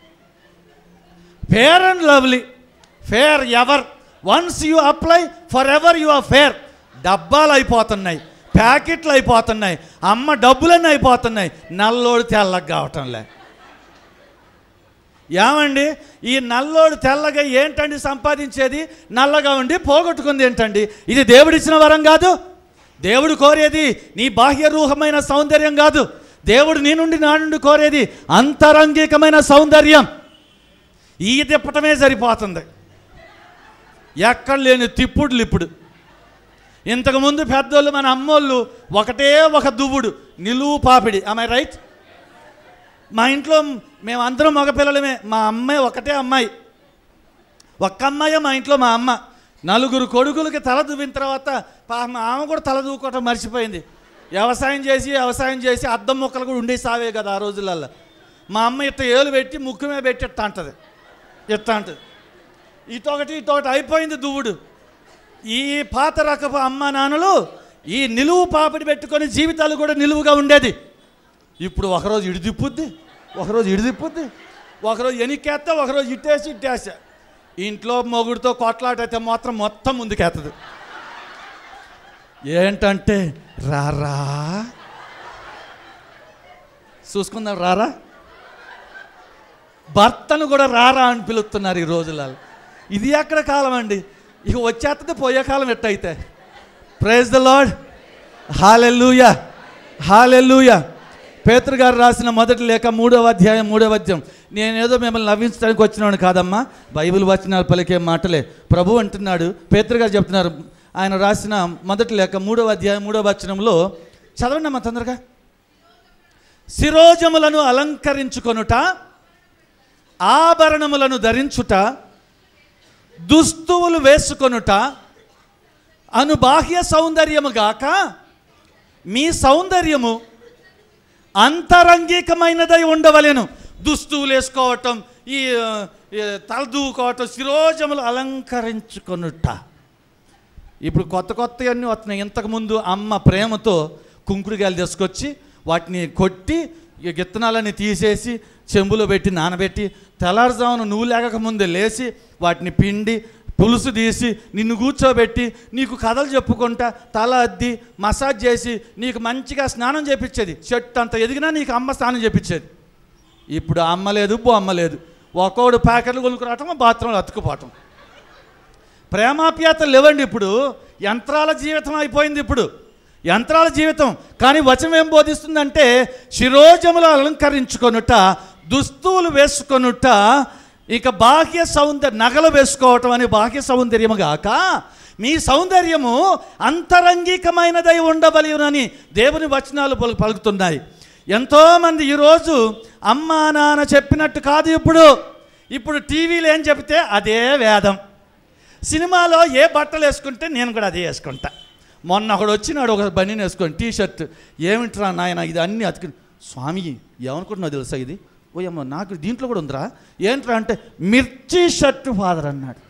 Fair and Lovely Fairever once you apply forever you are fair డబ్బాలు అయిపోతున్నాయి ప్యాకెట్లు అయిపోతున్నాయి అమ్మ డబ్బులన్నీ అయిపోతున్నాయి నల్లోడు తెల్లగా కావటంలే ఏమండి ఈ నల్లోడు తెల్లగా ఏంటండి సంపాదించేది నల్లగా ఉండి పోగొట్టుకుంది ఏంటండి ఇది దేవుడిచ్చిన వరం కాదు దేవుడు కోరేది నీ బాహ్య రూహమైన సౌందర్యం కాదు దేవుడు నీ నుండి నా నుండి కోరేది అంతరంగికమైన సౌందర్యం ఈ తిప్పటమే సరిపోతుంది ఎక్కడ లేని తిప్పుడులు ఇప్పుడు ఇంతకుముందు పెద్దోళ్ళు మన అమ్మోళ్ళు ఒకటే ఒక దువ్వుడు నిలువు పాపిడి ఆమె రైట్ మా ఇంట్లో మేమందరం మగపిల్లలమే మా అమ్మాయి ఒకటే అమ్మాయి ఒక్క అమ్మాయి మా ఇంట్లో మా అమ్మ నలుగురు కొడుకులకి తల దువ్విన తర్వాత పాపం ఆమె కూడా తల దూకోవటం మర్చిపోయింది వ్యవసాయం చేసి వ్యవసాయం చేసి అద్దం మొక్కలు కూడా ఉండే సావే కదా ఆ రోజులల్లో మా అమ్మ ఇట్ట ఏలు పెట్టి ముక్కు మీద పెట్టి ఇట్ట అంటది ఇట్ట అంటది ఇటొకటి ఇటొకటి అయిపోయింది దువ్వుడు ఈ పాత రకపు అమ్మ నాన్నలు ఈ నిలువు పాపిడి పెట్టుకొని జీవితాలు కూడా నిలువుగా ఉండేది ఇప్పుడు ఒకరోజు ఇడి తిప్పుద్ది ఒకరోజు ఇడి తిప్పుద్ది ఒకరోజు ఎనికేస్తా ఒకరోజు ఇట్టేసి ఇట్టేసా ఇంట్లో మొగుడితో కొట్లాటైతే మాత్రం మొత్తం ముందుకెత్తదు ఏంటంటే రారా చూసుకుందాం రారా భర్తను కూడా రారా అని పిలుస్తున్నారు ఈ రోజులలో ఇది ఎక్కడ కాలం అండి ఇక వచ్చేస్తుంది పోయే కాలం ఎట్టయితే praise the Lord hallelujah hallelujah పేతురు గారు రాసిన మొదటి లేఖ మూడవ అధ్యాయం మూడవ అధ్యాయం నేనేదో మిమ్మల్ని నవ్వించడానికి వచ్చినాను కాదమ్మా బైబిల్ వచనాలు పలికే మాటలే ప్రభు అంటున్నాడు పేతురు గారు చెప్తున్నారు ఆయన రాసిన మొదటి లేఖ మూడవ అధ్యాయం మూడవ వచనంలో చదవండి అమ్మా తొందరగా శిరోజములను అలంకరించుకొనుట ఆభరణములను ధరించుట దుస్తువులు వేసుకొనుట అను బాహ్య సౌందర్యము గాక మీ సౌందర్యము అంతరంగికమైనదై ఉండవలెను దుస్తువులు వేసుకోవటం ఈ ఆ, ఈ తలదూకోవటం శిరోజములు అలంకరించుకొనుట ఇప్పుడు కొత్త కొత్తవన్నీ వస్తున్నాయి ఇంతకుముందు అమ్మ ప్రేమతో కుంకుడుగాయలు తీసుకొచ్చి వాటిని కొట్టి ఈ గిత్తనాలన్నీ తీసేసి చెంబులో పెట్టి నానబెట్టి తెల్లారుజామున నువ్వు లేకముందే లేచి వాటిని పిండి పులుసు తీసి నిన్ను కూర్చోబెట్టి నీకు కథలు చెప్పుకుంటా తల అద్ది మసాజ్ చేసి నీకు మంచిగా స్నానం చేపించేది చెట్టు అంత ఎదిగినా నీకు అమ్మ స్నానం చేపించేది ఇప్పుడు అమ్మ లేదు బొమ్మ లేదు ఒక్కోడు ప్యాకెట్లు కొనుక్కురావటం బాత్రూంలో అతుకుపోవటం ప్రేమాప్యాతలు లేవండి ఇప్పుడు యంత్రాల జీవితం అయిపోయింది ఇప్పుడు యంత్రాల జీవితం కానీ వచనం ఏం బోధిస్తుందంటే శిరోజములు అలంకరించుకొనుట దుస్తువులు వేసుకొనుట ఇక బాహ్య సౌందర్య నగలు వేసుకోవటం అని బాహ్య సౌందర్యము గాక మీ సౌందర్యము అంతరంగికమైనదై ఉండవలయునని దేవుని వచనాలు పలు పలుకుతున్నాయి ఎంతోమంది ఈరోజు అమ్మా నాన్న చెప్పినట్టు కాదు ఇప్పుడు ఇప్పుడు టీవీలో ఏం చెబితే అదే వేదం సినిమాలో ఏ బట్టలు వేసుకుంటే నేను కూడా అదే వేసుకుంటా మొన్న ఒకడు వచ్చినాడు ఒక బనీని వేసుకొని టీ షర్ట్ ఏమిట్రా నాయన ఇది అన్నీ అతికి స్వామి ఏమనుకుంటున్నావు తెలుసా ఇది ఓయమ్మ నాకు దీంట్లో కూడా ఉందిరా ఏంట్రా అంటే మిర్చి షర్ట్ ఫాదర్ అన్నాడు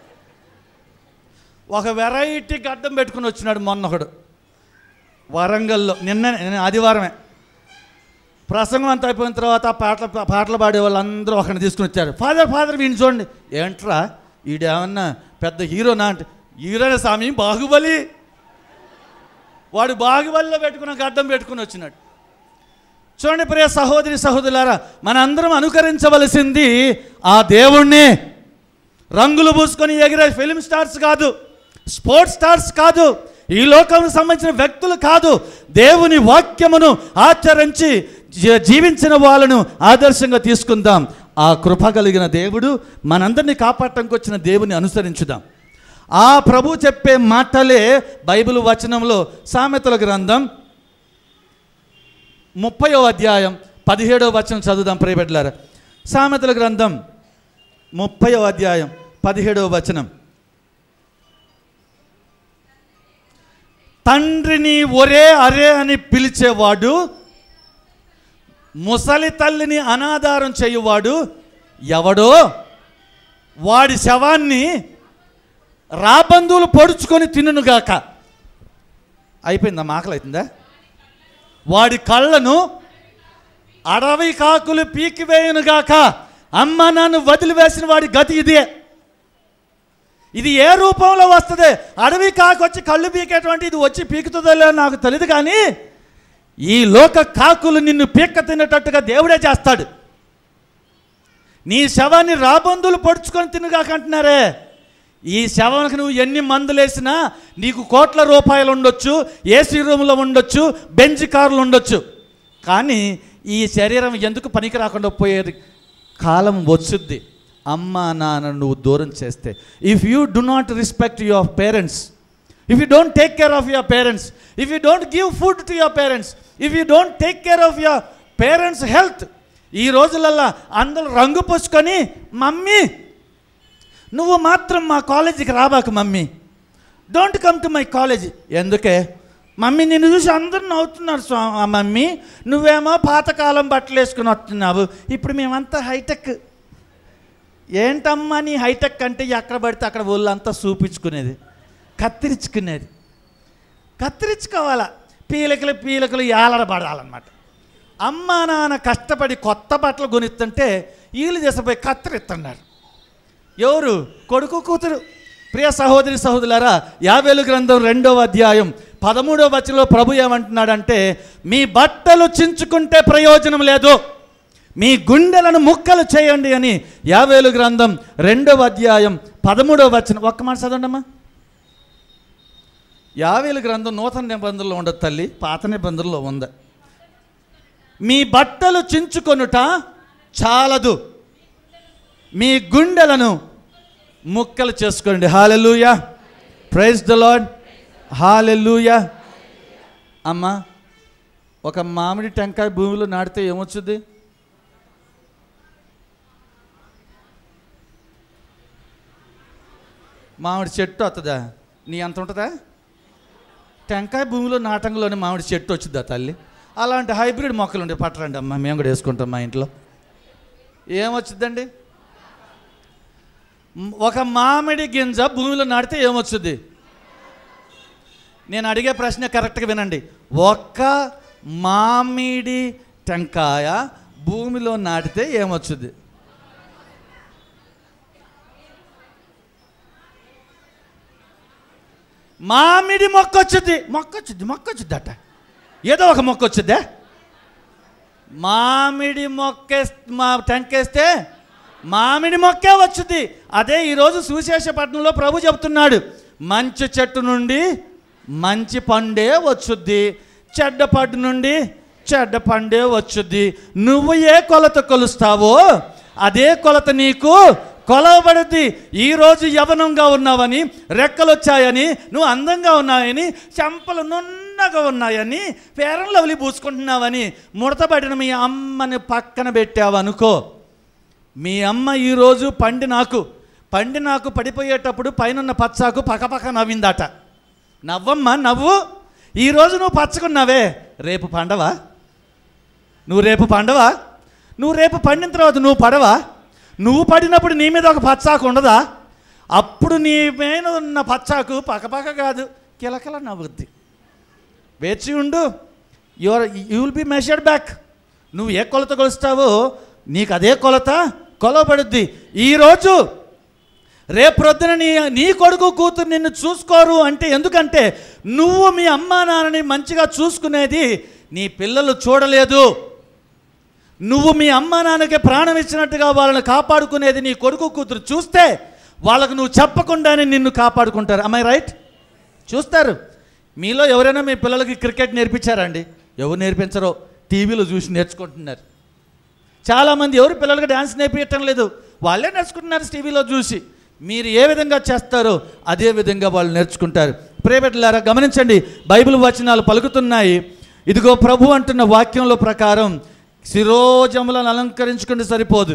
ఒక వెరైటీ గడ్డం పెట్టుకుని వచ్చినాడు మొన్న ఒకడు వరంగల్లో నిన్న నిన్న ఆదివారమే ప్రసంగం అంతా అయిపోయిన తర్వాత ఆ పాటలు పాటలు పాడే వాళ్ళందరూ ఒకరిని తీసుకుని వచ్చారు ఫాదర్ ఫాదర్ వీడిని చూడండి ఏంట్రా ఈడేమన్నా పెద్ద హీరోనా అంటే హీరోనే స్వామి బాహుబలి వాడు బాహుబలిలో పెట్టుకున్న గడ్డం పెట్టుకుని వచ్చినాడు చూడండి ప్రియ సహోదరి సహోదరులారా మనందరం అనుకరించవలసింది ఆ దేవుణ్ణి రంగులు పూసుకొని ఎగిరే ఫిలిం స్టార్స్ కాదు స్పోర్ట్స్ స్టార్స్ కాదు ఈ లోకానికి సంబంధించిన వ్యక్తులు కాదు దేవుని వాక్యమును ఆచరించి జీ- జీవించిన వాళ్ళను ఆదర్శంగా తీసుకుందాం ఆ కృప కలిగిన దేవుడు మనందరినీ కాపాడటానికి వచ్చిన దేవుని అనుసరించుదాం ఆ ప్రభు చెప్పే మాటలే బైబిల్ వచనంలో సామెతల గ్రంథం ముప్పయో అధ్యాయం పదిహేడో వచనం చదువుదాం ప్రియబిడ్డలారా సామెతల గ్రంథం ముప్పయో అధ్యాయం పదిహేడవ వచనం తండ్రిని ఒరే అరే అని పిలిచేవాడు ముసలి తల్లిని అనాధారం చేయువాడు ఎవడో వాడి శవాన్ని రాబందువులు పొడుచుకొని తినుగాక అయిపోయిందా మాకలు అవుతుందా వాడి కళ్ళను అడవి కాకులు పీకివేయునుగాక అమ్మ నన్ను వదిలివేసిన వాడి గతి ఇదే ఇది ఏ రూపంలో వస్తుంది అడవి కాకు వచ్చి కళ్ళు పీకేటువంటి ఇది వచ్చి పీకుతుందో లేదో నాకు తెలియదు కానీ ఈ లోక కాకులు నిన్ను పీక్క తినేటట్టుగా దేవుడే చేస్తాడు నీ శవాన్ని రాబందులు పొడుచుకొని తినుగాకంటున్నారే ఈ శవానికి నువ్వు ఎన్ని మందులు వేసినా నీకు కోట్ల రూపాయలు ఉండొచ్చు ఏసీ రూమ్లో ఉండొచ్చు బెంచ్ కార్లు ఉండొచ్చు కానీ ఈ శరీరం ఎందుకు పనికి రాకుండా పోయే కాలం వచ్చుద్ది అమ్మ నాన్న నువ్వు దూరం చేస్తే if you do not respect your parents if you don't take care of your parents if you don't give food to your parents if you don't take care of your parents health ఈ రోజులల్లో అందరూ రంగు పూసుకొని mummy నువ్వు మాత్రం మా కాలేజీకి రాబాకు mummy don't come to my college ఎందుకే మమ్మీ నిన్ను చూసి అందరూ నవ్వుతున్నారు స్వా ఆ మమ్మీ నువ్వేమో పాతకాలం బట్టలు వేసుకుని వస్తున్నావు ఇప్పుడు మేమంతా హైటెక్ ఏంటమ్మా నీ హైటెక్ అంటే ఎక్కడ పడితే అక్కడ ఒళ్ళంతా చూపించుకునేది కత్తిరించుకునేది కత్తిరించుకోవాలా పీలకలు పీలకలు ఏలడబడాలన్నమాట అమ్మ నాన్న కష్టపడి కొత్త బట్టలు కొనిస్తుంటే వీళ్ళు చేసిపోయి కత్తిరిస్తున్నారు ఎవరు కొడుకు కూతురు ప్రియ సహోదరి సహోదరులారా యాభేలు గ్రంథం రెండవ అధ్యాయం పదమూడవ వచనంలో ప్రభు ఏమంటున్నాడంటే మీ బట్టలు చించుకుంటే ప్రయోజనం లేదు మీ గుండెలను ముక్కలు చేయండి అని యాభేలు గ్రంథం రెండవ అధ్యాయం పదమూడవ వచనం ఒక్క మాట చదవండమ్మా యావేలు గ్రంథం నూతన నిబంధనలో ఉండదు తల్లి పాత నిబంధనలో ఉంది మీ బట్టలు చించుకొనుట చాలదు మీ గుండెలను ముక్కలు చేసుకోండి hallelujah praise the Lord hallelujah అమ్మా ఒక మామిడి టెంకాయ భూమిలో నాటితే ఏమొచ్చుద్ది మామిడి చెట్టు వస్తుందా నీ అంత ఉంటుందా టెంకాయ భూమిలో నాటంలోనే మామిడి చెట్టు వచ్చిందా తల్లి అలాంటి హైబ్రిడ్ మొక్కలు ఉండే పట్టరండి అమ్మ మేము కూడా వేసుకుంటాం మా ఇంట్లో ఏమొచ్చుద్దండి మ్, ఒక మామిడి గింజ భూమిలో నాటితే ఏమొచ్చుద్ది నేను అడిగే ప్రశ్న కరెక్ట్గా వినండి ఒక్క మామిడి టెంకాయ భూమిలో నాటితే ఏమొచ్చుద్ది మామిడి మొక్క వచ్చింది మొక్క వచ్చింది మొక్క వచ్చింది అట ఏదో ఒక మొక్క వచ్చిందే మామిడి మొక్క మా టెంకేస్తే మామిడి మొక్కే వచ్చింది అదే ఈరోజు సువిశేషపట్నంలో ప్రభు చెబుతున్నాడు మంచి చెట్టు నుండి మంచి పండే వచ్చుద్ది చెడ్డ పండు నుండి చెడ్డ పండే వచ్చుద్ది నువ్వు ఏ కొలత కొలుస్తావో అదే కొలత నీకు కొలవబడుద్ది ఈరోజు యవనంగా ఉన్నావని రెక్కలు వచ్చాయని నువ్వు అందంగా ఉన్నావని చెంపలు నున్నగా ఉన్నాయని పేరం లవ్లీ పూసుకుంటున్నావని ముడతబడిన మీ అమ్మని పక్కన పెట్టావనుకో మీ అమ్మ ఈరోజు పండి నాకు పండి నాకు పడిపోయేటప్పుడు పైనున్న పచ్చాకు పక్కపక్క నవ్విందట నవ్వమ్మ నవ్వు ఈరోజు నువ్వు పచ్చకున్నావే రేపు పండవా నువ్వు రేపు పండవా నువ్వు రేపు పండిన తర్వాత నువ్వు పడవా నువ్వు పడినప్పుడు నీ మీద ఒక పచ్చాకు ఉండదా అప్పుడు నీ మీద ఉన్న పచ్చాకు పక్కపక్క కాదు కిలకిల నవ్వుద్ది వేచి ఉండు your you will be measured back నువ్వు ఏ కొలత కొలుస్తావో నీకు అదే కొలత కొలవబడుద్ది ఈరోజు రేపొద్దున నీ నీ కొడుకు కూతురు నిన్ను చూసుకోరు అంటే ఎందుకంటే నువ్వు మీ అమ్మా నాన్నని మంచిగా చూసుకునేది నీ పిల్లలు చూడలేదు నువ్వు మీ అమ్మా నాన్నకి ప్రాణం ఇచ్చినట్టుగా వాళ్ళని కాపాడుకునేది నీ కొడుకు కూతురు చూస్తే వాళ్ళకు నువ్వు చెప్పకుండానే నిన్ను కాపాడుకుంటారు అమ్మాయి రైట్ చూస్తారు మీలో ఎవరైనా మీ పిల్లలకి క్రికెట్ నేర్పించారండి ఎవరు నేర్పించరో టీవీలో చూసి నేర్చుకుంటున్నారు చాలామంది ఎవరు పిల్లలకి డ్యాన్స్ నేర్పించటం లేదు వాళ్ళే నేర్చుకుంటున్నారు టీవీలో చూసి మీరు ఏ విధంగా చేస్తారో అదే విధంగా వాళ్ళు నేర్చుకుంటారు ప్రేబెట్లారా గమనించండి బైబిల్ వచనాలు పలుకుతున్నాయి ఇదిగో ప్రభు అంటున్న వాక్యంలో ప్రకారం శిరోజములను అలంకరించుకుంటే సరిపోదు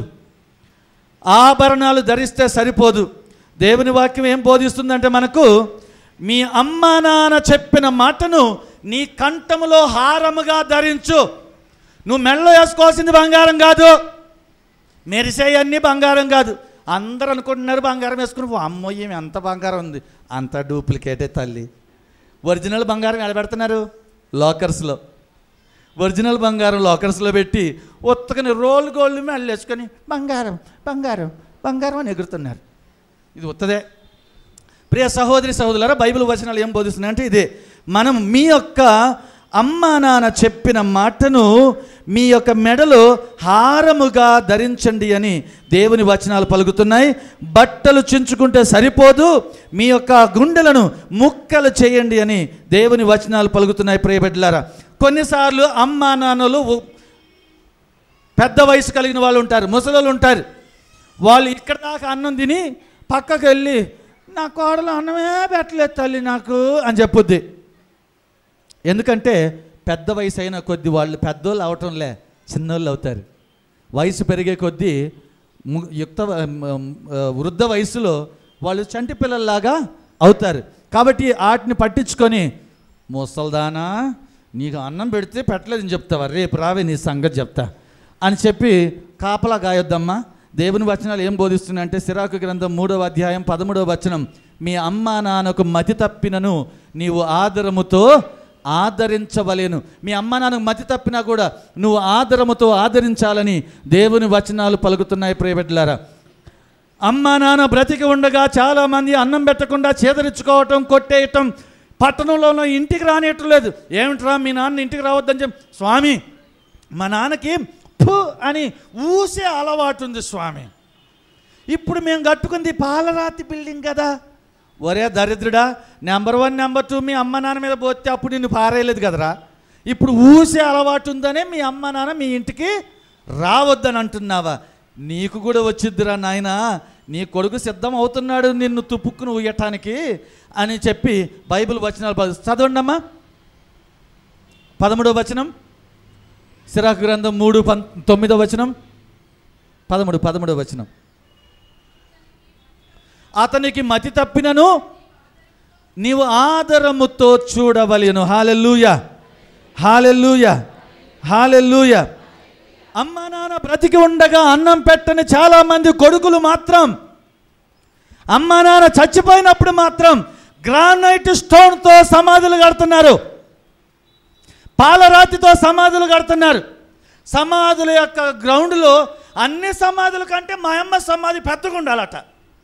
ఆభరణాలు ధరిస్తే సరిపోదు దేవుని వాక్యం ఏం బోధిస్తుందంటే మనకు మీ అమ్మ నాన్న చెప్పిన మాటను నీ కంఠములో హారముగా ధరించు నువ్వు మెడలో వేసుకోవాల్సింది బంగారం కాదు మెరిసే అన్నీ బంగారం కాదు అందరూ అనుకుంటున్నారు బంగారం వేసుకుని "ఓ అమ్మో ఏమి ఎంత బంగారం ఉంది అంత డూప్లికేటే తల్లి ఒరిజినల్ బంగారం ఎక్కడ పెడుతున్నారు లాకర్స్లో ఒరిజినల్ బంగారం లాకర్స్లో పెట్టి ఒత్తకని రోల్ గోల్డ్ మెడలు వేసుకొని బంగారం బంగారం బంగారం అని ఎగురుతున్నారు ఇది ఉత్తదే ప్రియ సహోదరి సహోదరులారా బైబిల్ వచనాలు ఏం బోధిస్తున్నాయంటే ఇదే మనం మీ యొక్క అమ్మ నాన్న చెప్పిన మాటను మీ యొక్క మెడలో హారముగా ధరించండి అని దేవుని వచనాలు పలుకుతున్నాయి బట్టలు చించుకుంటే సరిపోదు మీ యొక్క గుండెలను ముక్కలు చేయండి అని దేవుని వచనాలు పలుకుతున్నాయి ప్రియబిడ్డలారా కొన్నిసార్లు అమ్మ నాన్నలు ఉ- పెద్ద వయసు కలిగిన వాళ్ళు ఉంటారు ముసలోళ్ళు ఉంటారు వాళ్ళు ఇక్కడ దాకా అన్నం తిని పక్కకు వెళ్ళి నా కోడలు అన్నమే పెట్టలేదు తల్లి నాకు అని చెప్పుద్ది ఎందుకంటే పెద్ద వయసు అయిన కొద్ది వాళ్ళు పెద్దోళ్ళు అవటంలే చిన్నోళ్ళు అవుతారు వయసు పెరిగే కొద్దీ ము- యుక్త మ- మ- వృద్ధ వయసులో వాళ్ళు చంటి పిల్లల్లాగా అవుతారు కాబట్టి వాటిని పట్టించుకొని ముసల్దానా నీకు అన్నం పెడితే పెట్టలేదని చెప్తావా రేపు రావే నీ సంగతి చెప్తా అని చెప్పి కాపలా గాయొద్దమ్మా దేవుని వచనాలు ఏం బోధిస్తున్నాయంటే సిరాకు గ్రంథం మూడవ అధ్యాయం పదమూడవ వచనం మీ అమ్మ నాన్నకు మతి తప్పినను నీవు ఆదరముతో ఆదరించవలేను మీ అమ్మ నాన్నకు మతి తప్పినా కూడా నువ్వు ఆదరముతో ఆదరించాలని దేవుని వచనాలు పలుకుతున్నాయి ప్రియబిడ్డలారా అమ్మ నాన్న బ్రతికి ఉండగా చాలామంది అన్నం పెట్టకుండా చేదరించుకోవటం కొట్టేయటం పట్టణంలోనూ ఇంటికి రానియటం లేదు ఏమిట్రా మీ నాన్న ఇంటికి రావద్దని చెప్పి స్వామి మా నాన్నకి ఫు అని ఊసే అలవాటు ఉంది స్వామి ఇప్పుడు మేము కట్టుకుంది పాలరాతి బిల్డింగ్ కదా ఒరే దరిద్రుడా నెంబర్ వన్ నెంబర్ టూ మీ అమ్మ నాన్న మీద పోతే అప్పుడు నిన్ను పారేయలేదు కదరా ఇప్పుడు ఊసే అలవాటు ఉందనే మీ అమ్మ నాన్న మీ ఇంటికి రావద్దని అంటున్నావా నీకు కూడా వచ్చిద్దిరా నాయన నీ కొడుకు సిద్ధం అవుతున్నాడు నిన్ను తుప్పుక్కును ఉయ్యటానికి అని చెప్పి బైబిల్ వచనాలు పది- చదవండి అమ్మా పదమూడవ వచనం సిరాకు గ్రంథం మూడు పం తొమ్మిదవ వచనం పదమూడు పదమూడవ వచనం అతనికి మతి తప్పినను నీవు ఆదరముతో చూడవలెను హాలెల్లుయ హాలెల్లుయ హాలెల్లుయ అమ్మ నాన్న బ్రతికి ఉండగా అన్నం పెట్టని చాలామంది కొడుకులు మాత్రం అమ్మ నాన్న చచ్చిపోయినప్పుడు మాత్రం గ్రానైట్ స్టోన్తో సమాధులు కడుతున్నారు పాలరాతితో సమాధులు కడుతున్నారు సమాధుల యొక్క గ్రౌండ్లో అన్ని సమాధుల కంటే మా అమ్మ సమాధి పెద్దగా ఉండాలట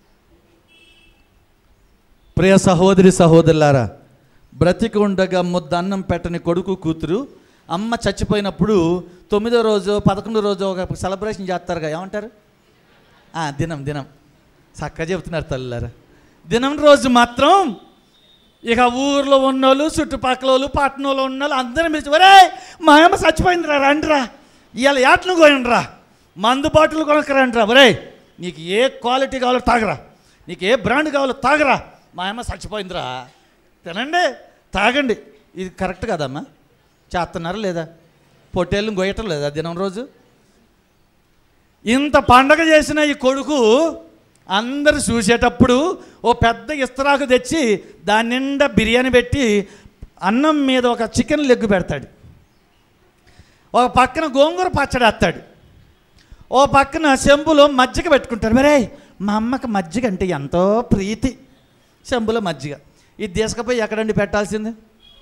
ప్రియ సహోదరి సహోదరులారా బ్రతికి ఉండగా ముద్ద అన్నం పెట్టని కొడుకు కూతురు అమ్మ చచ్చిపోయినప్పుడు తొమ్మిదో రోజు పదకొండో రోజు ఒక సెలబ్రేషన్ చేస్తారుగా ఏమంటారు ఆ, దినం దినం చక్కగా చెబుతున్నారు తల్లులారా దినం రోజు మాత్రం ఇక ఊర్లో ఉన్నోళ్ళు చుట్టుపక్కల వాళ్ళు పట్టణంలో ఉన్న వాళ్ళు అందరం పిలిచి ఒరే మా అమ్మ చచ్చిపోయిందిరా రండిరా ఇవాళ ఏటను కోయండిరా మందు బాటిల్ కొనకరండిరా ఒరే నీకు ఏ క్వాలిటీ కావాలో తాగరా నీకు ఏ బ్రాండ్ కావాలో తాగరా మా అమ్మ చచ్చిపోయిందిరా తినండి తాగండి ఇది కరెక్ట్ కదమ్మా చేస్తున్నారా లేదా పొట్టేళ్ళని గొయ్యటం లేదా దినం రోజు ఇంత పండగ చేసిన ఈ కొడుకు అందరు చూసేటప్పుడు ఓ పెద్ద ఇస్తరాకు తెచ్చి దాని నిండా బిర్యానీ పెట్టి అన్నం మీద ఒక చికెన్ లెగ్ పెడతాడు ఒక పక్కన గోంగూర పచ్చడి వేస్తాడు ఓ పక్కన చెంబులో మజ్జిగ పెట్టుకుంటారు మరే మా అమ్మకి మజ్జిగ అంటే ఎంతో ప్రీతి చెంబులో మజ్జిగ ఇది తీసుకుపోయి ఎక్కడండి పెట్టాల్సింది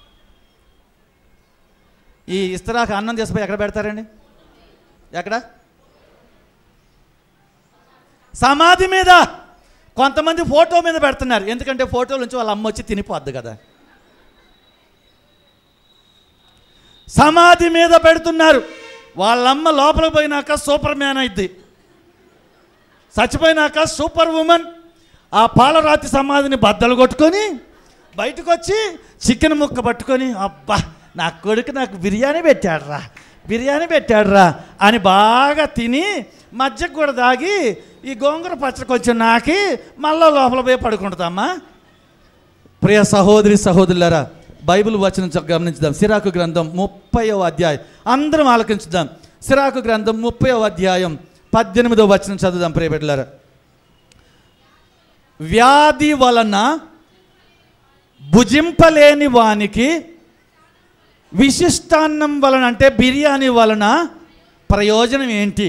ఈ ఇస్తరాకు అన్నం తీసుకుపోయి ఎక్కడ పెడతారండి ఎక్కడ సమాధి మీద కొంతమంది ఫోటో మీద పెడుతున్నారు ఎందుకంటే ఫోటోల నుంచి వాళ్ళ అమ్మ వచ్చి తినిపోద్ది కదా సమాధి మీద పెడుతున్నారు వాళ్ళమ్మ లోపలికి పోయినాక సూపర్ మ్యాన్ అయింది చచ్చిపోయినాక సూపర్ ఉమెన్ ఆ పాలరాతి సమాధిని బద్దలు కొట్టుకొని బయటకు వచ్చి చికెన్ ముక్క పట్టుకొని అబ్బా నా కొడుకు నాకు బిర్యానీ పెట్టాడురా బిర్యానీ పెట్టాడురా అని బాగా తిని మధ్యకు కూడా దాగి ఈ గోంగూర పచ్చడి కొంచెం నాకి మళ్ళా లోపల పోయి పడుకుంటుందమ్మా ప్రియ సహోదరి సహోదరులారా బైబిల్ వచనం చ- గమనించుదాం సిరాకు గ్రంథం ముప్పైవ అధ్యాయం అందరం ఆలకించుదాం సిరాకు గ్రంథం ముప్పైవ అధ్యాయం పద్దెనిమిదవ వచనం చదువుదాం ప్రియబిడ్డలారా వ్యాధి వలన భుజింపలేని వానికి విశిష్టాన్నం వలన అంటే బిర్యానీ వలన ప్రయోజనం ఏంటి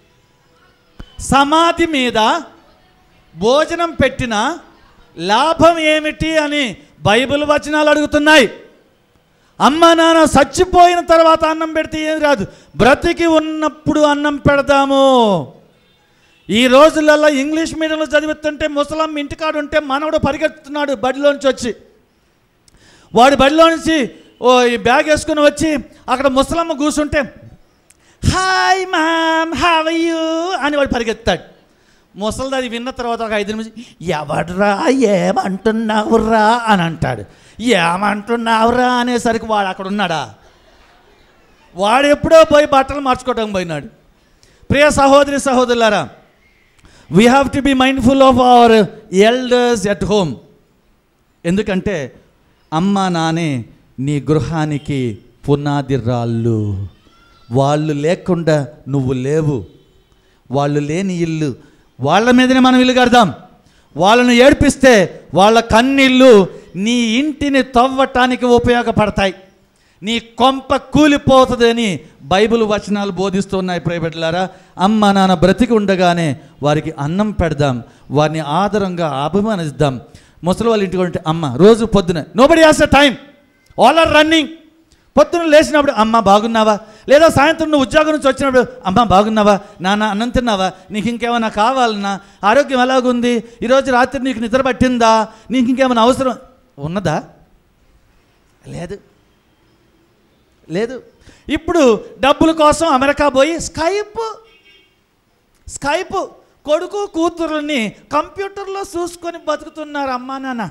సమాధి మీద భోజనం పెట్టిన లాభం ఏమిటి అని బైబిల్ వచనాలు అడుగుతున్నాయి అమ్మ నాన్న చచ్చిపోయిన తర్వాత అన్నం పెడితే ఏం రాదు బ్రతికి ఉన్నప్పుడు అన్నం పెడదాము ఈ రోజులలో ఇంగ్లీష్ మీడియంలో చదివిస్తుంటే ముసలం ఇంటికాడు ఉంటే మనవడు పరిగెత్తుతున్నాడు బడిలోంచి వచ్చి వాడి బడిలో నుంచి ఓ ఈ బ్యాగ్ వేసుకుని వచ్చి అక్కడ ముసలమ్మ కూర్చుంటే హాయ్ మ్యామ్ హావ్ యూ అని వాడు పరిగెత్తాడు ముసలిది అది విన్న తర్వాత ఒక ఐదు నిమిషం ఎవడ్రా ఏమంటున్నావురా అని అంటాడు ఏమంటున్నావురా అనేసరికి వాడు అక్కడ ఉన్నాడా వాడు ఎప్పుడో పోయి బట్టలు మార్చుకోవటం పోయినాడు ప్రియ సహోదరి సహోదరులారా we have to be mindful of our elders at home ఎందుకంటే అమ్మ నానే నీ గృహానికి పునాది రాళ్ళు వాళ్ళు లేకుండా నువ్వు లేవు వాళ్ళు లేని ఇల్లు వాళ్ళ మీదనే మనం ఇల్లు కడదాం వాళ్ళను ఏడ్పిస్తే వాళ్ళ కన్నీళ్ళు నీ ఇంటిని తవ్వటానికి ఉపయోగపడతాయి నీ కొంప కూలిపోతుందని బైబిల్ వచనాలు బోధిస్తున్నాయి ప్రైవేట్లారా అమ్మ నాన్న బ్రతికి ఉండగానే వారికి అన్నం పెడదాం వారిని ఆదరంగా అభిమానిద్దాం ముసలి వాళ్ళ ఇంటికి ఉంటే అమ్మ రోజు పొద్దున nobody has a time all are running పొద్దున లేచినప్పుడు అమ్మ బాగున్నావా లేదా సాయంత్రం నువ్వు ఉద్యోగం నుంచి వచ్చినప్పుడు అమ్మ బాగున్నావా నాన్న అన్నం తిన్నావా నీకు ఇంకేమైనా కావాలన్నా ఆరోగ్యం ఎలాగుంది ఈరోజు రాత్రి నీకు నిద్ర పట్టిందా నీకు ఇంకేమైనా అవసరం ఉన్నదా లేదు లేదు ఇప్పుడు డబ్బుల కోసం అమెరికా పోయి స్కైప్ స్కైప్ కొడుకు కూతురుని కంప్యూటర్లో చూసుకొని బతుకుతున్నారు అమ్మా నాన్న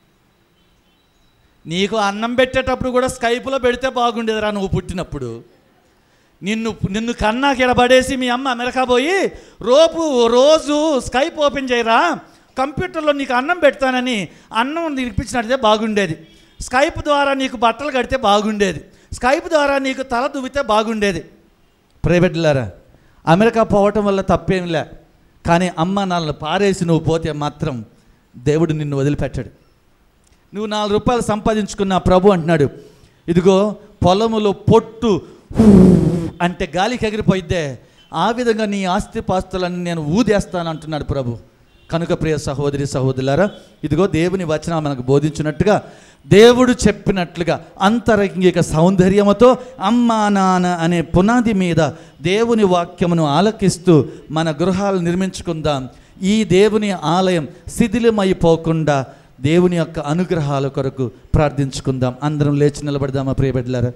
నీకు అన్నం పెట్టేటప్పుడు కూడా స్కైపులో పెడితే బాగుండేదిరా నువ్వు పుట్టినప్పుడు నిన్ను నిన్ను కన్నా కిడబడేసి మీ అమ్మ అమెరికా పోయి రోపు రోజు స్కైప్ ఓపెన్ చేయరా కంప్యూటర్లో నీకు అన్నం పెడతానని అన్నం ఇప్పించినట్టే బాగుండేది స్కైప్ ద్వారా నీకు బట్టలు కడితే బాగుండేది స్కైప్ ద్వారా నీకు తల దువ్వితే బాగుండేది ప్రైవేట్లారా అమెరికా పోవటం వల్ల తప్పేంలే కానీ అమ్మ నాన్నలు పారేసి నువ్వు పోతే మాత్రం దేవుడు నిన్ను వదిలిపెట్టాడు నువ్వు నాలుగు రూపాయలు సంపాదించుకున్న ప్రభు అంటున్నాడు ఇదిగో పొలములో పొట్టు హూ అంటే గాలికి ఎగిరిపోయిద్దే ఆ విధంగా నీ ఆస్తి పాస్తులన్నీ నేను ఊదేస్తాను అంటున్నాడు ప్రభు కనుక ప్రియ సహోదరి సహోదరులారా ఇదిగో దేవుని వచనం మనకు బోధించినట్టుగా దేవుడు చెప్పినట్లుగా అంతరంగిక సౌందర్యముతో అమ్మా నాన్న అనే పునాది మీద దేవుని వాక్యమును ఆలకిస్తూ మన గృహాలు నిర్మించుకుందాం ఈ దేవుని ఆలయం శిథిలమైపోకుండా దేవుని యొక్క అనుగ్రహాల కొరకు ప్రార్థించుకుందాం అందరం లేచి నిలబడదామా ప్రియబిడ్డలారా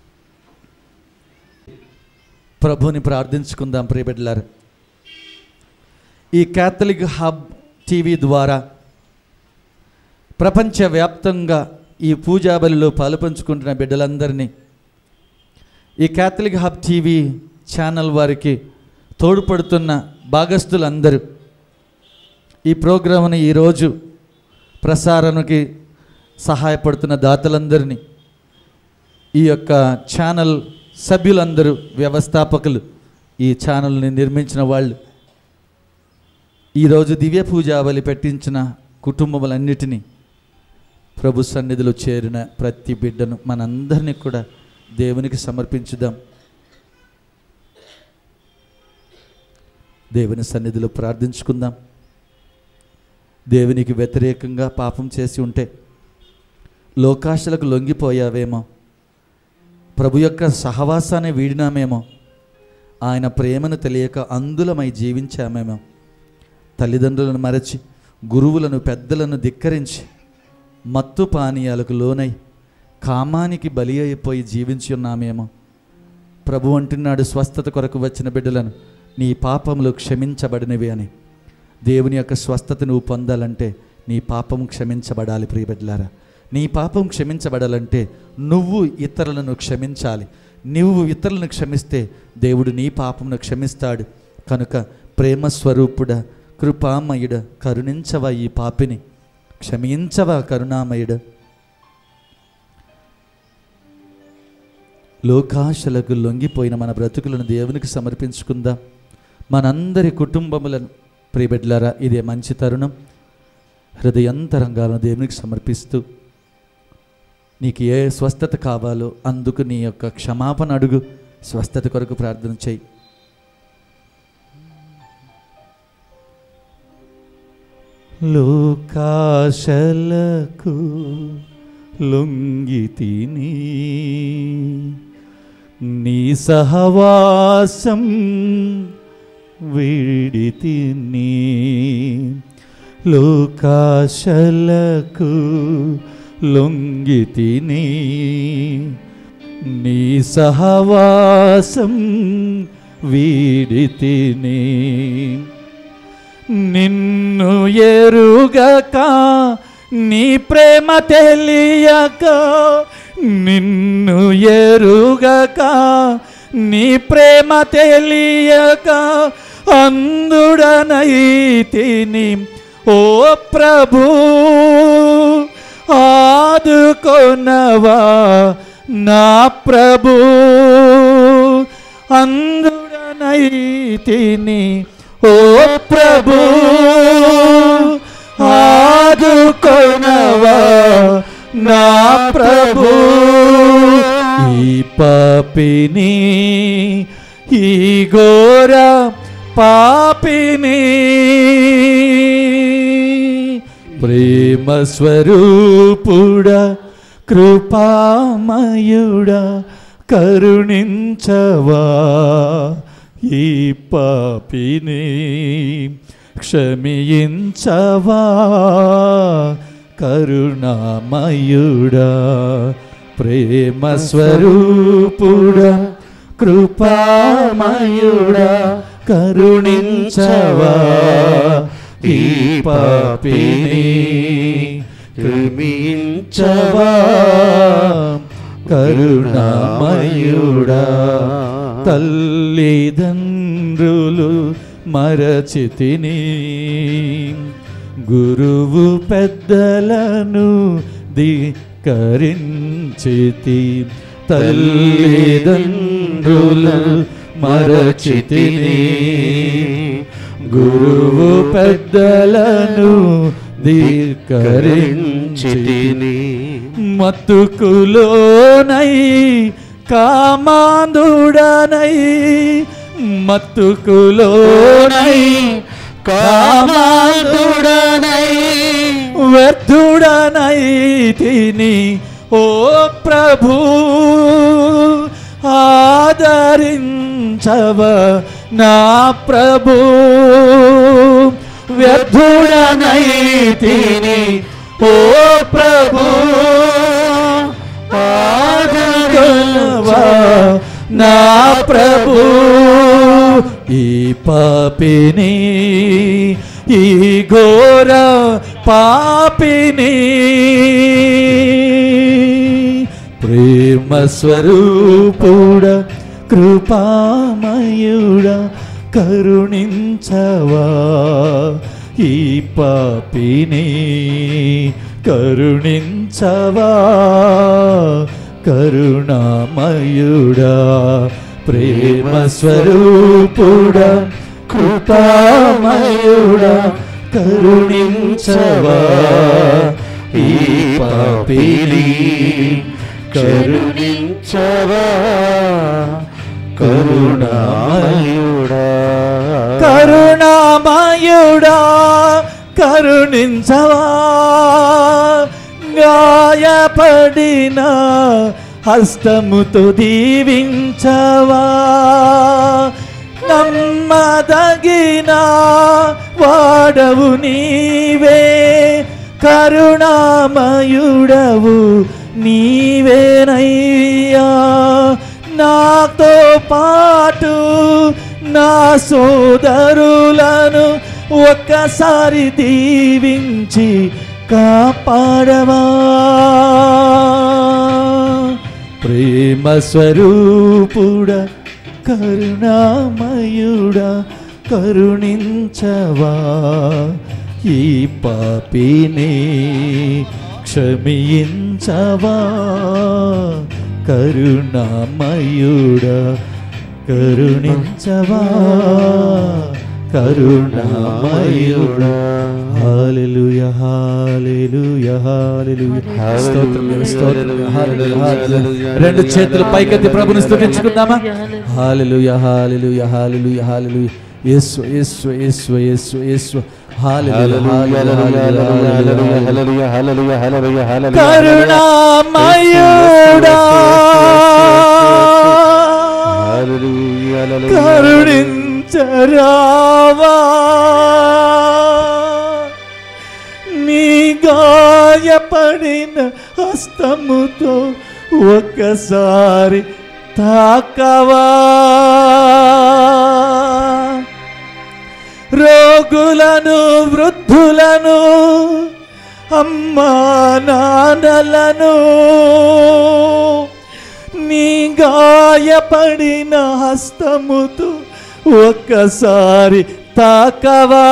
ప్రభుని ప్రార్థించుకుందాం ప్రియబిడ్డలారా ఈ క్యాథలిక్ హబ్ టీవీ ద్వారా ప్రపంచవ్యాప్తంగా ఈ పూజా బలిలో పాలుపంచుకుంటున్న బిడ్డలందరినీ ఈ క్యాథలిక్ హబ్ టీవీ ఛానల్ వారికి తోడ్పడుతున్న భాగస్థులందరూ ఈ ప్రోగ్రామ్ని ఈరోజు ప్రసారానికి సహాయపడుతున్న దాతలందరినీ ఈ యొక్క ఛానల్ సభ్యులందరూ వ్యవస్థాపకులు ఈ ఛానల్ని నిర్మించిన వాళ్ళు ఈరోజు దివ్య పూజావళి పెట్టించిన కుటుంబములన్నిటినీ ప్రభు సన్నిధిలో చేరిన ప్రతి బిడ్డను మనందరినీ కూడా దేవునికి సమర్పించుదాం దేవుని సన్నిధిలో ప్రార్థించుకుందాం దేవునికి వ్యతిరేకంగా పాపం చేసి ఉంటే లోకాశలకు లొంగిపోయావేమో ప్రభు యొక్క సహవాసాన్ని వీడినామేమో ఆయన ప్రేమను తెలియక అందులమై జీవించామేమో తల్లిదండ్రులను మరచి గురువులను పెద్దలను ధిక్కరించి మత్తు పానీయాలకు లోనై కామానికి బలి అయిపోయి జీవించి ఉన్నామేమో ప్రభు అంటున్నాడు స్వస్థత కొరకు వచ్చిన బిడ్డలను నీ పాపములు క్షమించబడినవి అని దేవుని యొక్క స్వస్థత నువ్వు పొందాలంటే నీ పాపం క్షమించబడాలి ప్రియబిడ్డలారా నీ పాపం క్షమించబడాలంటే నువ్వు ఇతరులను క్షమించాలి నువ్వు ఇతరులను క్షమిస్తే దేవుడు నీ పాపమును క్షమిస్తాడు కనుక ప్రేమ స్వరూపుడ కృపామయుడ కరుణించవా ఈ పాపిని క్షమించవా కరుణామయుడ లోకాశలకు లొంగిపోయిన మన బ్రతుకులను దేవునికి సమర్పించుకుందాం మనందరి కుటుంబములను ప్రియబిడ్లారా ఇదే మంచి తరుణం హృదయంతరంగాలను దేవునికి సమర్పిస్తూ నీకు ఏ స్వస్థత కావాలో అందుకు నీ యొక్క క్షమాపణ అడుగు స్వస్థత కొరకు ప్రార్థన చేయి లోకాశలకు లొంగి తిని నీ సహవాసం వీడి తిని లోకాశలకు లొంగి తిని నీ సహవాసం వీడి తిని నిన్ను ఎరుగక నీ ప్రేమ తెలియక నిన్ను ఎరుగక నీ ప్రేమ తెలియక అందుడనైతిని ఓ ప్రభు ఆదుకొనవా నా ప్రభు అందుడనైతిని ఓ ప్రభు ఆదుకొనవా నా ప్రభు ఈ పాపిని ఈ ఘోర పాపిని ప్రేమ స్వరూపుడా కృపామయుడా కరుణించవా ఈ పాపిని క్షమించవా కరుణామయుడా ప్రేమ స్వరూపుడా కృపామయుడా కరుణించవా ఈ పాపిని క్షమించవా కరుణామయుడా తల్లిదండ్రులు మరచితిని గురువు పెద్దలను ధిక్కరించితి తల్లిదండ్రులు మరచితిని గురువు పెద్దలను ధిక్కరించితిని మత్తుకులోనై కామాంధుడనై మత్తుకులోనై కామాంధుడనై వ్యర్థుడనై తిని ఓ ప్రభు ఆదరించవ నా ప్రభు వ్యర్థుడనై తిని ఓ ప్రభు ఆదరించవ నా ప్రభు ఈ పాపిని ఈ ఘోర పాపిని ప్రేమ స్వరూపుడ కృపామయుడ కరుణించవా ఈ పాపిని కరుణించవా కరుణామయుడా ప్రేమ స్వరూపుడ కృపామయుడా కరుణించవా ఈ పాపిని కరుణించవా కరుణామయుడా కరుణామయుడా కరుణించవా గాయపడిన హస్తముతో దీవించవా నమ్మదగిన వాడవు నీవే కరుణామయుడవు నీవేనయ్యా నాతో పాటు నా సోదరులను ఒక్కసారి దీవించి కాపాడవా ప్రేమ స్వరూపుడ కరుణామయుడా కరుణించవా ఈ పాపిని క్షమించవా కరుణామయుడా కరుణించవా కరుణామయుడా హాలెలూయా హాలెలూయా హాలెలూయా స్తోత్రం స్తోత్రం హల్లెలూయా హల్లెలూయా రెండు చేతులు పైకెత్తి ప్రభుని స్తుతించుకుందామా hallelujah hallelujah hallelujah hallelujah Yesu Yesu Yesu Yesu Yesu hallelujah hallelujah కరుణామయుడా కరుణించరావా నీ గాయపడిన హస్తముతో ఒక్కసారి తాకవా రోగులను వృద్ధులను అమ్మా నాన్నలను నీ గాయపడిన హస్తముతో ఒక్కసారి తాకవా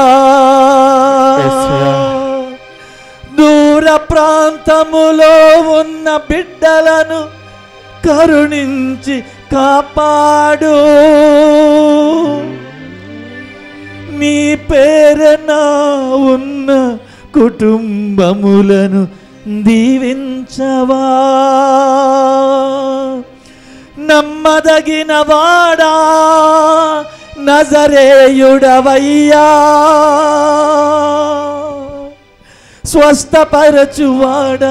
దూర ప్రాంతములో ఉన్న బిడ్డలను కరుణించి కాపాడు నీ పేరన ఉన్న కుటుంబములను దీవించవా నమ్మదగిన వాడా నజరేయుడవయ్యా స్వస్థపరచువాడా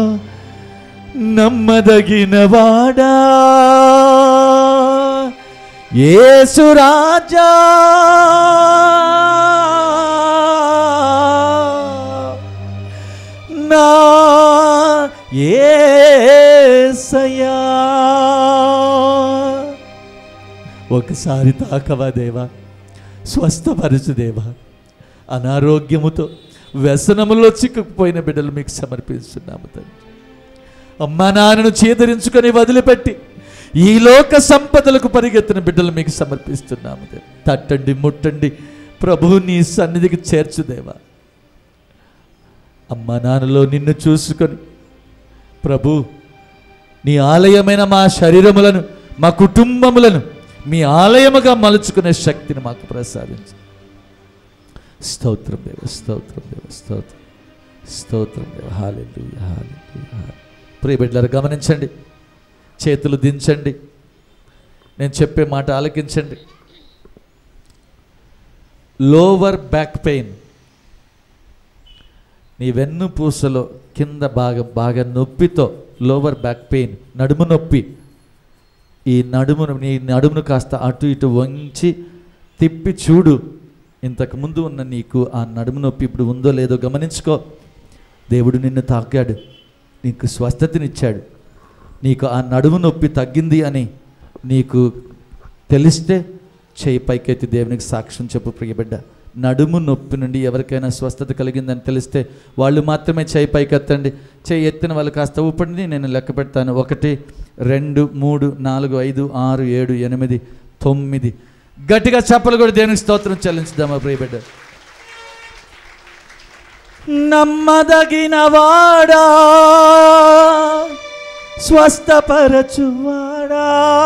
నమ్మదగిన వాడా యేసురాజా నా యేసయ్యా ఒకసారి తాకవా దేవా స్వస్థపరచు దేవా అనారోగ్యముతో వ్యసనములో చిక్కుకుపోయిన బిడ్డలు మీకు సమర్పిస్తున్నాము తండ్రి అమ్మా నాన్నను చేదరించుకొని వదిలిపెట్టి ఈ లోక సంపదలకు పరిగెత్తిన బిడ్డలు మీకు సమర్పిస్తున్నాము దేవా. తట్టండి ముట్టండి ప్రభువు నీ సన్నిధికి చేర్చుదేవా అమ్మా నాన్నలో నిన్ను చూసుకొని ప్రభు నీ ఆలయమైన మా శరీరములను మా కుటుంబములను మీ ఆలయముగా మలుచుకునే శక్తిని మాకు ప్రసాదించు స్తోత్రం దేవ స్తోత్రం దేవ స్తోత్రం స్తోత్రం దేవ హాలెలూయ హాలెలూయ ప్రియ బిడ్డలారా గమనించండి చేతులు దించండి నేను చెప్పే మాట ఆలకించండి లోవర్ బ్యాక్ పెయిన్ నీ వెన్ను పూసలో కింద భాగం బాగా నొప్పితో లోవర్ బ్యాక్ పెయిన్ నడుము నొప్పి ఈ నడుమును నీ నడుమును కాస్త అటు ఇటు వంచి తిప్పి చూడు ఇంతకు ముందు ఉన్న నీకు ఆ నడుము నొప్పి ఇప్పుడు ఉందో లేదో గమనించుకో దేవుడు నిన్ను తాకాడు నీకు స్వస్థతనిచ్చాడు నీకు ఆ నడుము నొప్పి తగ్గింది అని నీకు తెలిస్తే చేయి పైకెత్తి దేవునికి సాక్ష్యం చెప్పు ప్రియబిడ్డ నడుము నొప్పి నుండి ఎవరికైనా స్వస్థత కలిగిందని తెలిస్తే వాళ్ళు మాత్రమే చేయి పైకెత్తండి చేయి ఎత్తిన వాళ్ళు కాస్త ఊపండి నేను లెక్క పెడతాను ఒకటి రెండు మూడు నాలుగు ఐదు ఆరు ఏడు ఎనిమిది తొమ్మిది గట్టిగా చెప్పలు కూడా దేవునికి స్తోత్రం చెల్లించుదామా ప్రియబిడ్డ నమ్మదగిన వాడా స్వస్థపరచువాడా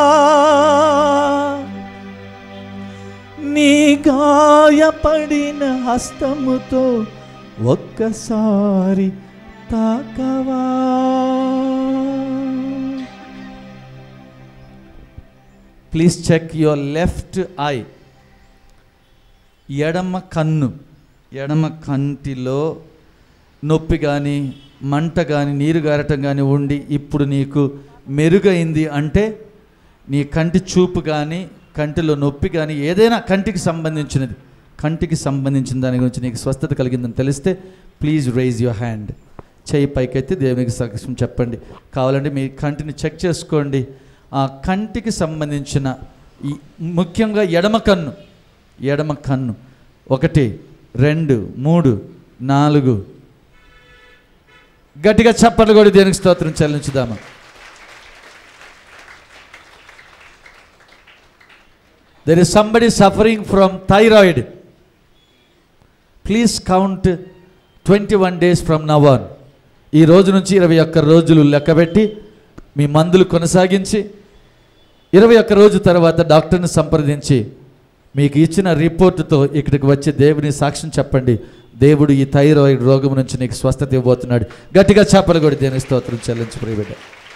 నీ గాయపడిన హస్తముతో ఒక్కసారి తాకవా please check your left eye ఎడమ కన్ను ఎడమ కంటిలో నొప్పి కానీ మంట కానీ నీరు గారటం కానీ ఉండి ఇప్పుడు నీకు మెరుగైంది అంటే నీ కంటి చూపు కానీ కంటిలో నొప్పి కానీ ఏదైనా కంటికి సంబంధించినది కంటికి సంబంధించిన దాని గురించి నీకు స్వస్థత కలిగిందని తెలిస్తే ప్లీజ్ రైజ్ యువర్ హ్యాండ్ చేయి పైకెత్తి దేవునికి సాక్ష్యం చెప్పండి కావాలంటే మీ కంటిని చెక్ చేసుకోండి ఆ కంటికి సంబంధించిన ఈ ముఖ్యంగా ఎడమ కన్ను ఎడమ కన్ను ఒకటి రెండు మూడు నాలుగు గట్టిగా చప్పట్లు కూడా దేనికి స్తోత్రం చెల్లించుదామా there is somebody suffering from thyroid please count twenty one days from now on ఈ రోజు నుంచి ఇరవై ఒక్క రోజులు లెక్కబెట్టి మీ మందులు కొనసాగించి ఇరవై ఒక్క రోజు తర్వాత డాక్టర్ని సంప్రదించి మీకు ఇచ్చిన రిపోర్టుతో ఇక్కడికి వచ్చి దేవుని సాక్ష్యం చెప్పండి దేవుడు ఈ థైరాయిడ్ రోగం నుంచి నీకు స్వస్థత ఇవ్వబోతున్నాడు గట్టిగా చేపలు కూడా దేని స్తోత్రం చెల్లించు ప్రియబిడ్డ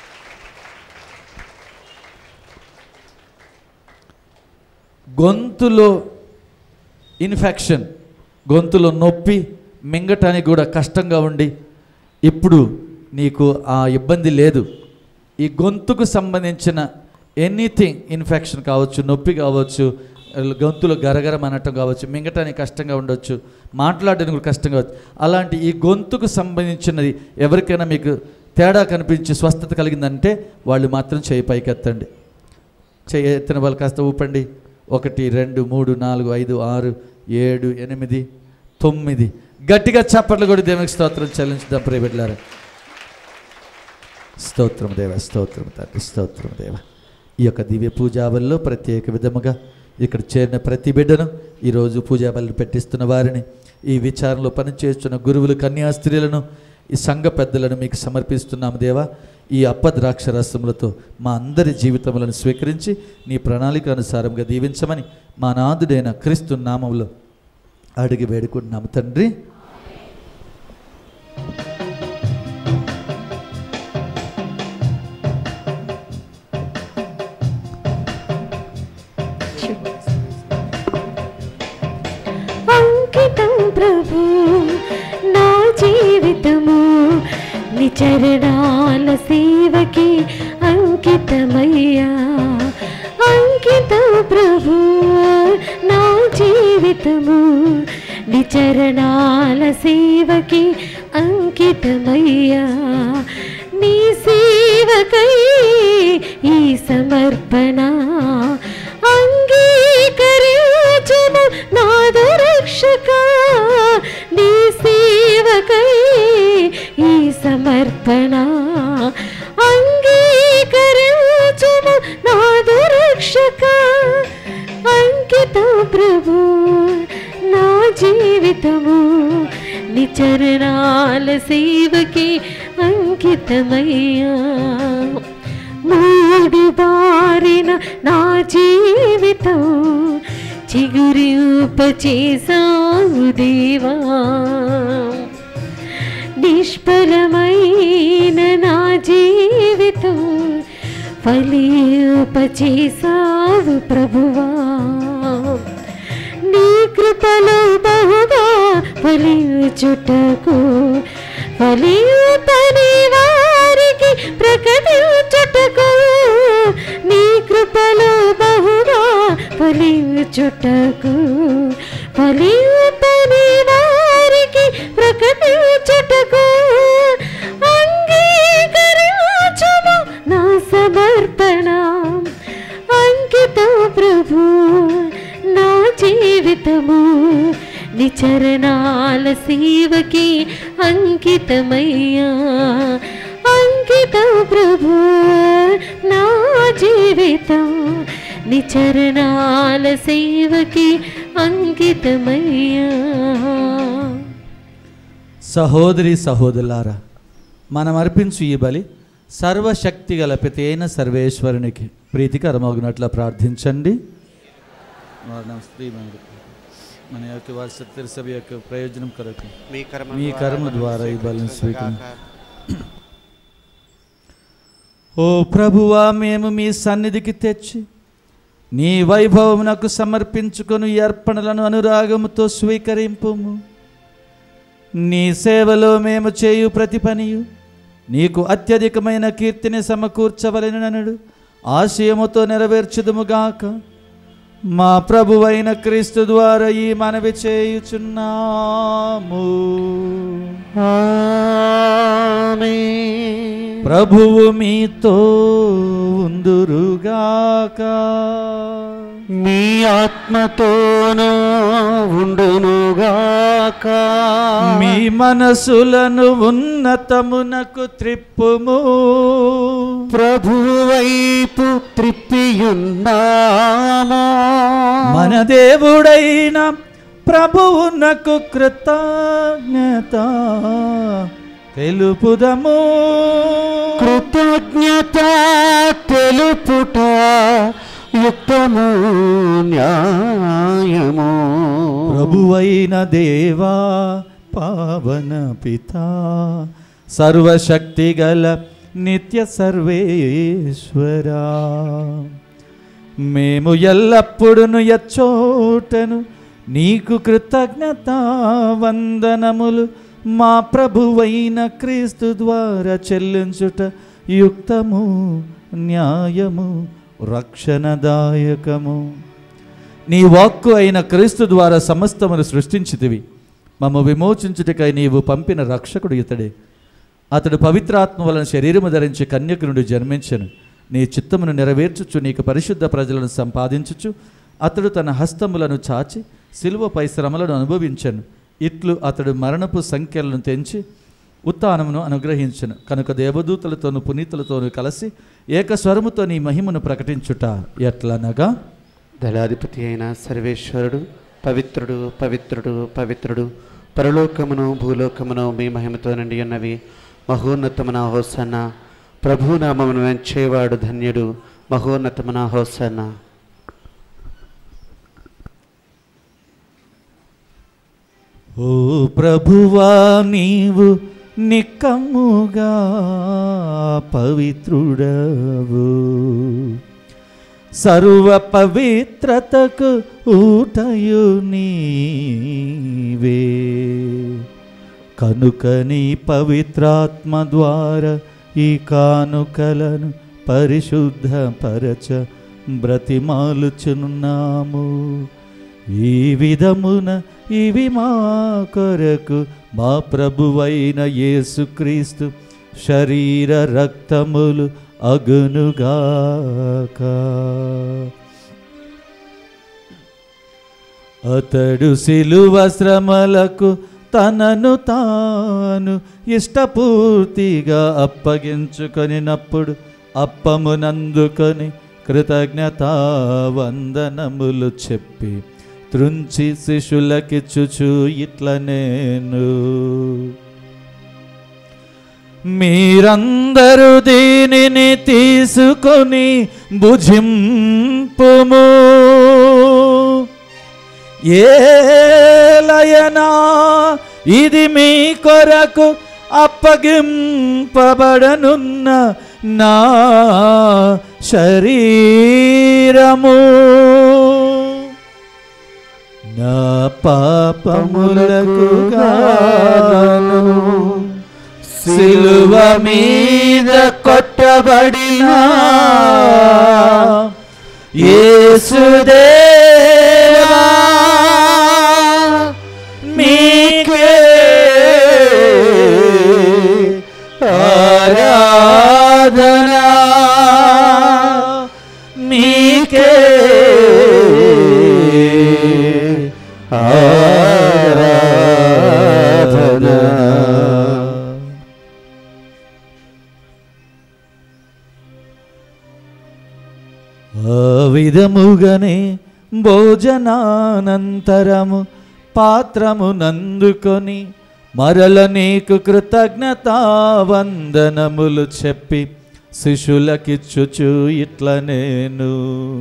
గొంతులో ఇన్ఫెక్షన్ గొంతులో నొప్పి మింగటానికి కూడా కష్టంగా ఉండి ఇప్పుడు నీకు ఆ ఇబ్బంది లేదు ఈ గొంతుకు సంబంధించిన ఎనీథింగ్ ఇన్ఫెక్షన్ కావచ్చు నొప్పి కావచ్చు గొంతులో గరగరం అనటం కావచ్చు మింగటానికి కష్టంగా ఉండొచ్చు మాట్లాడడానికి కూడా కష్టంగా కావచ్చు అలాంటి ఈ గొంతుకు సంబంధించినది ఎవరికైనా మీకు తేడా కనిపించి స్వస్థత కలిగిందంటే వాళ్ళు మాత్రం చేయి పైకెత్తండి చేయి ఎత్తిన వాళ్ళు కాస్త ఊపండి ఒకటి రెండు మూడు నాలుగు ఐదు ఆరు ఏడు ఎనిమిది తొమ్మిది గట్టిగా చప్పట్లు కూడా దేవునికి స్తోత్రం చెల్లించుదాం ప్రియబిడ్లారా స్తోత్రం దేవ స్తోత్రం తండ్రి స్తోత్రం దేవ ఈ యొక్క దివ్య పూజాబల్లో ప్రత్యేక విధముగా ఇక్కడ చేరిన ప్రతి బిడ్డను ఈరోజు పూజాబలు పెట్టిస్తున్న వారిని ఈ విచారణలో పనిచేస్తున్న గురువులు కన్యాస్త్రీలను ఈ సంఘ పెద్దలను మీకు సమర్పిస్తున్నాము దేవా ఈ అప్పద్రాక్ష రసములతో మా అందరి జీవితములను స్వీకరించి నీ ప్రణాళిక అనుసారంగా దీవించమని మా నాదుడైన క్రీస్తు నామంలో అడిగి వేడుకుంటున్నాము తండ్రి చరణాల సేవకి అంకితమయ్యా అంకితం ప్రభు నా జీవితము నీ చరణాల సేవకి అంకితమయ్యా నీ సేవకై ఈ సమర్పణ అంగీకరించును నాదు రక్షక నీ సేవకై ఈ సమర్పణ అంగీకరించును నాదు రక్షక అంకితం ప్రభు నా జీవితము నిచరణాల సేవకి అంకితమయ్యా మూడు బారిన నా జీవితం చిగురింప చేసావు దేవా నిష్ఫలమైన నా జీవితం ఫలింప చేసావు ప్రభువా నీ కృపలో బహుగా ఫలించుటకు ఫలింపని వారికి ప్రకటించుటకు నీ కృపలో బహుగా ఫలించుటకు ఫలింపని వారికి ప్రకటించుటకు అంగీకరించుము నా సమర్పణ అంకితం ప్రభు నా జీవితము నిచరణాల సేవకి అంకితమయ్యా అంకితం ప్రభు నా జీవితం నిచరణాల సేవకి అంకితమయ్యా సహోదరి సహోదరులారా మనం అర్పించు ఈ బలి సర్వశక్తి గల ప్రతి అయిన సర్వేశ్వరునికి ప్రీతికరమగినట్ల ప్రార్థించండి మరణం స్త్రీమణుడు మన యొక్క వారి సభ యొక్క ప్రయోజనం కొరకు మీ కర్మ మీ కర్మ ద్వారా ఈ బలిని స్వీకరించు ఓ ప్రభువా మేము మీ సన్నిధికి తెచ్చి నీ వైభవమునకు సమర్పించుకొని ఈ అర్పణలను అనురాగముతో స్వీకరింపుము నీ సేవలో మేము చేయు ప్రతి పనియు నీకు అత్యధికమైన కీర్తిని సమకూర్చవలెననుడు ఆశయముతో నెరవేర్చుదుముగాక మా ప్రభువైన క్రీస్తు ద్వారా ఈ మనవి చేయుచున్నాము ప్రభువు మీతో ఉందురుగాక మీ ఆత్మతోనూ ఉండునుగాక మీ మనసులను ఉన్నతమునకు త్రిప్పుము ప్రభు వైపు త్రిప్పియున్నాము మన దేవుడైన ప్రభువునకు కృతజ్ఞత తెలుపుదము కృతజ్ఞత తెలుపుట యుక్తము న్యాయము ప్రభువైన దేవా పావన పిత సర్వశక్తి గల నిత్య సర్వేశ్వరా మేము ఎల్లప్పుడూ ఎచ్చోటను నీకు కృతజ్ఞత వందనములు మా ప్రభువైన క్రీస్తు ద్వారా చెల్లించుట యుక్తము న్యాయము రక్షణదాయకము నీ వాక్కు అయిన క్రీస్తు ద్వారా సమస్తమును సృష్టించితివి మమ్మ విమోచించుటకై నీవు పంపిన రక్షకుడు ఇతడే అతడు పవిత్రాత్మ వలన శరీరము ధరించి కన్యకు నుండి జన్మించను నీ చిత్తమును నెరవేర్చుచు నీకు పరిశుద్ధ ప్రజలను సంపాదించుచు అతడు తన హస్తములను చాచి శిలువపై శ్రమలను అనుభవించను ఇట్లు అతడు మరణపు సంఖ్యలను తెంచి ఉత్థానమును అనుగ్రహించను కనుక దేవదూతలతోను పునీతులతోనూ కలిసి ఏకస్వరముతో నీ మహిమను ప్రకటించుట ఎట్లనగా దళాధిపతి అయిన సర్వేశ్వరుడు పవిత్రుడు పవిత్రుడు పవిత్రుడు పరలోకమును భూలోకమును మీ మహిమతో నిండి ఉన్నవి మహోన్నతమున హోసన్న ప్రభునామమును వెంచేవాడు ధన్యుడు మహోన్నతమున హోసన్న ఓ ప్రభువా నీవు నిక్కముగా పవిత్రుడవు సర్వ పవిత్రతకు ఊటయు నీవే కనుక నీ పవిత్రాత్మ ద్వారా ఈ కానుకలను పరిశుద్ధపరచ బ్రతిమాలుచున్నాము ఈ విధమున ఇవి మా కొరకు మా ప్రభువైన యేసుక్రీస్తు శరీర రక్తములు అగునుగాక అతడు శిలువ శ్రమలకు తనను తాను ఇష్టపూర్తిగా అప్పగించుకొనినప్పుడు అప్పమునందుకొని కృతజ్ఞతా వందనములు చెప్పి త్రుంచి శిష్యులకిచ్చుచు ఇట్ల నేను మీరందరూ దీనిని తీసుకొని భుజింపుము ఏలయనా ఇది మీ కొరకు అప్పగింపబడనున్న నా శరీరము నా పాపములకు గాను సిలువ మీద కొట్టబడిన యేసుదేవా మీకే ఆరాధన మీకే ఆరాధన ఆ విధముగానే భోజనానంతరము పాత్రము నందుకొని మరల నీకు కృతజ్ఞతా వందనములు చెప్పి శిష్యులకిచ్చుచు ఇట్ల నేను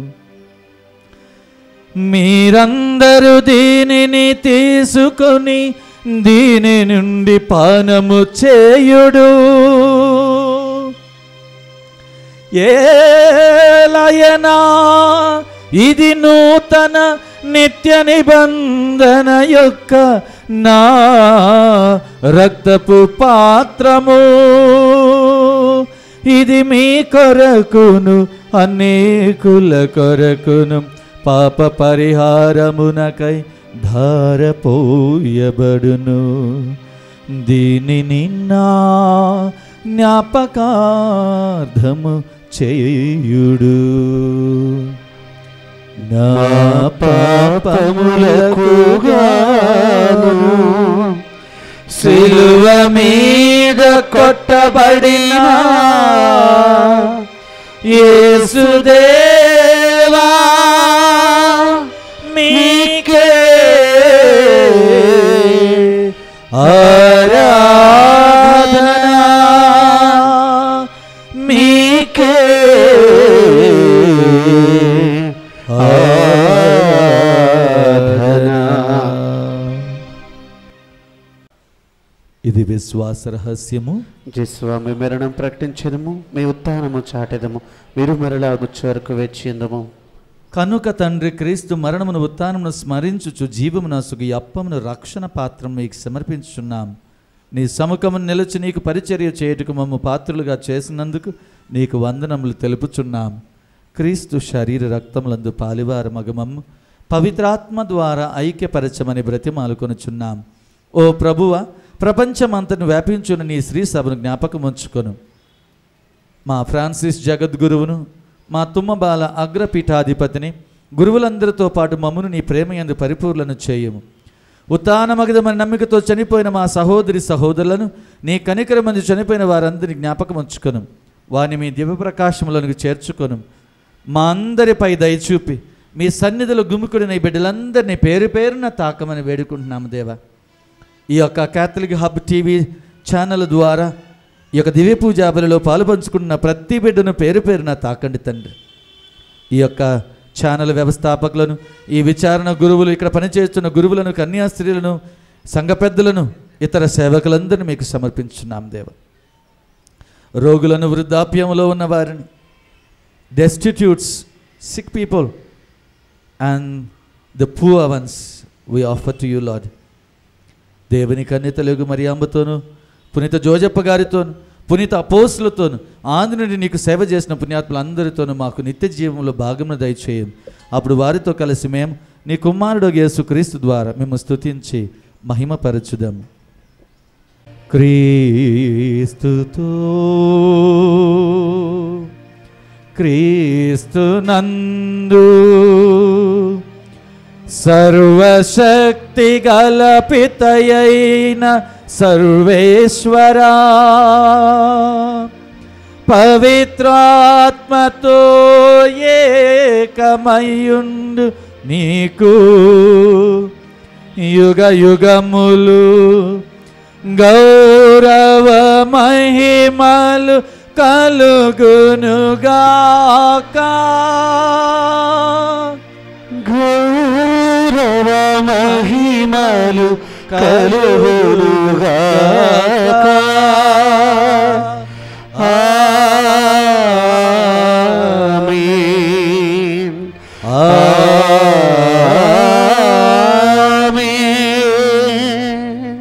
మీరందరూ దీనిని తీసుకొని దీని నుండి పానము చేయుడు ఏలయనా ఇది నూతన నిత్య నిబంధన యొక్క నా రక్తపు పాత్రము ఇది మీ కొరకును అనేకుల కొరకును పాప పరిహారమునకై ధారపోయబడును దీనిని నా జ్ఞాపకార్థము చేయుడు నా పాపములకు గాను సిలువ మీద కొట్టబడిన యేసుదేవా మీకే ఆరాధన మీకే ఆరాధన ఇది విశ్వాస రహస్యము స్వామి మరణం ప్రకటించదము మీ ఉత్థానము చాటెదము మీరు మరలా వచ్చే వరకు వేచిందము కనుక తండ్రి క్రీస్తు మరణమును ఉత్థానమును స్మరించుచు జీవమున సుగి అప్పమును రక్షణ పాత్రం మీకు సమర్పించుచున్నాం నీ సముఖమును నిలిచి నీకు పరిచర్య చేయుటకు మమ్మ పాత్రులుగా చేసినందుకు నీకు వందనములు తెలుపుచున్నాం క్రీస్తు శరీర రక్తములందు పాలివార మగమమ్ము పవిత్రాత్మ ద్వారా ఐక్యపరచమని బ్రతిమాలుకొనుచున్నాం ఓ ప్రభువ ప్రపంచమంతను వ్యాపించున్న నీ శ్రీ సభను జ్ఞాపకం ఉంచుకొను మా ఫ్రాన్సిస్ జగద్గురువును మా తుమ్మబాల అగ్రపీఠాధిపతిని గురువులందరితో పాటు మమ్మును నీ ప్రేమయందు పరిపూర్లను చేయము ఉత్తానమగదమని నమ్మికతో చనిపోయిన మా సహోదరి సహోదరులను నీ కనికరమంది చనిపోయిన వారందరినీ జ్ఞాపకం ఉంచుకొను వారిని మీ దివ్య ప్రకాశములకు చేర్చుకొను మా అందరిపై దయచూపి మీ సన్నిధిలో గుమికుడిన ఈ బిడ్డలందరినీ పేరు పేరున తాకమని వేడుకుంటున్నాము దేవా ఈ యొక్క క్యాథలిక్ హబ్ టీవీ ఛానల్ ద్వారా ఈ యొక్క దివ్య పూజా బలిలో పాలుపంచుకున్న ప్రతి బిడ్డను పేరు పేరున తాకండి తండ్రి ఈ యొక్క ఛానల్ వ్యవస్థాపకులను ఈ విచారణ గురువులు ఇక్కడ పనిచేస్తున్న గురువులను కన్యాస్త్రీలను సంఘ పెద్దలను ఇతర సేవకులందరినీ మీకు సమర్పించున్నాం దేవ రోగులను వృద్ధాప్యంలో ఉన్న వారిని destitutes sick people and the poor ones we offer to you Lord దేవుని కన్యతలుగు మరి అంబతోను పునీత జోజప్ప గారితోను పునీత అపోసులతోను ఆంధ్ర నుండి నీకు సేవ చేసిన పుణ్యాత్ములందరితోనూ మాకు నిత్య జీవంలో భాగమును దయచేయం అప్పుడు వారితో కలిసి మేము నీ కుమారుడు యేసు క్రీస్తు ద్వారా మేము స్తుతించి మహిమపరచుదాము క్రీస్తుతో క్రీస్తునందు సర్వశక్తి గల పితయైన సర్వేశ్వరా పవిత్రాత్మతో ఏకమయుండు నీకు యుగ యుగములు గౌరవ మహిమలు కలుగునుగాక గౌరవ మహిమలు కలుగునుగాక ఆమేన్ ఆమేన్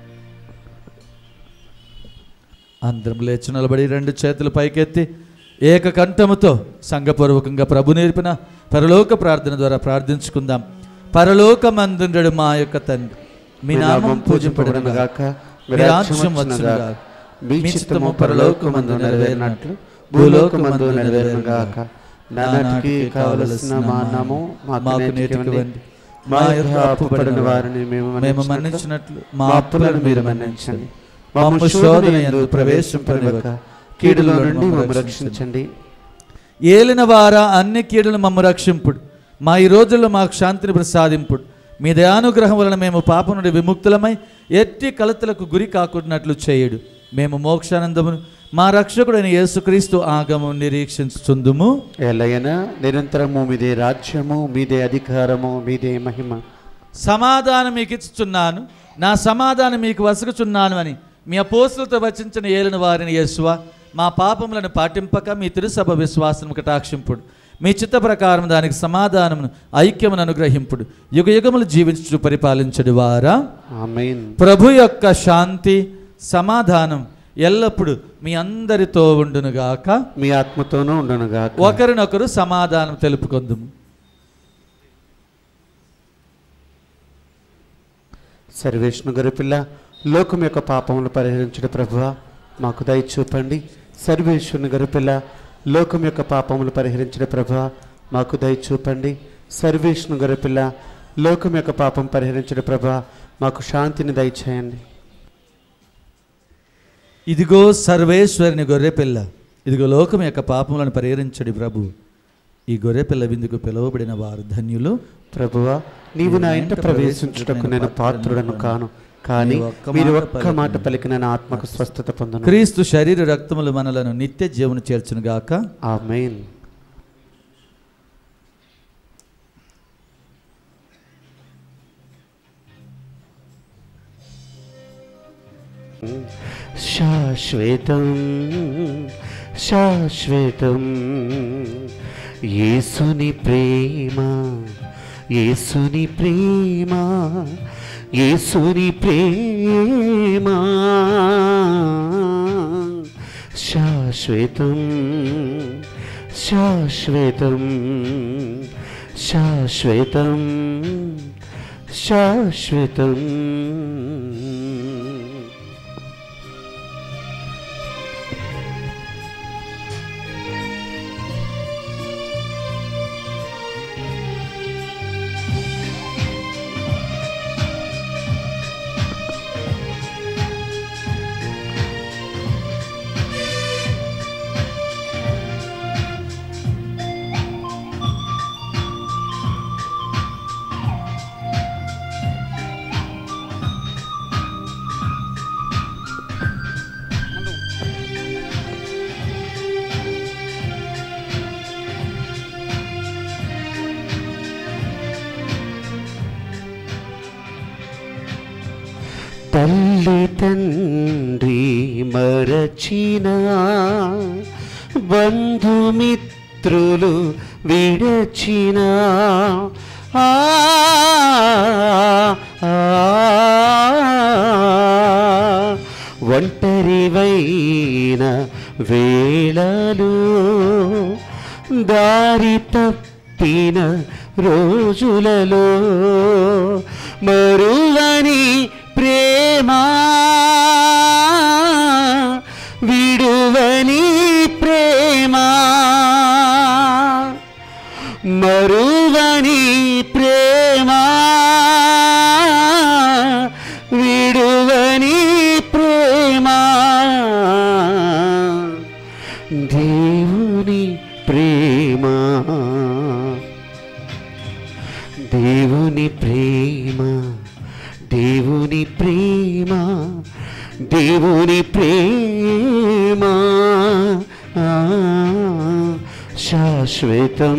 అందరం లేచి నిలబడి రెండు చేతులు పైకెత్తి ఏక కంఠముతో సంఘపూర్వకంగా ప్రభు నేర్పిన పరలోక ప్రార్థన ద్వారా ప్రార్థించుకుందాం పరలోకమందుండడు మా యొక్క తండ్రి మీ నామం పూజింపబడిన గాక మీ రాజ్యం వచ్చునుగాక మీ చిత్తము పరలోకమందు నెరవేరినట్లు భూలోకమందు నెరవేరును గాక నానాటికి కావలసిన మా నాము మాకు నేటికి వండి మా యొక్క అప్పుపడిన వారిని మేము మేము మన్నించినట్లు మన్నించినట్లు మా అప్పులను మీరు మన్నించండి మమ్మ శోధన యందు ప్రవేశింపనివ్వక కీడులో నుండి మమ్మల్ని రక్షించండి ఏలిన వారా అన్ని కీడులను మమ్మ రక్షింపుడు మా ఈ రోజుల్లో మాకు శాంతిని ప్రసాదింపుడు మీ దయానుగ్రహం వలన మేము పాపం నుండి విముక్తులమై ఎట్టి కలతలకు గురి కాకున్నట్లు చేయుడు మేము మోక్షానందమును మా రక్షకుడైన యేసుక్రీస్తు ఆగము నిరీక్షించుచుందుము ఎలయనా నిరంతరము మీదే రాజ్యము మీదే అధికారము మీదే మహిమ సమాధానం మీకు ఇచ్చుచున్నాను నా సమాధానం మీకు వసుకుచున్నాను అని మీ అపోస్తులతో వచించిన ఏలిన వారిని యేసువ మా పాపములను పాటింపక మీ తిరుసభ విశ్వాసం కటాక్షింపుడు మీ చిత్త ప్రకారం దానికి సమాధానమును ఐక్యమును అనుగ్రహింపుడు యుగ యుగములు జీవించు పరిపాలించడు వారా ఆమేన్ ప్రభు యొక్క శాంతి సమాధానం ఎల్లప్పుడూ మీ అందరితో ఉండునుగాక మీ ఆత్మతోనూ ఉండునుగాక ఒకరినొకరు సమాధానం తెలుపుకొందుము సర్వేష్ణు గరిపిల్ల లోకం యొక్క పాపములు పరిహరించడం ప్రభువా మాకు దయ చూపండి సర్వేశ్వరుని గరిపిల్ల లోకం యొక్క పాపములు పరిహరించడం ప్రభువా మాకు దయ చూపండి సర్వేష్ణు గరిపిల్ల లోకం యొక్క పాపం పరిహరించడం ప్రభువా మాకు శాంతిని దయచేయండి ఇదిగో సర్వేశ్వరుని గొర్రెపిల్ల ఇదిగో లోకం యొక్క పాపములను పరిహరించడి ప్రభు ఈ గొర్రెపిల్ల విందుకు పిలువబడిన వారు ధన్యులు ప్రభువా నీవు నా ఇంట ప్రవేశించుటకు నేను పాత్రుడను కాను కానీ మీరు ఒక్క మాట పలికిన నా ఆత్మకు స్వస్థత పొందను క్రీస్తు శరీర రక్తములు మనలను నిత్య జీవన చేర్చునుగాక ఆమేన్ శాశ్వతం శాశ్వతం యేసుని ప్రేమ యేసుని ప్రేమ యేసుని ప్రేమ శాశ్వతం శాశ్వతం శాశ్వతం శాశ్వతం తల్లి తండ్రి మరచిన బంధుమిత్రులు విడచిన ఆ, ఆ ఒంటరివైన వేళలు దారి తప్పిన రోజులలో మరువని ప్రేమ విడువని ప్రేమ మరువని ప్రేమ విడువని ప్రేమ దేవుని ప్రేమ దేవుని ప్రేమ దేవుని ప్రేమ దేవుని ప్రేమ ఆ, శాశ్వతం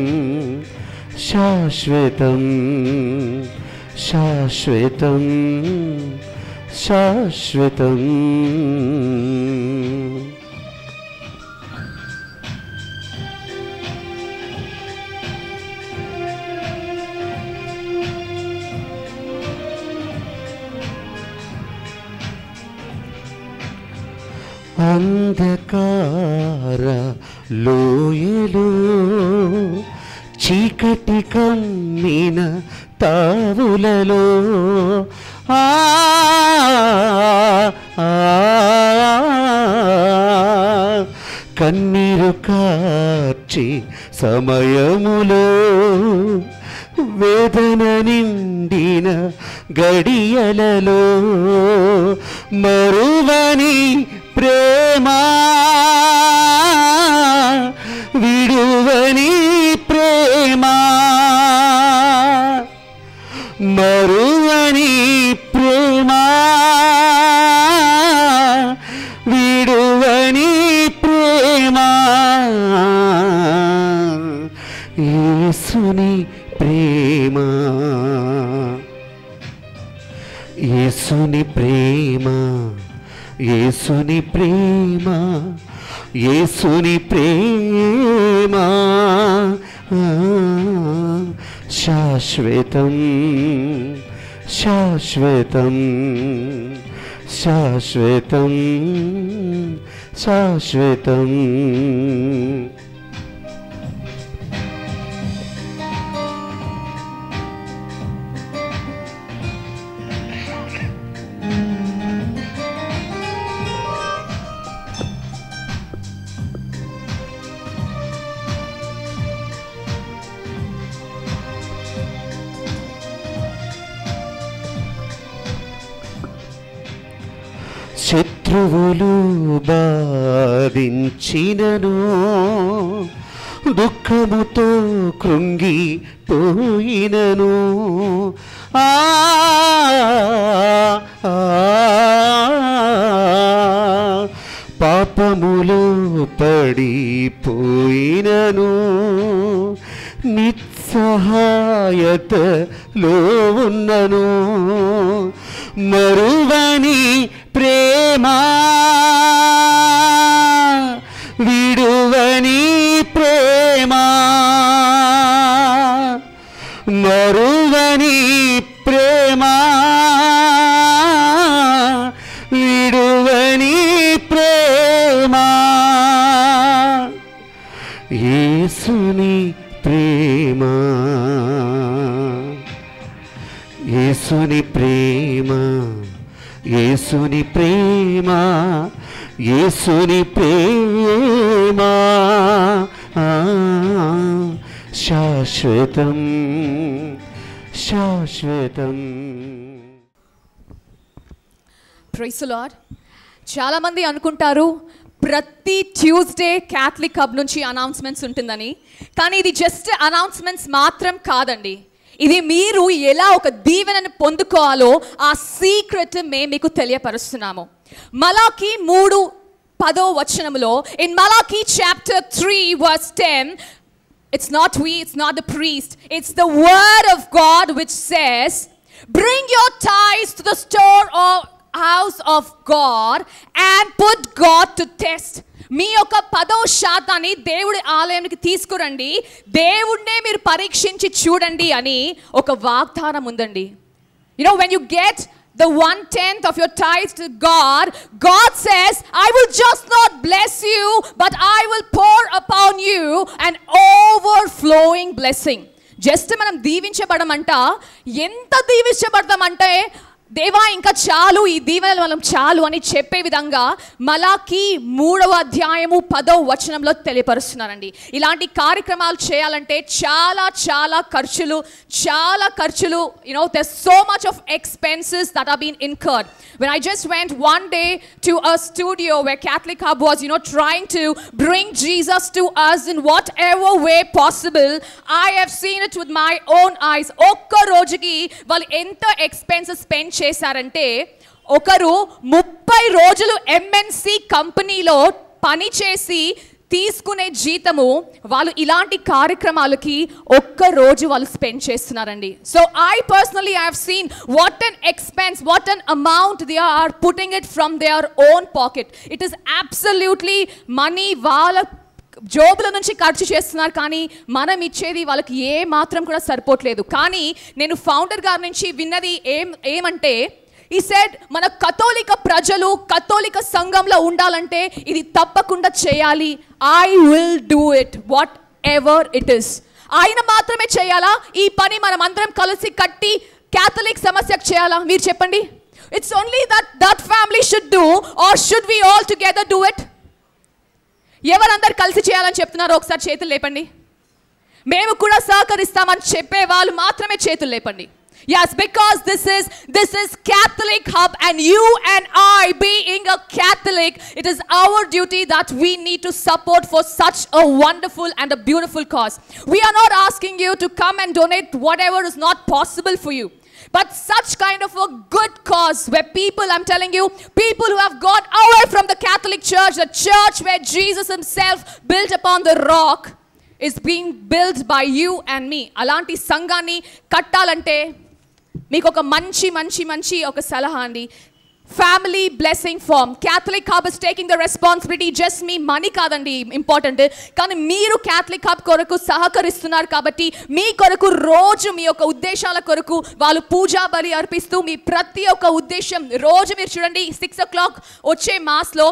శాశ్వతం శాశ్వతం శాశ్వతం అంధకార లోయలో చీకటి కమ్మిన తావులలో ఆ ఆ, కన్నీరు కార్చి సమయములో వేదన నిండిన గడియలలో మరువని ప్రేమ విడువని ప్రేమ మరువని ప్రేమ విడువని ప్రేమ యేసుని ప్రేమ యేసుని ప్రేమ యేసుని ప్రేమ యేసుని ప్రేమ ఆ, శాశ్వతం శాశ్వతం శాశ్వతం శాశ్వతం శత్రువులు బాధించినను దుఃఖముతో కృంగి పోయినను ఆ ఆ, పాపములు పడిపోయినను నిస్సహాయతలో ఉన్నను మరువని ప్రేమ విడువని ప్రేమ మరువని ప్రేమ విడువని ప్రేమ యేసుని ప్రేమ యేసుని ప్రేమ యేసుని ప్రేమ యేసుని ప్రేమ ఆ, శాశ్వతం శాశ్వతం ప్రైస్ లాడ్ చాలామంది అనుకుంటారు ప్రతి ట్యూస్డే క్యాథలిక్ హబ్ నుంచి అనౌన్స్మెంట్స్ ఉంటుందని కానీ ఇది జస్ట్ అనౌన్స్మెంట్స్ మాత్రం కాదండి ఇది మీరు ఎలా ఒక దీవెనను పొందుకోవాలో ఆ సీక్రెట్ మేము మీకు తెలియపరుస్తున్నాము మలాకి మూడు పదో వచనములో in Malachi chapter three verse ten It's not we, it's not the priest. It's the word of God which says, Bring your tithes to the store or house of God and put God to test. మీ యొక్క పదో శాతాన్ని దేవుడి ఆలయానికి తీసుకురండి దేవుడినే మీరు పరీక్షించి చూడండి అని ఒక వాగ్దానం ఉందండి You know, when you get the one tenth of your tithe to God, God says, I will just not bless you, but I will pour upon you an overflowing blessing. Just మనం దీవించబడమంట ఎంత దీవించబడతామంటే దేవా ఇంకా చాలు ఈ దీవెనలు మనం చాలు అని చెప్పే విధంగా మలాకి మూడవ అధ్యాయము పదవ వచనంలో తెలియపరుస్తున్నారండి ఇలాంటి కార్యక్రమాలు చేయాలంటే చాలా చాలా ఖర్చులు చాలా ఖర్చులు you know there so much of expenses that are been incurred when I just went one day to a studio where Catholic Hub was, you know, trying to bring Jesus to us in whatever way possible, I have seen it with my own eyes. ఒక్క రోజుకి వాళ్ళు ఎంత expenses spend చేశారంటే ఒకరు ముప్పై రోజులు MNC కంపెనీలో పని చేసి తీసుకునే జీతము వాళ్ళు ఇలాంటి కార్యక్రమాలకి ఒక్క రోజు వాళ్ళు స్పెండ్ చేస్తున్నారండి so I personally I have seen what an expense what an amount they are putting it from their own pocket it is absolutely money వాళ్ళ జోబుల నుంచి ఖర్చు చేస్తున్నారు కానీ మనం ఇచ్చేది వాళ్ళకి ఏ మాత్రం కూడా సరిపోవట్లేదు కానీ నేను ఫౌండర్ గారి నుంచి విన్నది ఏం ఏమంటే ఈ సెడ్ మన కథోలిక ప్రజలు కథోలిక సంఘంలో ఉండాలంటే ఇది తప్పకుండా చేయాలి I will do it whatever it is ఆయన మాత్రమే చేయాలా ఈ పని మనం అందరం కలిసి కట్టి క్యాథలిక్ సమస్యకు చేయాలా మీరు చెప్పండి it's only that that family should do or should we all together do it ఎవరందరు కలిసి చేయాలని చెప్తున్నారో ఒకసారి చేతులు లేపండి మేము కూడా సహకరిస్తామని చెప్పే వాళ్ళు మాత్రమే చేతులు లేపండి Yes, because this is this is Catholic Hub, and you and I, being a Catholic, it is our duty that we need to support for such a wonderful and a beautiful cause. We are not asking you to come and donate whatever is not possible for you. But such kind of a good cause where people, I'm telling you, people who have got away from the Catholic Church, the church where Jesus Himself built upon the rock, is being built by you and me. అలాంటి సంఘాన్ని కట్టాలంటే మీకు ఒక మంచి మంచి మంచి ఒక సలహా అండి family blessing form Catholic Hub is taking the responsibility just మీ మనీ కాదండి ఇంపార్టెంట్ కానీ మీరు క్యాథలిక్ హబ్ కొరకు సహకరిస్తున్నారు కాబట్టి మీ కొరకు రోజు మీ యొక్క ఉద్దేశాల కొరకు వాళ్ళు పూజా బలి అర్పిస్తూ మీ ప్రతి ఒక్క ఉద్దేశం రోజు మీరు చూడండి సిక్స్ ఓ క్లాక్ వచ్చే మాస్లో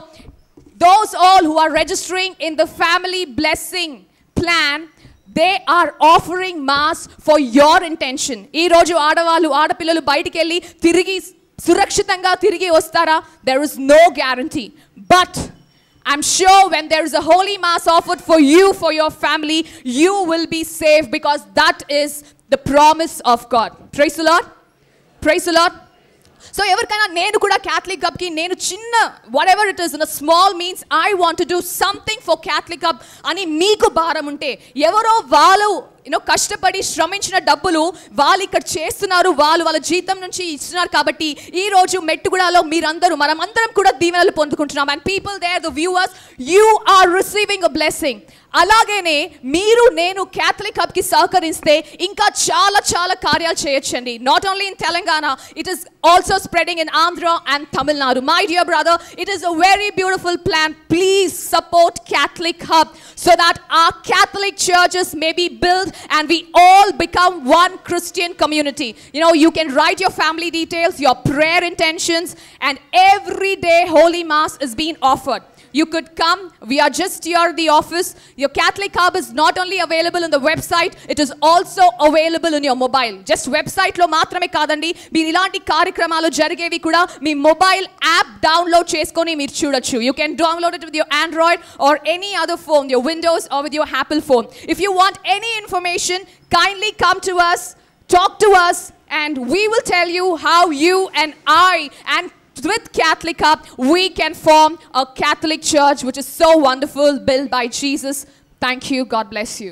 those all who are registering in the family blessing plan they are offering mass for your intention ఈ రోజు ఆడవాళ్ళు ఆడపిల్లలు బయటికి వెళ్ళి తిరిగి సురక్షితంగా తిరిగి వస్తారా there is no guarantee but I'm sure when there is a holy mass offered for you for your family you will be safe because that is the promise of God praise Lord praise Lord so ఎవరికైనా నేను కూడా Catholic హబ్కి నేను చిన్న whatever it is in small means I want to do something for Catholic Hub అని మీకు భారం ఉంటే ఎవరో వాళ్ళు యూనో కష్టపడి శ్రమించిన డబ్బులు వాళ్ళు ఇక్కడ చేస్తున్నారు వాళ్ళు వాళ్ళ జీతం నుంచి ఇస్తున్నారు కాబట్టి ఈ రోజు మెట్టుగూడలో మీరందరూ మనం అందరం కూడా దీవెనలు పొందుకుంటున్నాం and people there the viewers you are receiving a blessing అలాగేనే మీరు నేను క్యాథలిక్ హబ్కి సహకరిస్తే ఇంకా చాలా చాలా కార్యాలు చేయొచ్చండి not only in Telangana it is also spreading in Andhra and Tamil Nadu my dear brother it is a very beautiful plan please support Catholic hub so that our Catholic churches may be build and we all become one Christian community. You know, you can write your family details, your prayer intentions, and every day Holy Mass is being offered. You could come. We are just here at the office. Your Catholic Hub is not only available on the website, it is also available on your mobile. Just website లో మాత్రమే కాదండి మీరు ఇలాంటి కార్యక్రమాలు జరిగేవి కూడా మీ mobile app download చేసుకొని మీరు చూడొచ్చు you can download it with your Android or any other phone your Windows or with your Apple phone if you want any information kindly come to us talk to us and we will tell you how you and I and with Catholic Hub we can form a Catholic church which is so wonderful built by Jesus. Thank you. God bless you.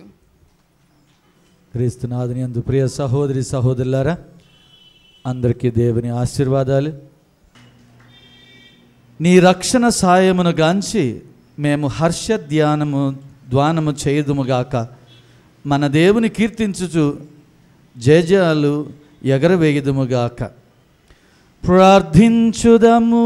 క్రీస్తునాథుని అందు ప్రియ సహోదరి సహోదరులారా అందరికీ దేవుని ఆశీర్వాదాలు నీ రక్షణ సాయమును గాంచి మేము హర్ష ధ్యానము ధ్వానము చేయుదుముగాక మన దేవుని కీర్తించుచు జయజయాలు ఎగరవేయుదుముగాక ప్రార్థించుదము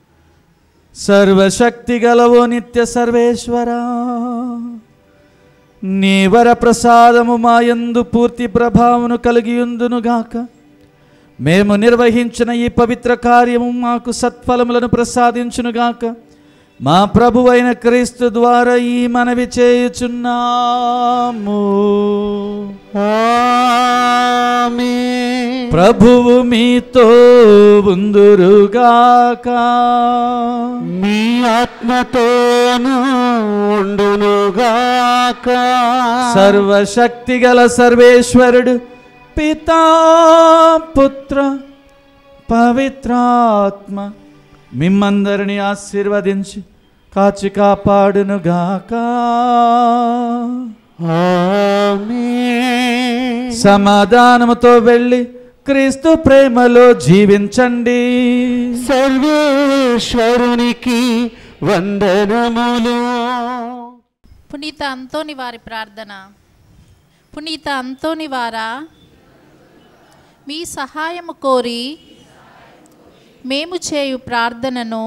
సర్వశక్తి గలవో నిత్య సర్వేశ్వరా నీ వర ప్రసాదము మాయందు పూర్తి ప్రభావమును కలిగి ఉందునుగాక మేము నిర్వహించిన ఈ పవిత్ర కార్యము మాకు సత్ఫలములను ప్రసాదించునుగాక మా ప్రభువైన క్రీస్తు ద్వారా ఈ మనవి చేయుచున్నాము ప్రభువు మీతో ఉందురుగాక మీ ఆత్మతోను ఉండునుగాక సర్వశక్తి గల సర్వేశ్వరుడు పితా పుత్ర పవిత్రాత్మ మిమ్మందరిని ఆశీర్వదించి కాచి కాపాడునుగాక సమాధానముతో వెళ్ళి క్రీస్తు ప్రేమలో జీవించండి సర్వేశ్వరునికి వందనములు పునీత అంతోని వారి ప్రార్థన పునీత అంతోని వారా మీ సహాయము కోరి మేము చేయు ప్రార్థనను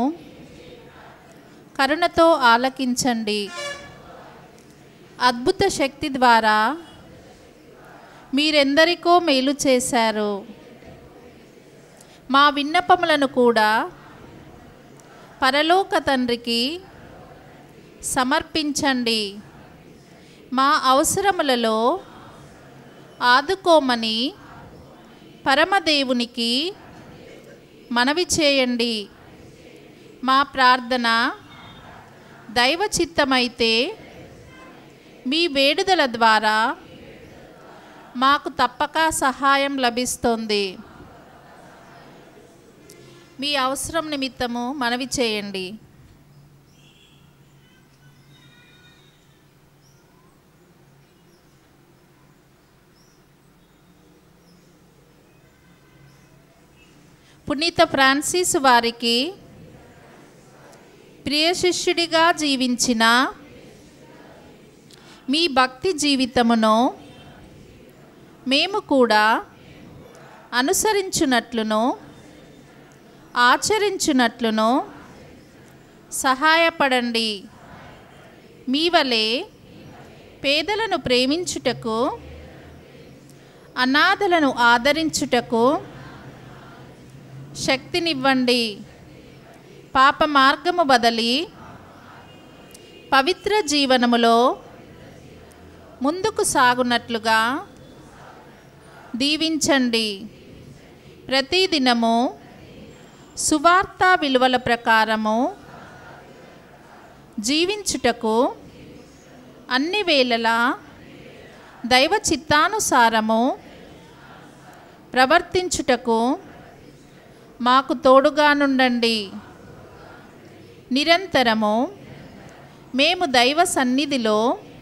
కరుణతో ఆలకించండి అద్భుత శక్తి ద్వారా మీరెందరికో మేలు చేశారు మా విన్నపములను కూడా పరలోక తండ్రికి సమర్పించండి మా అవసరములలో ఆదుకోమని పరమదేవునికి మనవి చేయండి మా ప్రార్థన దైవ చిత్తమైతే మీ వేడుదల ద్వారా మాకు తప్పక సహాయం లభిస్తుంది మీ అవసరం నిమిత్తము మనవి చేయండి పునీత ఫ్రాన్సిస్ వారికి ప్రియ శిష్యుడిగా జీవించిన మీ భక్తి జీవితమును మేము కూడా అనుసరించున్నట్లును ఆచరించున్నట్లును సహాయపడండి మీ వలె పేదలను ప్రేమించుటకు అనాథలను ఆదరించుటకు శక్తినివ్వండి పాప మార్గము బదలి పవిత్ర జీవనములో ముందుకు సాగునట్లుగా దీవించండి ప్రతిదినము సువార్త విలువల ప్రకారము జీవించుటకు అన్ని వేళలా దైవ చిత్తానుసారము ప్రవర్తించుటకు మాకు తోడుగా నుండండి నిరంతరము మేము దైవ సన్నిధిలో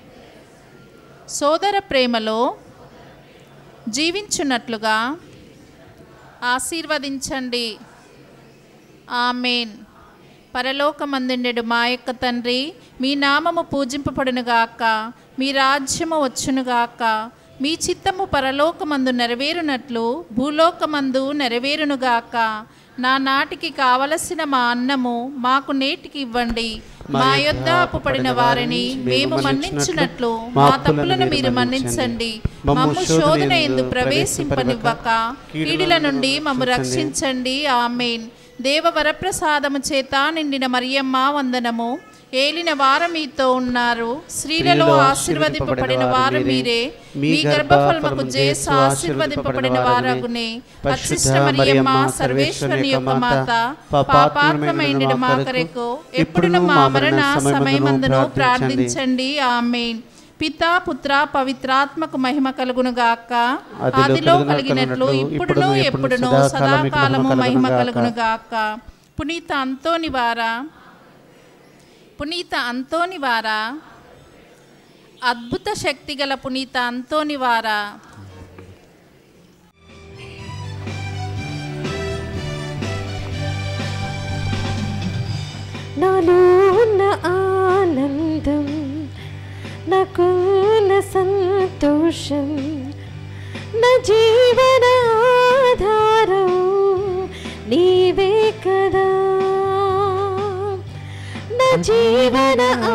సోదర ప్రేమలో జీవించున్నట్లుగా ఆశీర్వదించండి ఆమెన్ పరలోకమందుండెడు మా యొక్క తండ్రి మీ నామము పూజింపబడునుగాక మీ రాజ్యము వచ్చునుగాక మీ చిత్తము పరలోకమందు నెరవేరునట్లు భూలోకమందు నెరవేరునుగాక నా నాటికి కావలసిన మా అన్నము మాకు నేటికి ఇవ్వండి మా యొద్ద అప్పుపడిన వారిని మేము మన్నించినట్లు మా తప్పులను మీరు మన్నించండి మమ్ము శోధన ఎందు ప్రవేశింపనివ్వక కీడిల నుండి మమ్ము రక్షించండి ఆమెన్ దేవ వరప్రసాదము చేత నిండిన మరియమ్మ వందనము ఏలిన వారు మీతో ఉన్నారు స్త్రీలలో ఆశీర్వదింపబడిన వారు మీరే మీ గర్భఫలముకు జేసు ఆశీర్వదింపబడిన వారగునే పరిశుద్ధ మరియమ్మ సర్వేశ్వరుని యొక్క మాత పాపాత్మైన మా కొరకు ఎప్పుడును మా మరణ సమయమందును ప్రార్థించండి ఆమెన్ పితా పుత్ర పవిత్రాత్మకు మహిమ కలుగును గాక ఆదిలో కలిగినట్లు ఇప్పుడును ఎప్పుడును సదాకాలము మహిమ కలుగును గాక పునీత అంతోని వారా పునీత అంతోని వారా అద్భుత శక్తి గల పునీత అంతోని వారా నాలో ఉన్న ఆనందం నాకున్న సంతోషం నా జీవన ఆధారం నీవే కదా నా జీవన